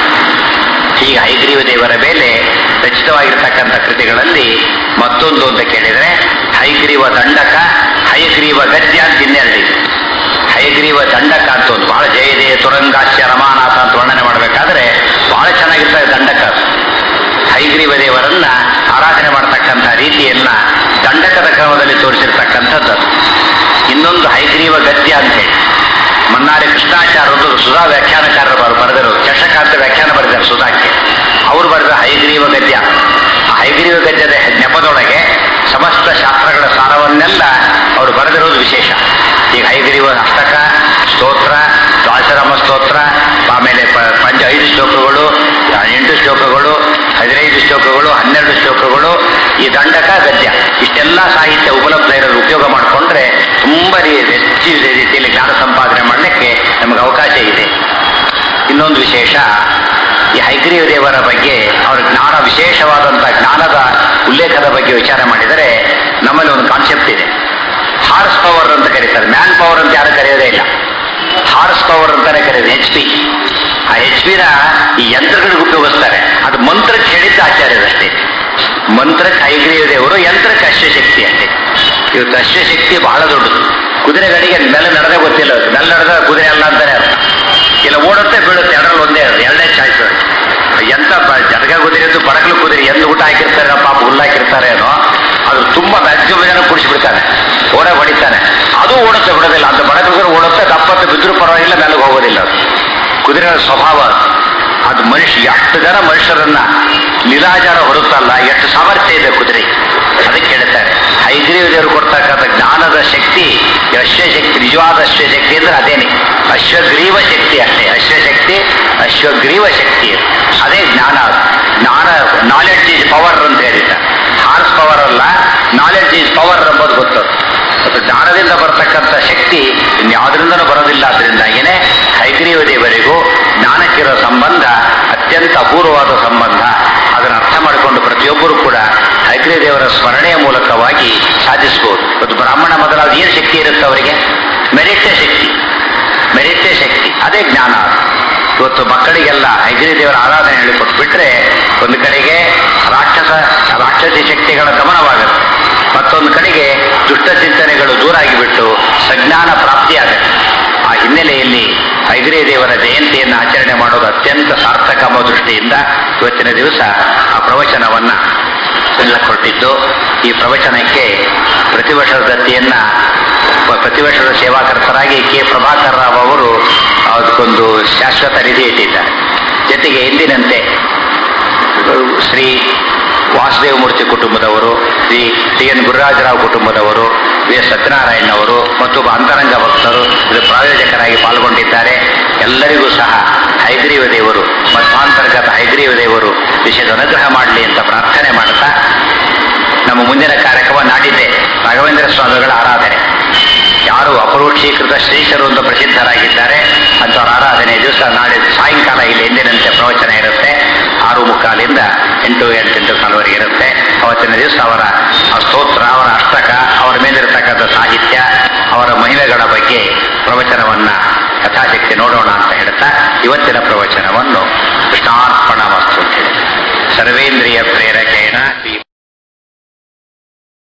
Speaker 1: ಈಗ ಹೈಗ್ರೀವ ದೇವರ ಮೇಲೆ ರಚಿತವಾಗಿರ್ತಕ್ಕಂಥ ಕೃತಿಗಳಲ್ಲಿ ಮತ್ತೊಂದು ಅಂತ ಕೇಳಿದ್ರೆ ಹೈಗ್ರೀವ ದಂಡಕ ಹೈಗ್ರೀವ ಗದ್ಯ ಅಂತ ಇನ್ನೆರಡಿದೆ ಹೈಗ್ರೀವ ದಂಡಕ ಅಂತ ಒಂದು ಬಹಳ ಜಯ ಜಯ ತುರಂಗಾಸ್ಯ ರಮಾನಾಥ ಅಂತ ವರ್ಣನೆ ಮಾಡಬೇಕಾದ್ರೆ ಬಹಳ ಚೆನ್ನಾಗಿರ್ತದೆ ದಂಡಕ ಅದು. ಹೈಗ್ರೀವ ದೇವರನ್ನ ಆರಾಧನೆ ಮಾಡತಕ್ಕಂಥ ರೀತಿಯನ್ನ ದಂಡಕದ ಕ್ರಮದಲ್ಲಿ ತೋರಿಸಿರ್ತಕ್ಕಂಥದ್ದು ಅದು. ಇನ್ನೊಂದು ಹೈಗ್ರೀವ ಗದ್ಯ ಅಂತೇಳಿ ಮನ್ನಾರಿ ಕೃಷ್ಣಾಚಾರ್ಯರು ಸುಧಾ ವ್ಯಾಖ್ಯಾನಕಾರರು ಬರ್- ಬರೆದಿರೋದು ಚಷಕ ಅಂತ ವ್ಯಾಖ್ಯಾನ ಬರೆದಿದ್ದಾರೆ ಸುಧಾಕ್ಕೆ ಅವರು ಬರೆದ ಹೈಗ್ರೀವ ಗದ್ಯ ಆ ಹೈಗ್ರೀವ ಗದ್ಯದ ನೆಪದೊಳಗೆ ಸಮಸ್ತ ಶಾಸ್ತ್ರಗಳ ಸಾರವನ್ನೆಲ್ಲ ಅವರು ಬರೆದಿರೋದು ವಿಶೇಷ ಈಗ ಹೈಗ್ರೀವ ಅಷ್ಟಕ ಸ್ತೋತ್ರ ದ್ವಾಸರಾಮ ಸ್ತೋತ್ರ ಆಮೇಲೆ ಪ- ಪಂಚ ಐದು ಶ್ಲೋಕಗಳು ಆ, ಎಂಟು ಶ್ಲೋಕಗಳು ಹದಿನೈದು ಶ್ಲೋಕಗಳು ಹನ್ನೆರಡು ಶ್ಲೋಕಗಳು ಈ ದಂಡಕ ಗದ್ಯ ಇಷ್ಟೆಲ್ಲ ಸಾಹಿತ್ಯ ಉಪಲಬ್ಧ ಇರೋದು ಉಪಯೋಗ ಮಾಡಿಕೊಂಡ್ರೆ ತುಂಬ ರೀ- ಹೆಚ್ಚು ರೀತಿಯಲ್ಲಿ ಜ್ಞಾನ ಸಂಪಾದನೆ ಮಾಡಲಿಕ್ಕೆ ನಮಗೆ ಅವಕಾಶ ಇದೆ ಇನ್ನೊಂದು ವಿಶೇಷ ಈ ಹೈಗ್ರೀವ ದೇವರ ಬಗ್ಗೆ ಅವರ ಜ್ಞಾನ ವಿಶೇಷವಾದಂಥ ಜ್ಞಾನದ ಉಲ್ಲೇಖದ ಬಗ್ಗೆ ವಿಚಾರ ಮಾಡಿದರೆ ನಮ್ಮಲ್ಲಿ ಒಂದು ಕಾನ್ಸೆಪ್ಟ್ ಇದೆ ಹಾರ್ಸ್ ಪವರ್ ಅಂತ ಕರೀತಾರೆ ಮ್ಯಾನ್ ಪವರ್ ಅಂತ ಯಾರು ಕರೆಯೋದೇ ಇಲ್ಲ ಹಾರ್ಸ್ ಪವರ್ ಅಂತಾನೆ ಕರೆಯೋದು ಎಚ್ ಪಿ ಆ ಎಚ್ ಪಿನ ಈ ಯಂತ್ರಗಳಿಗೆ ಉಪಯೋಗಿಸ್ತಾರೆ ಅದು ಮಂತ್ರಕ್ಕೆ ಹೇಳಿದ್ದ ಆಚಾರ್ಯರಷ್ಟೇ ಮಂತ್ರಕ್ಕೆ ಹೈಗ್ರೀವ ದೇವರು ಯಂತ್ರಕ್ಕೆ ಅಶ್ವಶಕ್ತಿ ಅಷ್ಟೇ ಇವತ್ತು ಅಶ್ವಶಕ್ತಿ ಬಹಳ ದೊಡ್ಡದು ಕುದುರೆಗಳಿಗೆ ನೆಲೆ ನಡೆದೇ ಗೊತ್ತಿಲ್ಲ ಅದಕ್ಕೆ ನೆಲ ನಡೆದ ಕುದುರೆ ಅಲ್ಲ ಅಂತಾನೆ ಅರ್ಥ ಇಲ್ಲ ಓಡುತ್ತೆ ಬೀಳುತ್ತೆ ಎರಡರಲ್ಲಿ ಒಂದೇ ಇರುತ್ತೆ ಎರಡನೇ ಚಾಯ್ಸ್ ಎಂತ ಬ- ಜಟಕ ಕುದುರೆ ಇದ್ದು ಬಡಕಲು ಕುದುರೆ ಎಂದು ಊಟ ಹಾಕಿರ್ತಾರೆ ನಮ್ಮ ಪಾಪ ಹುಲ್ಲು ಹಾಕಿರ್ತಾರೆ ಏನೋ ಅದು ತುಂಬಾ ಮ್ಯಾಕ್ಸಿಮಮ್ ಜನ ಕುಡಿಸ್ಬಿಡ್ತಾನೆ ಓಡೇ ಹೊಡಿತಾನೆ ಅದು ಓಡುತ್ತೆ ಬಿಡೋದಿಲ್ಲ ಅಂತ ಬಡಕಲು ಓಡುತ್ತೆ ದಪ್ಪತ್ತು ಬಿದ್ದರೂ ಪರವಾಗಿಲ್ಲ ಮೇಲೆಗೆ ಹೋಗೋದಿಲ್ಲ ಅದು ಕುದುರೆಗಳ ಸ್ವಭಾವ ಅದು. ಅದು ಮನುಷ್ಯ ಎಷ್ಟು ಜನ ಮನುಷ್ಯರನ್ನ ನಿರಾಜಾರ ಹೊರುತ್ತಲ್ಲ ಎಷ್ಟು ಸಾಮರ್ಥ್ಯ ಇದೆ ಕುದುರೆ ಅದಕ್ಕೆ ಹೇಳ್ತಾರೆ ಹೈಗ್ರೀವ ದೇವರು ಕೊಡ್ತಕ್ಕಂಥ ಜ್ಞಾನದ ಶಕ್ತಿ ಈ ಅಶ್ವಶಕ್ತಿ ನಿಜವಾದ ಅಶ್ವಶಕ್ತಿ ಅಂದ್ರೆ ಅದೇನೆ ಅಶ್ವಗ್ರೀವ ಶಕ್ತಿ ಅಷ್ಟೇ ಅಶ್ವಶಕ್ತಿ ಅಶ್ವಗ್ರೀವ ಶಕ್ತಿ ಅದೇ ಜ್ಞಾನ ಅದು. ಜ್ಞಾನ ನಾಲೆಡ್ಜ್ ಈಸ್ ಪವರ್ ಅಂತ ಹೇಳಿದ್ದಾರೆ ಹಾರ್ಸ್ ಪವರ್ ಅಲ್ಲ ನಾಲೆಡ್ಜ್ ಈಸ್ ಪವರ್ ಎಂಬುದು ಗೊತ್ತದು ಮತ್ತು ಜ್ಞಾನದಿಂದ ಬರತಕ್ಕಂಥ ಶಕ್ತಿ ಇನ್ಯಾವುದರಿಂದಲೂ ಬರೋದಿಲ್ಲ ಅದರಿಂದಾಗಿನೇ ಹೈಗ್ರೀವ ದೇವರಿಗೂ ಜ್ಞಾನಕ್ಕಿರೋ ಸಂಬಂಧ ಅತ್ಯಂತ ಅಪೂರ್ವವಾದ ಸಂಬಂಧ ಅದನ್ನು ಅರ್ಥ ಮಾಡಿಕೊಂಡು ಪ್ರತಿಯೊಬ್ಬರು ಕೂಡ ಹೈಗ್ರೀವ ದೇವರ ಸ್ಮರಣೆಯ ಮೂಲಕವಾಗಿ ಸಾಧಿಸಬಹುದು ಇವತ್ತು ಬ್ರಾಹ್ಮಣ ಮೊದಲಾದ ಏನು ಶಕ್ತಿ ಇರುತ್ತೆ ಅವರಿಗೆ ಮೆರಿಟ್ಯ ಶಕ್ತಿ ಮೆರಿಟ್ಯ ಶಕ್ತಿ ಅದೇ ಜ್ಞಾನ ಅದು. ಇವತ್ತು ಮಕ್ಕಳಿಗೆಲ್ಲ ಹೈಗ್ರೀವ ದೇವರ ಆರಾಧನೆ ಹೇಳಿಕೊಟ್ಬಿಟ್ರೆ ಒಂದು ಕಡೆಗೆ ರಾಕ್ಷಸ ರಾಕ್ಷಸಿ ಶಕ್ತಿಗಳ ಗಮನವಾಗುತ್ತೆ ಮತ್ತೊಂದು ಕಡೆಗೆ ದುಷ್ಟ ಚಿಂತನೆಗಳು ದೂರ ಆಗಿಬಿಟ್ಟು ಸಜ್ಞಾನ ಪ್ರಾಪ್ತಿಯಾಗುತ್ತೆ ಆ ಹಿನ್ನೆಲೆಯಲ್ಲಿ ಹೈಗ್ರೀವ ದೇವರ ಜಯಂತಿಯನ್ನು ಆಚರಣೆ ಮಾಡೋದು ಅತ್ಯಂತ ಸಾರ್ಥಕ ಎಂಬ ದೃಷ್ಟಿಯಿಂದ ಇವತ್ತಿನ ದಿವಸ ಆ ಪ್ರವಚನವನ್ನ ಎಲ್ಲ ಕೊಟ್ಟಿದ್ದು ಈ ಪ್ರವಚನಕ್ಕೆ ಪ್ರತಿ ವರ್ಷದ ದತ್ತಿಯನ್ನ ಪ- ಪ್ರತಿ ವರ್ಷದ ಸೇವಾಕರ್ತರಾಗಿ ಕೆ ಪ್ರಭಾಕರ್ ರಾವ್ ಅವರು ಅದಕ್ಕೊಂದು ಶಾಶ್ವತ ನಿಧಿ ಇಟ್ಟಿದ್ದಾರೆ ಜೊತೆಗೆ ಎಂದಿನಂತೆ ಶ್ರೀ ವಾಸುದೇವ ಮೂರ್ತಿ ಕುಟುಂಬದವರು ಶ್ರೀ ಟಿ ಎನ್ ಗುರುರಾಜರಾವ್ ಕುಟುಂಬದವರು ವಿ ಎಸ್ ಸತ್ಯನಾರಾಯಣ್ ಅವರು ಮತ್ತು ಅಂತರಂಗ ಭಕ್ತರು ಇದು ಪ್ರಾಯೋಜಕರಾಗಿ ಪಾಲ್ಗೊಂಡಿದ್ದಾರೆ ಎಲ್ಲರಿಗೂ ಸಹ ಹೈಗ್ರೀವ ದೇವರು ಮಧ್ವಾಂತರ್ಗತ ಹೈಗ್ರೀವ ದೇವರು ವಿಷಯದ ಅನುಗ್ರಹ ಮಾಡಲಿ ಅಂತ ಪ್ರಾರ್ಥನೆ ಮಾಡ್ತಾ ನಮ್ಮ ಮುಂದಿನ ಕಾರ್ಯಕ್ರಮ ನಾಡಿದ್ದೆ ರಾಘವೇಂದ್ರ ಸ್ವಾಮಿಗಳ ಆರಾಧನೆ ಯಾರು ಅಪರೋಕ್ಷೀಕೃತ ಶ್ರೀಶರು ಅಂತ ಪ್ರಸಿದ್ಧರಾಗಿದ್ದಾರೆ ಅಂಥವ್ರ ಆರಾಧನೆ ದಿವಸ ನಾಳೆ ಸಾಯಂಕಾಲ ಇಲ್ಲಿ ಎಂದಿನಂತೆ ಪ್ರವಚನ ಇರುತ್ತೆ ಆರು ಮುಕ್ಕಾಲಿಂದ ಎಂಟು ಎಂಟೆಂಟು ಕಾಲವರೆಗೆ ಇರುತ್ತೆ ಅವತ್ತಿನ ದಿವಸ ಅವರ ಆ ಸ್ತೋತ್ರ ಅವರ ಅಷ್ಟಕ ಅವರ ಮೇಲಿರತಕ್ಕಂಥ ಸಾಹಿತ್ಯ ಅವರ ಮಹಿಳೆಗಳ ಬಗ್ಗೆ ಪ್ರವಚನವನ್ನ ಯಥಾಶಕ್ತಿ ನೋಡೋಣ ಅಂತ ಹೇಳ್ತಾ ಇವತ್ತಿನ ಪ್ರವಚನವನ್ನು ಕೃಷ್ಣಾರ್ಪಣ ವಸ್ತು ಅಂತ ಹೇಳಿ ಸರ್ವೇಂದ್ರಿಯ ಪ್ರೇರಕೇಣ